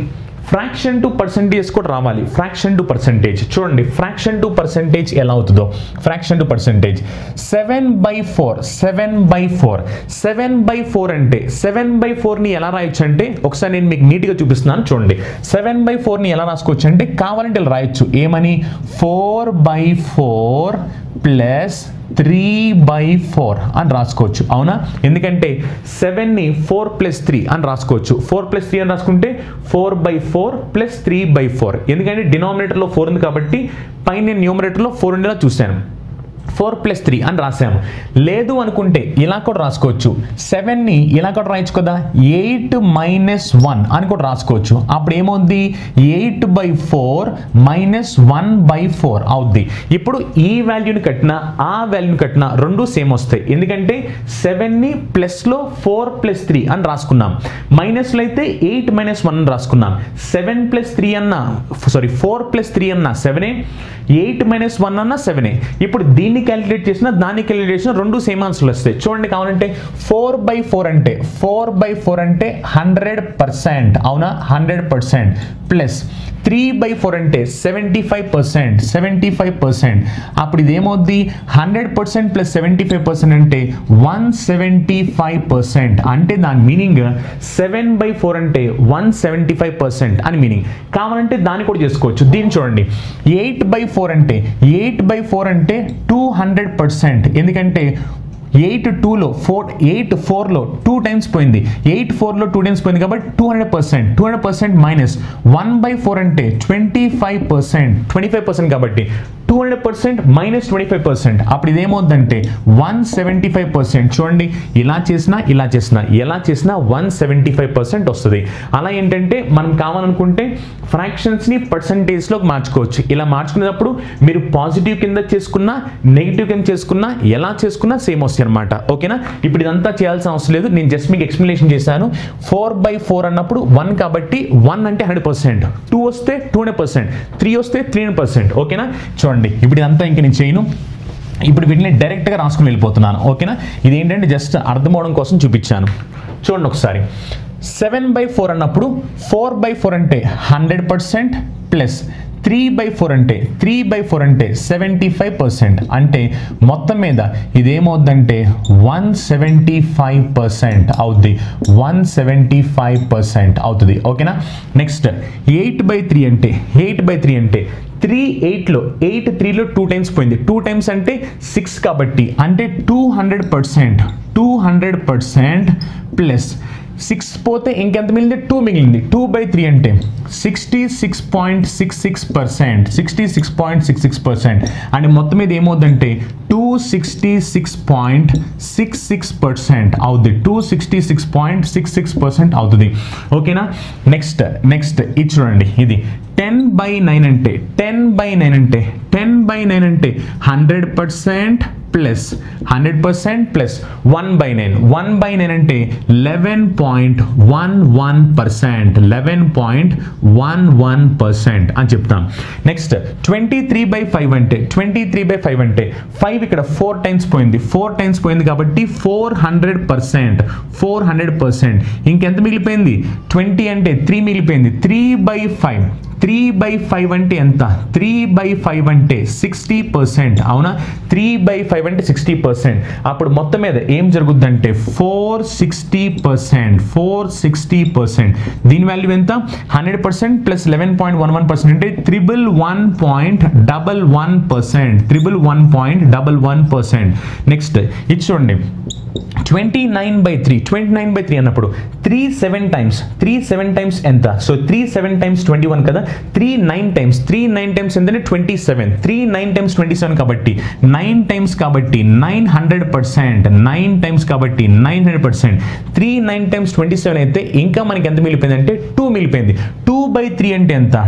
ఫ్రాక్షన్ టు పర్సంటేజ్ కూడా రావాలి ఫ్రాక్షన్ టు పర్సంటేజ్ చూడండి ఫ్రాక్షన్ టు పర్సంటేజ్ ఎలా అవుతుందో fraction to percentage seven by four seven by four seven by four అంటే సెవెన్ బై ఫోర్ని ఎలా రాయొచ్చు అంటే ఒకసారి నేను మీకు నీట్గా చూపిస్తున్నాను చూడండి సెవెన్ బై ఫోర్ని ఎలా రాసుకోవచ్చు అంటే కావాలంటే ఇలా రాయొచ్చు ఏమని four by four plus three by four అని రాసుకోవచ్చు అవునా ఎందుకంటే సెవెన్ని ఫోర్ ప్లస్ త్రీ అని రాసుకోవచ్చు ఫోర్ ప్లస్ త్రీ అని రాసుకుంటే four by four plus three by four ఎందుకంటే డినామినేటర్లో ఫోర్ ఉంది కాబట్టి పైన నేను న్యూమరేటర్లో ఫోర్ ఉండేలా చూశాను ఫోర్ ప్లస్ త్రీ అని రాసాము లేదు అనుకుంటే ఇలా కూడా రాసుకోవచ్చు సెవెన్ని ఇలా కూడా రాయొచ్చు కదా ఎయిట్ మైనస్ వన్ అని కూడా రాసుకోవచ్చు అప్పుడు ఏమవుద్ది eight by four minus one by four అవుద్ది ఇప్పుడు ఈ వాల్యూని కట్టినా ఆ వాల్యూని కట్టినా రెండు సేమ్ వస్తాయి ఎందుకంటే సెవెన్ని ప్లస్లో ఫోర్ ప్లస్ త్రీ అని రాసుకున్నాం మైనస్లో అయితే ఎయిట్ మైనస్ వన్ అని రాసుకున్నాం సెవెన్ ప్లస్ త్రీ అన్న సారీ ఫోర్ ప్లస్ త్రీ అన్న సెవెనే ఎయిట్ మైనస్ వన్ అన్న సెవెనే ఇప్పుడు దీన్ని క్యాలిక్యులేట్ చేసినా దాన్ని క్యాలిక్యులేట్ చేసినా రెండు సేమ్ ఆన్సర్లు వస్తాయి చూడండి కావాలంటే ఫోర్ బై ఫోర్ అంటే ఫోర్ బై ఫోర్ అంటే హండ్రెడ్ పర్సెంట్ అవునా hundred percent plus three by four అంటే seventy five percent seventy five percent అప్పుడు ఇది ఏమవుద్ది hundred percent plus seventy five percent అంటే వన్ సెవెంటీ ఫైవ్ పర్సెంట్ అంటే దాని మీనింగ్ సెవెన్ బై ఫోర్ అంటే వన్ సెవెంటీ ఫైవ్ పర్సెంట్ అని మీనింగ్ కావాలంటే దాన్ని కూడా చేసుకోవచ్చు దీన్ని చూడండి ఎయిట్ బై ఫోర్ అంటే ఎయిట్ బై ఫోర్ అంటే టూ హండ్రెడ్ పర్సెంట్ ఎందుకంటే ఎయిట్ టూలో ఫోర్ ఎయిట్ ఫోర్లో టూ టైమ్స్ పోయింది ఎయిట్ ఫోర్లో టూ టైమ్స్ పోయింది కాబట్టి two hundred percent two hundred percent minus one by four అంటే twenty five percent twenty five percent కాబట్టి two hundred percent minus twenty five percent అప్పుడు ఇదేమవుద్దంటే వన్ సెవెంటీ ఫైవ్ పర్సెంట్ చూడండి ఇలా చేసినా ఇలా చేసినా ఎలా చేసినా వన్ సెవెంటీ ఫైవ్ పర్సెంట్ వస్తుంది అలా ఏంటంటే మనం కావాలనుకుంటే ఫ్రాక్షన్స్ని పర్సంటేజ్లోకి మార్చుకోవచ్చు ఇలా మార్చుకునేటప్పుడు మీరు పాజిటివ్ కింద చేసుకున్నా నెగిటివ్ కింద చేసుకున్నా ఎలా చేసుకున్నా సేమ్ వస్తాయి అనమాట ఓకేనా ఇప్పుడు ఇదంతా చేయాల్సిన అవసరం లేదు నేను జస్ట్ మీకు ఎక్స్ప్లెనేషన్ చేశాను ఫోర్ బై ఫోర్ అన్నప్పుడు వన్ కాబట్టి వన్ అంటే హండ్రెడ్ పర్సెంట్ టూ వస్తే టూ హండ్రెడ్ పర్సెంట్ త్రీ వస్తే త్రీ హండ్రెడ్ పర్సెంట్ ఓకేనా చూడండి ఇప్పుడు ఇదంతా ఇంక నేను చేయను ఇప్పుడు వీటిని డైరెక్ట్గా రాసుకుని వెళ్ళిపోతున్నాను ఓకేనా ఇది ఏంటంటే జస్ట్ అర్థం అవడం కోసం చూపించాను చూడండి ఒకసారి సెవెన్ బై ఫోర్ అన్నప్పుడు ఫోర్ బై ఫోర్ అంటే hundred percent plus three by four అంటే త్రీ బై ఫోర్ అంటే సెవెంటీ ఫైవ్ పర్సెంట్ అంటే మొత్తం మీద ఇదేమవుద్దంటే వన్ సెవెంటీ ఫైవ్ పర్సెంట్ అవుద్ది వన్ సెవెంటీ ఫైవ్ పర్సెంట్ అవుతుంది ఓకేనా నెక్స్ట్ ఎయిట్ బై త్రీ అంటే ఎయిట్ బై త్రీ అంటే త్రీ ఎయిట్లో ఎయిట్ త్రీలో టూ టైమ్స్ పోయింది టూ టైమ్స్ అంటే సిక్స్ కాబట్టి అంటే two hundred percent two hundred percent plus six పోతే ఇంకెంత మిగిలింది టూ మిగిలింది టూ బై త్రీ అంటే sixty six point six six percent sixty six point six six percent and మొత్తం మీద ఏమవుతుందంటే two sixty six point six six percent అవుద్ది two sixty six point six six percent అవుతుంది ఓకేనా next next ఇది చూడండి ఇది టెన్ బై నైన్ అంటే టెన్ బై నైన్ అంటే టెన్ బై నైన్ అంటే hundred percent plus hundred percent plus one by nine one by nine అంటే eleven point one one percent eleven point one one percent అని చెప్తాం next twenty three by five అంటే twenty three by five అంటే five ఇక్కడ four times పోయింది four times పోయింది కాబట్టి four hundred percent four hundred percent ఇంకెంత మిగిలిపోయింది ట్వంటీ అంటే త్రీ మిగిలిపోయింది three by five three by five అంటే ఎంత త్రీ బై ఫైవ్ అంటే సిక్స్టీ పర్సెంట్ అవునా త్రీ బై ఫైవ్ అంటే సిక్స్టీ పర్సెంట్ అప్పుడు మొత్తం మీద ఏం జరుగుద్దంటే four sixty percent four sixty percent దీని వాల్యూ ఎంత hundred percent plus eleven point one one percent అంటే triple one point double one percent triple one point double one percent next ఇది చూడండి twenty nine by three twenty nine by three అన్నప్పుడు three seven times three seven times ఎంత so three seven times twenty one కదా three nine times three nine times ఎంతంటే twenty seven three nine times twenty seven కాబట్టి nine times కాబట్టి nine hundred percent nine times కాబట్టి nine hundred percent three nine times twenty seven అయితే ఇంకా మనకి ఎంత మిగిలిపోయింది అంటే టూ మిగిలిపోయింది టూ బై త్రీ అంటే ఎంత టూ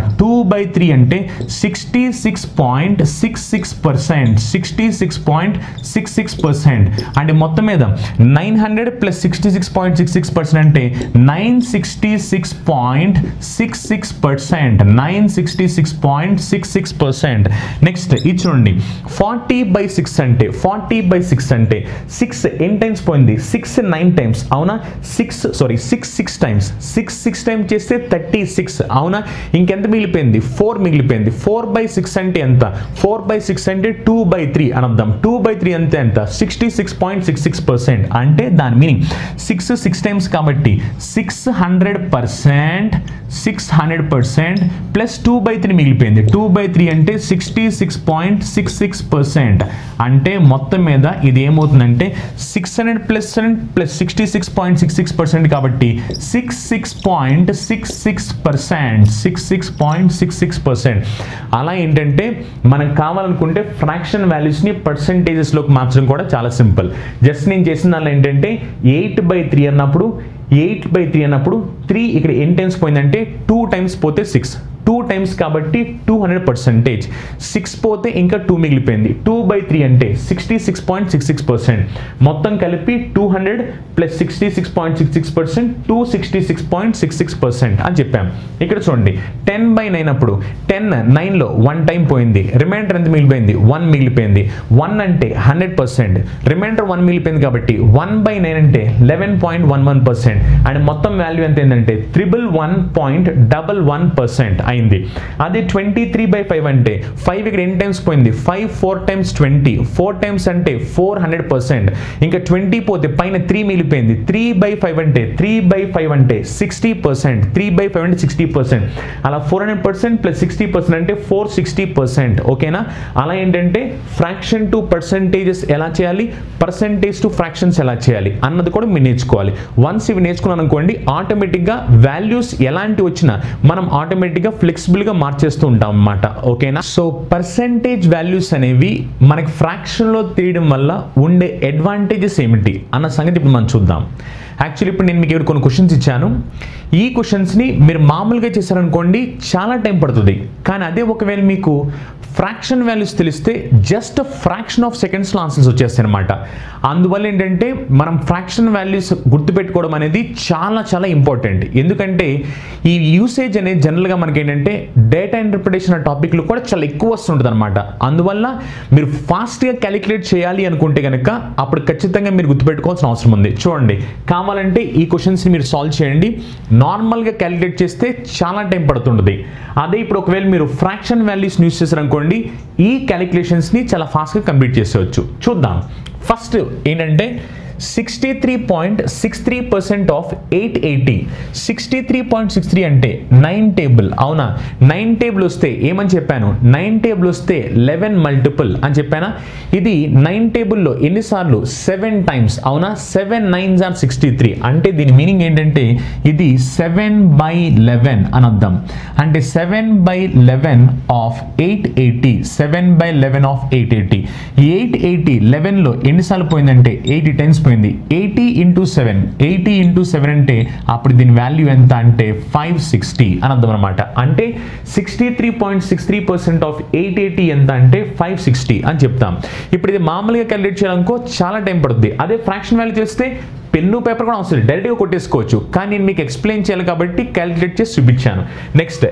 బై త్రీ అంటే sixty six point six six percent sixty six point six six percent అంటే మొత్తం మీద nine hundred plus sixty six point six six percent అంటే nine sixty six point six six percent nine sixty six point six six percent next ఇది చూడండి forty by six అంటే forty by six అంటే six ఎన్ times పోయింది six nine times అవునా six sorry six six times six six times చేస్తే thirty six అవునా ఇంకెంత మిగిలిపోయింది ఫోర్ మిగిలిపోయింది ఫోర్ బై సిక్స్ అంటే ఎంత ఫోర్ బై సిక్స్ అంటే టూ బై త్రీ అనర్థం టూ బై త్రీ అంటే ఎంత sixty six point six six percent అంటే దాని మీనింగ్ సిక్స్ సిక్స్ టైమ్స్ కాబట్టి six hundred percent six hundred percent plus two by three మిగిలిపోయింది టూ బై త్రీ అంటే sixty six point six six percent అంటే మొత్తం మీద ఇది ఏమవుతుందంటే six hundred plus plus sixty six point six six percent కాబట్టి six six point six six percent six six point six six percent అలా ఏంటంటే మనకు కావాలనుకుంటే ఫ్రాక్షన్ వాల్యూస్ని పర్సంటేజెస్లోకి మార్చడం కూడా చాలా సింపుల్ జస్ట్ నేను చేసిన దానిలో ఏంటంటే ఎయిట్ బై త్రీ అన్నప్పుడు ఎయిట్ బై త్రీ అన్నప్పుడు త్రీ ఇక్కడ ఎన్ని టైమ్స్ పోయిందంటే టూ టైమ్స్ పోతే సిక్స్ టూ టైమ్స్ కాబట్టి టూ హండ్రెడ్ పర్సెంటేజ్ సిక్స్ పోతే ఇంకా టూ మిగిలిపోయింది టూ బై త్రీ అంటే sixty six point six six percent మొత్తం కలిపి two hundred plus sixty six point six six percent two sixty six point six six percent అని చెప్పాం ఇక్కడ చూడండి టెన్ బై నైన్ అప్పుడు టెన్ నైన్లో వన్ టైం పోయింది రిమైండర్ ఎంత మిగిలిపోయింది వన్ మిగిలిపోయింది వన్ అంటే హండ్రెడ్ పర్సెంట్ రిమైండర్ వన్ మిగిలిపోయింది కాబట్టి వన్ బై నైన్ అంటే eleven point one one percent and మొత్తం వాల్యూ ఎంత ఏంటంటే triple one point double one percent అయింది అదే ట్వంటీ త్రీ బై ఫైవ్ అంటే ఫైవ్ ఇక్కడ ఎన్ని టైమ్స్ పోయింది five four times twenty four times అంటే ఫోర్ హండ్రెడ్ పర్సెంట్ ఇంకా ట్వంటీ పోతే పైన త్రీ మిగిలిపోయింది త్రీ బై ఫైవ్ అంటే త్రీ బై ఫైవ్ అంటే sixty percent three by five అంటే సిక్స్టీ పర్సెంట్ అలా four hundred percent plus sixty percent అంటే ఫోర్ సిక్స్టీ పర్సెంట్ ఓకేనా అలా ఏంటంటే ఫ్రాక్షన్ టు పర్సంటేజెస్ ఎలా చేయాలి పర్సంటేజ్ టు ఫ్రాక్షన్స్ ఎలా చేయాలి అన్నది కూడా మీరు నేర్చుకోవాలి వన్స్ ఇవి నేర్చుకున్నాను అనుకోండి ఆటోమేటిక్గా వాల్యూస్ ఎలాంటి వచ్చినా మనం ఆటోమేటిక్గా ఫ్లెక్సిబుల్గా మార్చేస్తూ ఉంటాం అన్నమాట ఓకేనా సో పర్సంటేజ్ వాల్యూస్ అనేవి మనకి ఫ్రాక్షన్లో తీయడం వల్ల ఉండే అడ్వాంటేజెస్ ఏమిటి అన్న సంగతి ఇప్పుడు మనం చూద్దాం యాక్చువల్లీ ఇప్పుడు నేను మీకు ఇక్కడ కొన్ని క్వశ్చన్స్ ఇచ్చాను ఈ క్వశ్చన్స్ని మీరు మామూలుగా చేశారనుకోండి చాలా టైం పడుతుంది కానీ అదే ఒకవేళ మీకు ఫ్రాక్షన్ వాల్యూస్ తెలిస్తే జస్ట్ ఫ్రాక్షన్ ఆఫ్ సెకండ్స్లో ఆన్సర్స్ వచ్చేస్తాయి అనమాట అందువల్ల ఏంటంటే మనం ఫ్రాక్షన్ వాల్యూస్ గుర్తుపెట్టుకోవడం అనేది చాలా చాలా ఇంపార్టెంట్ ఎందుకంటే ఈ యూసేజ్ అనేది జనరల్గా మనకి ఏంటంటే డేటా ఇంటర్ప్రిటేషన్ అనే టాపిక్లు కూడా చాలా ఎక్కువ వస్తుంటుంది అనమాట అందువల్ల మీరు ఫాస్ట్గా క్యాలిక్యులేట్ చేయాలి అనుకుంటే కనుక అప్పుడు ఖచ్చితంగా మీరు గుర్తుపెట్టుకోవాల్సిన అవసరం ఉంది చూడండి కావాలంటే ఈ క్వశ్చన్స్ని మీరు సాల్వ్ చేయండి నార్మల్గా క్యాలిక్యులేట్ చేస్తే చాలా టైం పడుతుంటుంది అదే ఇప్పుడు ఒకవేళ మీరు ఫ్రాక్షన్ వాల్యూస్ యూస్ చేశారనుకోండి ఈ క్యాలిక్యులేషన్స్ని చాలా ఫాస్ట్గా కంప్లీట్ చేసేవచ్చు చూద్దాం ఫస్ట్ ఏంటంటే sixty three point six three percent of eight eighty sixty three point six three అంటే నైన్ టేబుల్ అవునా నైన్ టేబుల్ వస్తే ఏమని చెప్పాను నైన్ టేబుల్ వస్తే లెవెన్ మల్టిపుల్ అని చెప్పానా ఇది నైన్ టేబుల్లో ఎన్నిసార్లు సెవెన్ టైమ్స్ అవునా seven nines are sixty three అంటే దీని మీనింగ్ ఏంటంటే ఇది సెవెన్ బై లెవెన్ అని అర్థం అంటే seven by eleven of eight eighty seven by eleven of eight eighty eight eighty లెవెన్లో ఎన్నిసార్లు పోయిందంటే ఎయిటీ టైమ్స్ పోయింది eighty into seven eighty into seven అంటే అప్పుడు దీని వాల్యూ ఎంత అంటే ఫైవ్ సిక్స్టీ అని అర్థం అనమాట అంటే sixty three point six three percent of eight eighty ఎంత అంటే ఫైవ్ సిక్స్టీ అని చెప్తాం ఇప్పుడు ఇది మామూలుగా క్యాలిక్యులేట్ చేయాలనుకో చాలా టైం పడుతుంది అదే ఫ్రాక్షన్ వాల్యూ చేస్తే పెన్ను పేపర్ కూడా అవసరం డైరెక్ట్గా కొట్టేసుకోవచ్చు కానీ నేను మీకు ఎక్స్ప్లెయిన్ చేయాలి కాబట్టి క్యాలిక్యులేట్ చేసి చూపించాను next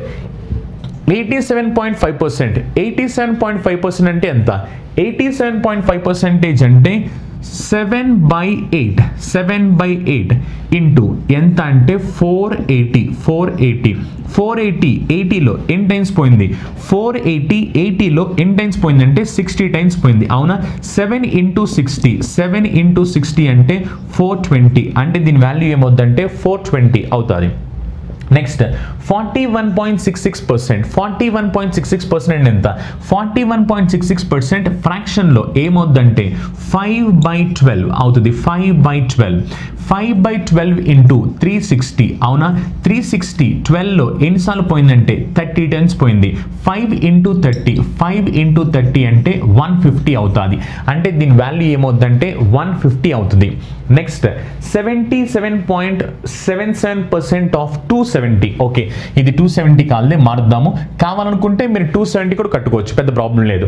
eighty seven point five percent eighty seven point five percent అంటే ఎంత eighty seven point five percentage అంటే seven by eight seven by eight into ఎంత అంటే four eighty four eighty four eighty ఎయిటీలో ఎన్ టైమ్స్ పోయింది ఫోర్ ఎయిటీ ఎయిటీలో ఎన్ టైమ్స్ పోయిందంటే సిక్స్టీ టైమ్స్ పోయింది అవునా seven into sixty seven into sixty అంటే ఫోర్ ట్వంటీ అంటే దీని వాల్యూ ఏమవుద్దంటే ఫోర్ ట్వంటీ అవుతుంది next forty one point six six percent forty one point six six percent ఎంత forty one point six six percent ఫ్రాక్షన్లో ఏమవుద్దంటే ఫైవ్ బై ట్వెల్వ్ అవుతుంది five by twelve five by twelve into three sixty అవునా three sixty ట్వెల్వ్లో ఎన్నిసార్లు పోయిందంటే thirty tens పోయింది five into thirty five into thirty అంటే వన్ ఫిఫ్టీ అవుతుంది అంటే దీని వాల్యూ ఏమవుద్దంటే వన్ ఫిఫ్టీ అవుతుంది next seventy seven point seven seven percent of two seventy okay ఇది టూ సెవెంటీ కాలదే మారుద్దాము కావాలనుకుంటే మీరు టూ సెవెంటీ కూడా కట్టుకోవచ్చు పెద్ద ప్రాబ్లం లేదు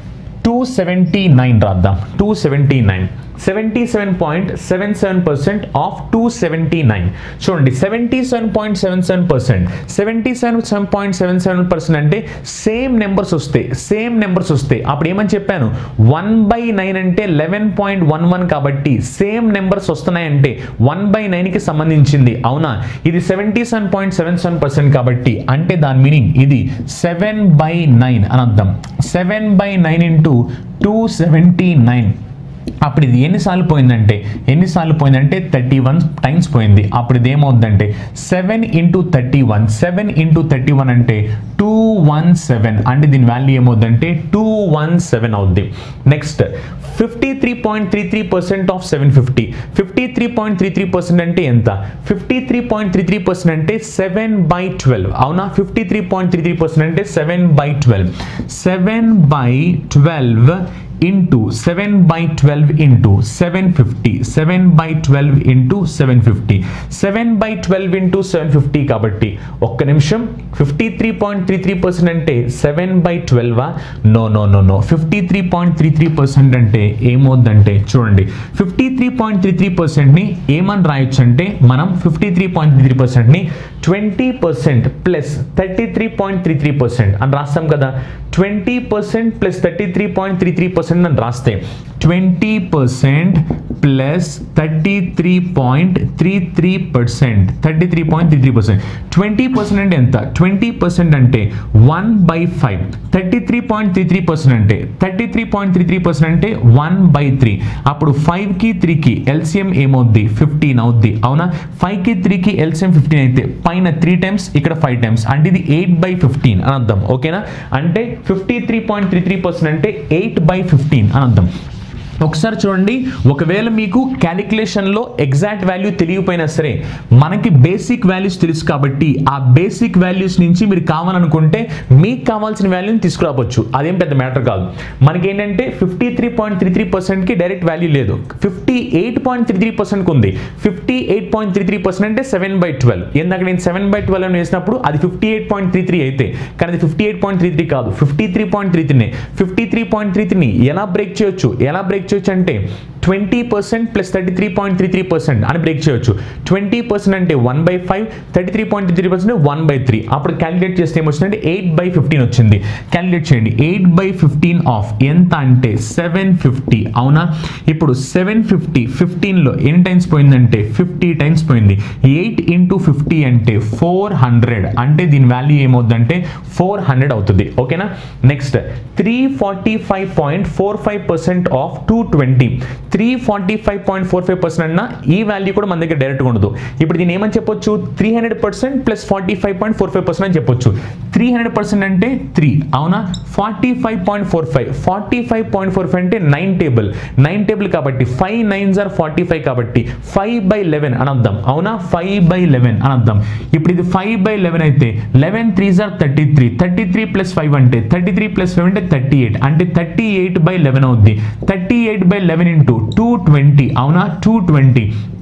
టూ సెవెంటీ నైన్ రాద్దాం two seventy nine seventy seven point seven seven percent of two seventy nine చూడండి seventy seven point seven seven percent seventy seven seven point seven seven percent అంటే same numbers వస్తాయి same numbers వస్తాయి అప్పుడు ఏమని చెప్పాను one by nine అంటే eleven point one one కాబట్టి same numbers వస్తున్నాయంటే వన్ బై నైన్కి సంబంధించింది అవునా ఇది seventy seven point seven seven percent కాబట్టి అంటే దాని మీనింగ్ ఇది సెవెన్ బై నైన్ అని అర్థం seven by nine into two seventy nine అప్పుడు ఇది ఎన్నిసార్లు పోయిందంటే ఎన్నిసార్లు పోయిందంటే థర్టీ వన్ టైమ్స్ పోయింది అప్పుడు ఇది ఏమవుద్దంటే seven into thirty one seven into thirty one అంటే టూ వన్ సెవెన్ అంటే దీని వాల్యూ ఏమవుద్దంటే టూ వన్ సెవెన్ అవుద్ది next fifty three point three three percent of seven fifty fifty three point three three percent అంటే ఎంత fifty three point three three percent అంటే seven by twelve అవునా fifty three point three three percent అంటే seven by twelve seven by twelve into seven by twelve into seven fifty seven by twelve into seven fifty seven by twelve into seven fifty కాబట్టి ఒక్క నిమిషం fifty three point three three percent అంటే seven by ట్వెల్వా no no no no fifty three point three three percent అంటే ఏమవుద్దంటే చూడండి fifty three point three three పర్సెంట్ని ఏమని రాయొచ్చు అంటే మనం fifty three point three three పర్సెంట్ని twenty percent plus thirty three point three three percent అని రాస్తాం కదా twenty percent plus thirty three point three three percent అని రాస్తే twenty percent plus thirty three point three three percent thirty three point three three percent twenty percent అంటే ఎంత twenty percent అంటే one by five thirty three point three three percent అంటే thirty three point three three percent అంటే one by three అప్పుడు ఫైవ్కి త్రీకి LCM ఏమవుద్ది fifteen అవుద్ది అవునా ఫైవ్కి త్రీకి ఎల్సిఎం ఫిఫ్టీన్ అయితే పైన త్రీ టైమ్స్ ఇక్కడ ఫైవ్ టైమ్స్ అంటే ఇది ఎయిట్ బై ఫిఫ్టీన్ అని అర్థం ఓకేనా అంటే fifty three point three three percent అంటే ఎయిట్ బై ఫిఫ్టీన్ అని అర్థం ఒకసారి చూడండి ఒకవేళ మీకు క్యాలిక్యులేషన్లో ఎగ్జాక్ట్ వాల్యూ తెలియపోయినా సరే మనకి బేసిక్ వాల్యూస్ తెలుసు కాబట్టి ఆ బేసిక్ వాల్యూస్ నుంచి మీరు కావాలనుకుంటే మీకు కావాల్సిన వాల్యూని తీసుకురావచ్చు అదేం పెద్ద మ్యాటర్ కాదు మనకి ఏంటంటే fifty three point three three పర్సెంట్కి డైరెక్ట్ వాల్యూ లేదు fifty eight point three three పర్సెంట్కి ఉంది fifty eight point three three percent అంటే సెవెన్ బై ట్వెల్వ్ ఇందాక నేను సెవెన్ బై ట్వెల్వ్ అని వేసినప్పుడు అది fifty eight point three three అయితే కానీ అది fifty eight point three three కాదు fifty three point three three fifty three point three త్రీని ఎలా బ్రేక్ చేయొచ్చు ఎలా బ్రేక్ చేయొచ్చు అంటే twenty percent plus thirty three point three three percent అని బ్రేక్ చేయొచ్చు ట్వంటీ పర్సెంట్ అంటే one by five thirty three point three percent one by three అప్పుడు క్యాలిక్యులేట్ చేస్తే ఏమొచ్చిందంటే ఎయిట్ బై ఫిఫ్టీన్ వచ్చింది క్యాలిక్యులేట్ చేయండి ఎయిట్ బై ఫిఫ్టీన్ ఆఫ్ ఎంత అంటే సెవెన్ ఫిఫ్టీ అవునా ఇప్పుడు సెవెన్ ఫిఫ్టీ ఫిఫ్టీన్లో ఎన్ని టైమ్స్ పోయిందంటే ఫిఫ్టీ టైమ్స్ పోయింది ఎయిట్ ఇంటూ ఫిఫ్టీ అంటే ఫోర్ హండ్రెడ్ అంటే దీని వాల్యూ ఏమవుద్దంటే ఫోర్ హండ్రెడ్ అవుతుంది ఓకేనా next three forty five point four five percent of two twenty three forty five point four five percent అన్న ఈ వాల్యూ కూడా మన దగ్గర డైరెక్ట్గా ఉండదు ఇప్పుడు దీన్ని ఏమని చెప్పొచ్చు three hundred percent plus forty five point four five percent అని చెప్పొచ్చు త్రీ హండ్రెడ్ పర్సెంట్ అంటే త్రీ అవునా forty five point four five forty five point four five అంటే నైన్ టేబుల్ నైన్ టేబుల్ కాబట్టి five nines are forty five కాబట్టి five by eleven అని అర్థం అవునా ఫైవ్ బై లెవెన్ అని అర్థం ఇప్పుడు ఇది ఫైవ్ బై లెవెన్ అయితే లెవెన్ త్రీ జార్ thirty three thirty three plus five అంటే థర్టీ త్రీ ప్లస్ ఫైవ్ అంటే థర్టీ ఎయిట్ అంటే థర్టీ ఎయిట్ బై లెవెన్ అవుద్ది thirty eight by eleven into two twenty అవునా టూ ట్వంటీ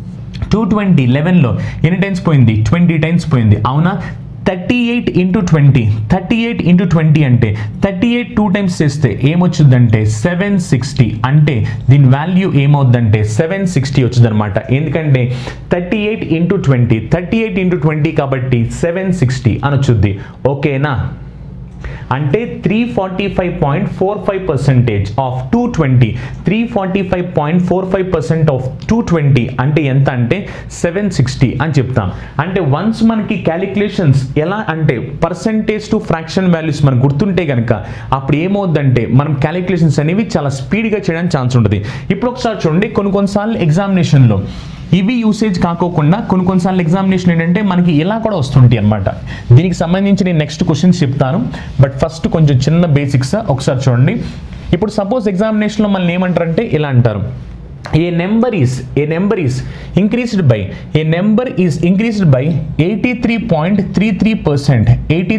టూ ట్వంటీ లెవెన్లో ఎన్ని times పోయింది ట్వంటీ టైమ్స్ పోయింది అవునా thirty eight into twenty thirty eight into twenty అంటే థర్టీ ఎయిట్ టూ టైమ్స్ చేస్తే ఏమొచ్చుద్దంటే సెవెన్ సిక్స్టీ అంటే దీని వాల్యూ ఏమవుద్దంటే సెవెన్ సిక్స్టీ వచ్చింది అనమాట ఎందుకంటే thirty eight into twenty thirty eight into twenty కాబట్టి సెవెన్ సిక్స్టీ అని వచ్చుద్ది ఓకేనా అంటే three forty five point four five percentage of two twenty three forty five point four five percent of two twenty అంటే ఎంత అంటే సెవెన్ సిక్స్టీ అని చెప్తాం అంటే వన్స్ మనకి క్యాలిక్యులేషన్స్ ఎలా అంటే పర్సంటేజ్ టు ఫ్రాక్షన్ వాల్యూస్ మనకు గుర్తుంటే కనుక అప్పుడు ఏమవుద్దంటే మనం క్యాలిక్యులేషన్స్ అనేవి చాలా స్పీడ్గా చేయడానికి ఛాన్స్ ఉంటుంది ఇప్పుడు ఒకసారి చూడండి కొన్ని కొన్నిసార్లు ఎగ్జామినేషన్లో ఇవి యూసేజ్ కాకోకుండా కొన్ని కొన్నిసార్లు ఎగ్జామినేషన్ ఏంటంటే మనకి ఇలా కూడా వస్తుంటాయి అనమాట దీనికి సంబంధించి నేను నెక్స్ట్ క్వశ్చన్స్ చెప్తాను బట్ ఫస్ట్ కొంచెం చిన్న బేసిక్స్ ఒకసారి చూడండి ఇప్పుడు సపోజ్ ఎగ్జామినేషన్లో మనల్ని ఏమంటారంటే ఇలా అంటారు a number is a number is increased by a number is increased by 83.33 percent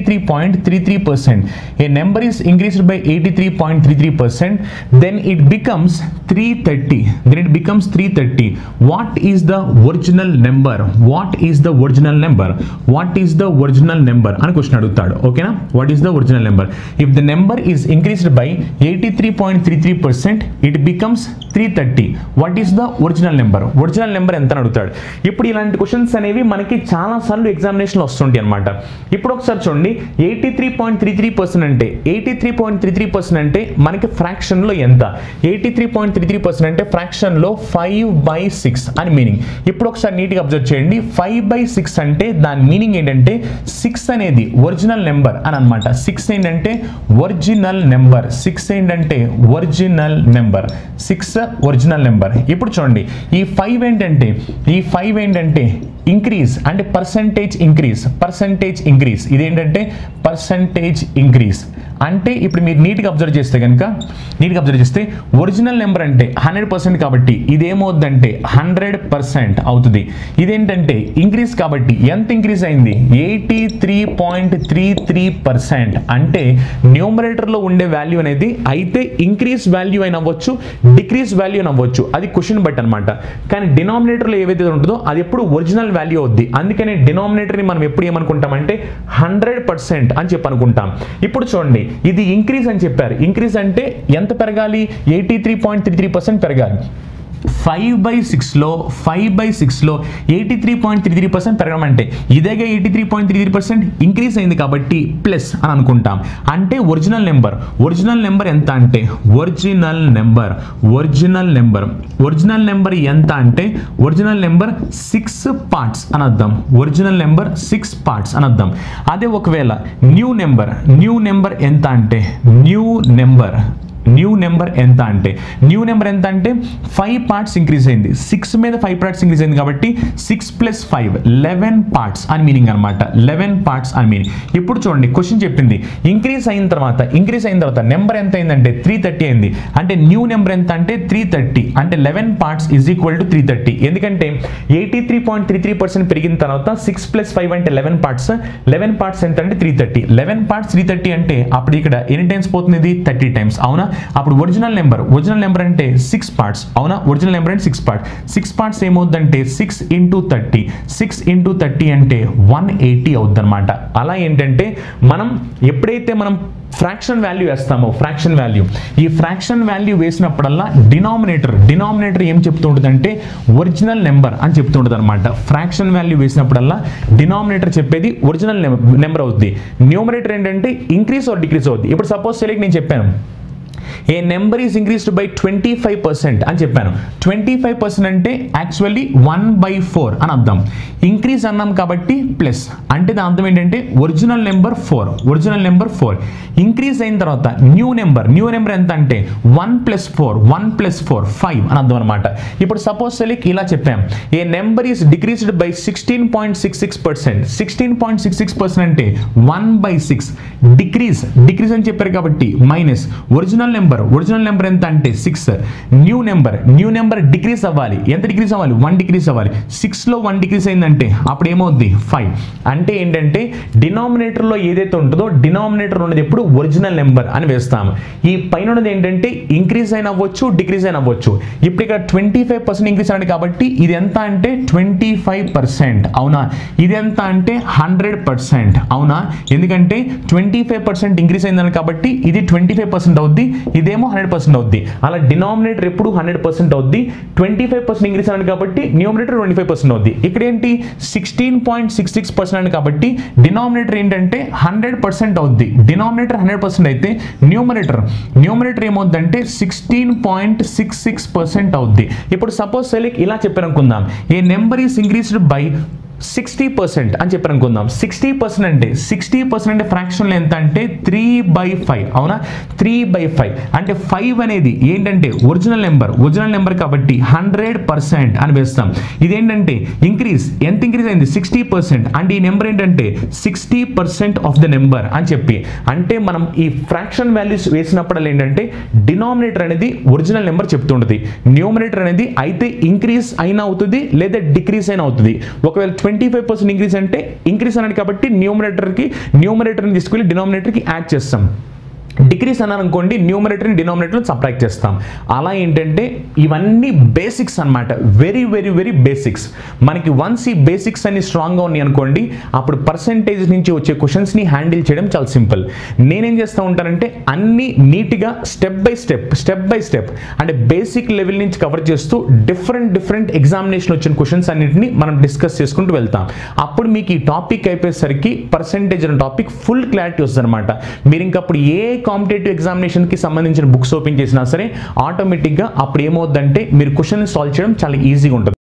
83.33 percent a number is increased by 83.33 percent then it becomes 330 then it becomes 330 what is the original number what is the original number what is the original number అని question అడుగుతాడు ఓకేనా what is the original number if the number is increased by eighty three point three three percent it becomes three thirty what is the original number original number ఎంత అని అడుగుతాడు ఇప్పుడు ఇలాంటి questions అనేవి మనకి చాలా సార్లు ఎగ్జామినేషన్లో వస్తుంటాయి అనమాట ఇప్పుడు ఒకసారి చూడండి eighty three point three three percent అంటే eighty three point three three percent అంటే మనకి ఫ్రాక్షన్లో ఎంత eighty three point three three percent అంటే ఫ్రాక్షన్లో ఫైవ్ బై సిక్స్ అని మీనింగ్ ఇప్పుడు ఒకసారి నీట్గా అబ్జర్వ్ చేయండి ఫైవ్ బై సిక్స్ అంటే దాని మీనింగ్ ఏంటంటే సిక్స్ అనేది ఒరిజినల్ నెంబర్ అని అనమాట సిక్స్ ఏంటంటే ఒరిజినల్ నెంబర్ సిక్స్ ఏంటంటే original number six original number ఇప్పుడు చూడండి ఈ ఫైవ్ ఏంటంటే ఈ ఫైవ్ ఏంటంటే ఇంక్రీజ్ అంటే పర్సంటేజ్ ఇంక్రీజ్ పర్సంటేజ్ ఇంక్రీజ్ ఇదేంటంటే పర్సంటేజ్ ఇంక్రీజ్ అంటే ఇప్పుడు మీరు నీట్గా అబ్జర్వ్ చేస్తే కనుక నీట్గా అబ్జర్వ్ చేస్తే ఒరిజినల్ నెంబర్ అంటే హండ్రెడ్ పర్సెంట్ కాబట్టి ఇదేమవుద్దంటే హండ్రెడ్ పర్సెంట్ అవుతుంది ఇదేంటంటే ఇంక్రీజ్ కాబట్టి ఎంత ఇంక్రీజ్ అయింది eighty three point three three percent అంటే న్యూమరేటర్లో ఉండే వాల్యూ అనేది అయితే ఇంక్రీజ్ వాల్యూ అయిన అవ్వచ్చు డిక్రీజ్ వాల్యూ అయిన అవ్వచ్చు అది క్వశ్చన్ బట్ అనమాట కానీ డినామినేటర్లో ఏవైతే ఉంటుందో అది ఎప్పుడు ఒరిజినల్ వాల్యూ అవుద్ది అందుకనే డినామినేటర్ని మనం ఎప్పుడు ఏమనుకుంటామంటే హండ్రెడ్ పర్సెంట్ అని చెప్పి అనుకుంటాం ఇప్పుడు చూడండి ఇది ఇంక్రీజ్ అని చెప్పారు ఇంక్రీజ్ అంటే ఎంత పెరగాలి eighty three point three three percent పెరగాలి ఫైవ్ బై సిక్స్లో ఫైవ్ బై సిక్స్లో eighty three point three three percent పెరగడం అంటే ఇదేగా eighty three point three three percent increase అయింది కాబట్టి ప్లస్ అని అనుకుంటాం అంటే ఒరిజినల్ నెంబర్ ఒరిజినల్ నెంబర్ ఎంత అంటే original number original number original number ఎంత అంటే ఒరిజినల్ నెంబర్ సిక్స్ పార్ట్స్ అని అర్థం ఒరిజినల్ నెంబర్ సిక్స్ పార్ట్స్ అని అర్థం అదే ఒకవేళ న్యూ నెంబర్ న్యూ నెంబర్ ఎంత అంటే న్యూ నెంబర్ న్యూ నెంబర్ ఎంత అంటే న్యూ నెంబర్ ఎంత అంటే ఫైవ్ పార్ట్స్ ఇంక్రీజ్ అయింది సిక్స్ మీద ఫైవ్ పార్ట్స్ ఇంక్రీజ్ అయింది కాబట్టి six plus five eleven parts అని మీనింగ్ అనమాట లెవెన్ పార్ట్స్ అని మీనింగ్ ఇప్పుడు చూడండి క్వశ్చన్ చెప్పింది ఇంక్రీజ్ అయిన తర్వాత ఇంక్రీజ్ అయిన తర్వాత నెంబర్ ఎంత అయిందంటే త్రీ థర్టీ అయింది అంటే న్యూ నెంబర్ ఎంత అంటే త్రీ థర్టీ అంటే eleven parts is equal to three thirty ఎందుకంటే eighty three point three three percent పెరిగిన తర్వాత సిక్స్ ప్లస్ ఫైవ్ అంటే లెవెన్ పార్ట్స్ లెవెన్ పార్ట్స్ ఎంత అంటే three thirty eleven parts three thirty అంటే అప్పుడు ఇక్కడ ఎన్ని టైమ్స్ పోతుంది ఇది థర్టీ టైమ్స్ అవునా అప్పుడు ఒరిజినల్ నెంబర్ ఒరిజినల్ నెంబర్ అంటే సిక్స్ పార్ట్స్ అవునా ఒరిజినల్ నెంబర్ అంటే సిక్స్ పార్ట్స్ సిక్స్ పార్ట్స్ ఏమవుద్దంటే six into thirty six into thirty అంటే వన్ ఎయిటీ అవుద్ది అనమాట అలా ఏంటంటే మనం ఎప్పుడైతే మనం ఫ్రాక్షన్ వాల్యూ వేస్తామో ఫ్రాక్షన్ వాల్యూ ఈ ఫ్రాక్షన్ వాల్యూ వేసినప్పుడల్లా డినామినేటర్ డినామినేటర్ ఏం చెప్తూ ఉంటుందంటే ఒరిజినల్ నెంబర్ అని చెప్తూ ఉంటుంది అనమాట ఫ్రాక్షన్ వాల్యూ వేసినప్పుడల్లా డినామినేటర్ చెప్పేది ఒరిజినల్ నెంబర్ అవుద్ది న్యూమరేటర్ ఏంటంటే ఇంక్రీస్ ఆర్ డిక్రీస్ అవుద్ది ఇప్పుడు సపోజ్ సెలెక్ట్ నేను చెప్పాను a number is increased by twenty five percent అని చెప్పాను ట్వంటీ ఫైవ్ పర్సెంట్ అంటే యాక్చువల్లీ వన్ బై ఫోర్ అని అర్థం ఇంక్రీజ్ అన్నాం కాబట్టి ప్లస్ అంటే దాని అర్థం ఏంటంటే original number four original number four increase అయిన తర్వాత న్యూ నెంబర్ న్యూ నెంబర్ ఎంత అంటే one plus four one plus four five అని అర్థం అనమాట ఇప్పుడు సపోజ్ సెలిక్ ఇలా చెప్పాం a number is decreased by sixteen point six six percent sixteen point six six percent అంటే one by six decrease decrease అని చెప్పారు కాబట్టి minus original number original number ఎంత అంటే six new number new number decrease అవ్వాలి ఎంత decrease అవ్వాలి one decrease అవ్వాలి సిక్స్లో వన్ డిక్రీస్ అయిందంటే అప్పుడు ఏమవుద్ది ఫైవ్ అంటే ఏంటంటే డినామినేటర్లో ఏదైతే ఉంటుందో డినామినేటర్ ఉన్నది ఎప్పుడు ఒరిజినల్ నెంబర్ అని వేస్తాము ఈ పైన ఉన్నది ఏంటంటే ఇంక్రీజ్ అయిన అవ్వచ్చు డిక్రీజ్ అయిన అవ్వచ్చు ఇప్పుడు ఇక్కడ ట్వంటీ ఫైవ్ పర్సెంట్ ఇంక్రీజ్ అయ్యాడు కాబట్టి ఇది ఎంత అంటే ట్వంటీ ఫైవ్ పర్సెంట్ అవునా ఇది ఎంత అంటే హండ్రెడ్ పర్సెంట్ అవునా ఎందుకంటే ట్వంటీ ఫైవ్ పర్సెంట్ ఇంక్రీజ్ అయిందని కాబట్టి ఇది ట్వంటీ ఫైవ్ పర్సెంట్ అవుద్ది ఇదేమో హండ్రెడ్ పర్సెంట్ అవుద్ది అలా డినామినేటర్ ఎప్పుడు హండ్రెడ్ పర్సెంట్ అవుద్ది ట్వంటీ ఫైవ్ పర్సెంట్ ఇంక్రీజ్ అయ్యాడు కాబట్టి న్యూమినేటర్ ట్వంటీ ఫైవ్ పర్సెంట్ అవుద్ది ఇక్కడ ఏంటి sixteen point six six percent కాబట్టి డినామినేటర్ ఏంటంటే హండ్రెడ్ పర్సెంట్ అవుద్ది డినామినేటర్ హండ్రెడ్ పర్సెంట్ అయితే న్యూమరేటర్ న్యూమరేటర్ ఏమవుద్దంటే sixteen point six six percent అవుద్ది ఇప్పుడు సపోజ్ సెలిక్ ఇలా చెప్పారనుకుందాం a number is increased by sixty percent అని చెప్పి అనుకుందాం సిక్స్టీ పర్సెంట్ అంటే సిక్స్టీ పర్సెంట్ అంటే ఫ్రాక్షన్లో ఎంత అంటే త్రీ బై ఫైవ్ అవునా త్రీ బై ఫైవ్ అంటే ఫైవ్ అనేది ఏంటంటే ఒరిజినల్ నెంబర్ ఒరిజినల్ నెంబర్ కాబట్టి హండ్రెడ్ పర్సెంట్ అని వేస్తాం ఇదేంటంటే ఇంక్రీజ్ ఎంత ఇంక్రీజ్ అయింది సిక్స్టీ పర్సెంట్ అంటే ఈ నెంబర్ ఏంటంటే sixty percent of the number అని చెప్పి అంటే మనం ఈ ఫ్రాక్షన్ వాల్యూస్ వేసినప్పుడల్లా ఏంటంటే డినామినేటర్ అనేది ఒరిజినల్ నెంబర్ చెప్తుంటుంది న్యూమినేటర్ అనేది అయితే ఇంక్రీజ్ అయినా అవుతుంది లేదా డిక్రీజ్ అయినా అవుతుంది ఒకవేళ ట్వంటీ ఫైవ్ పర్సెంట్ ఇంక్రీజ్ అంటే ఇంక్రీజ్ అన్నాడు కాబట్టి న్యూమినేటర్కి న్యూమినేటర్ని తీసుకెళ్ళి డినామినేటర్కి యాడ్ చేస్తాం డిక్రీస్ అన్నారు అనుకోండి న్యూమరేటర్ని డినామినేటర్ని సబ్ట్రాక్ట్ చేస్తాం అలా ఏంటంటే ఇవన్నీ బేసిక్స్ అన్నమాట వెరీ వెరీ వెరీ బేసిక్స్ మనకి వన్స్ ఈ బేసిక్స్ అన్ని స్ట్రాంగ్గా ఉన్నాయి అనుకోండి అప్పుడు పర్సంటేజ్ నుంచి వచ్చే క్వశ్చన్స్ని హ్యాండిల్ చేయడం చాలా సింపుల్ నేనేం చేస్తూ ఉంటానంటే అన్ని నీట్గా step by step step by step అంటే బేసిక్ లెవెల్ నుంచి కవర్ చేస్తూ డిఫరెంట్ డిఫరెంట్ ఎగ్జామినేషన్ వచ్చిన క్వశ్చన్స్ అన్నింటినీ మనం డిస్కస్ చేసుకుంటూ వెళ్తాం అప్పుడు మీకు ఈ టాపిక్ అయిపోయేసరికి పర్సంటేజ్ అనే టాపిక్ ఫుల్ క్లారిటీ వస్తుంది అనమాట మీరు ఇంకప్పుడు ఏ కాంపిటేటివ్ ఎగ్జామినేషన్కి సంబంధించిన బుక్స్ ఓపెన్ చేసినా సరే ఆటోమేటిక్గా అప్పుడు ఏమవుద్దంటే మీరు క్వశ్చన్ సాల్వ్ చేయడం చాలా ఈజీగా ఉంటుంది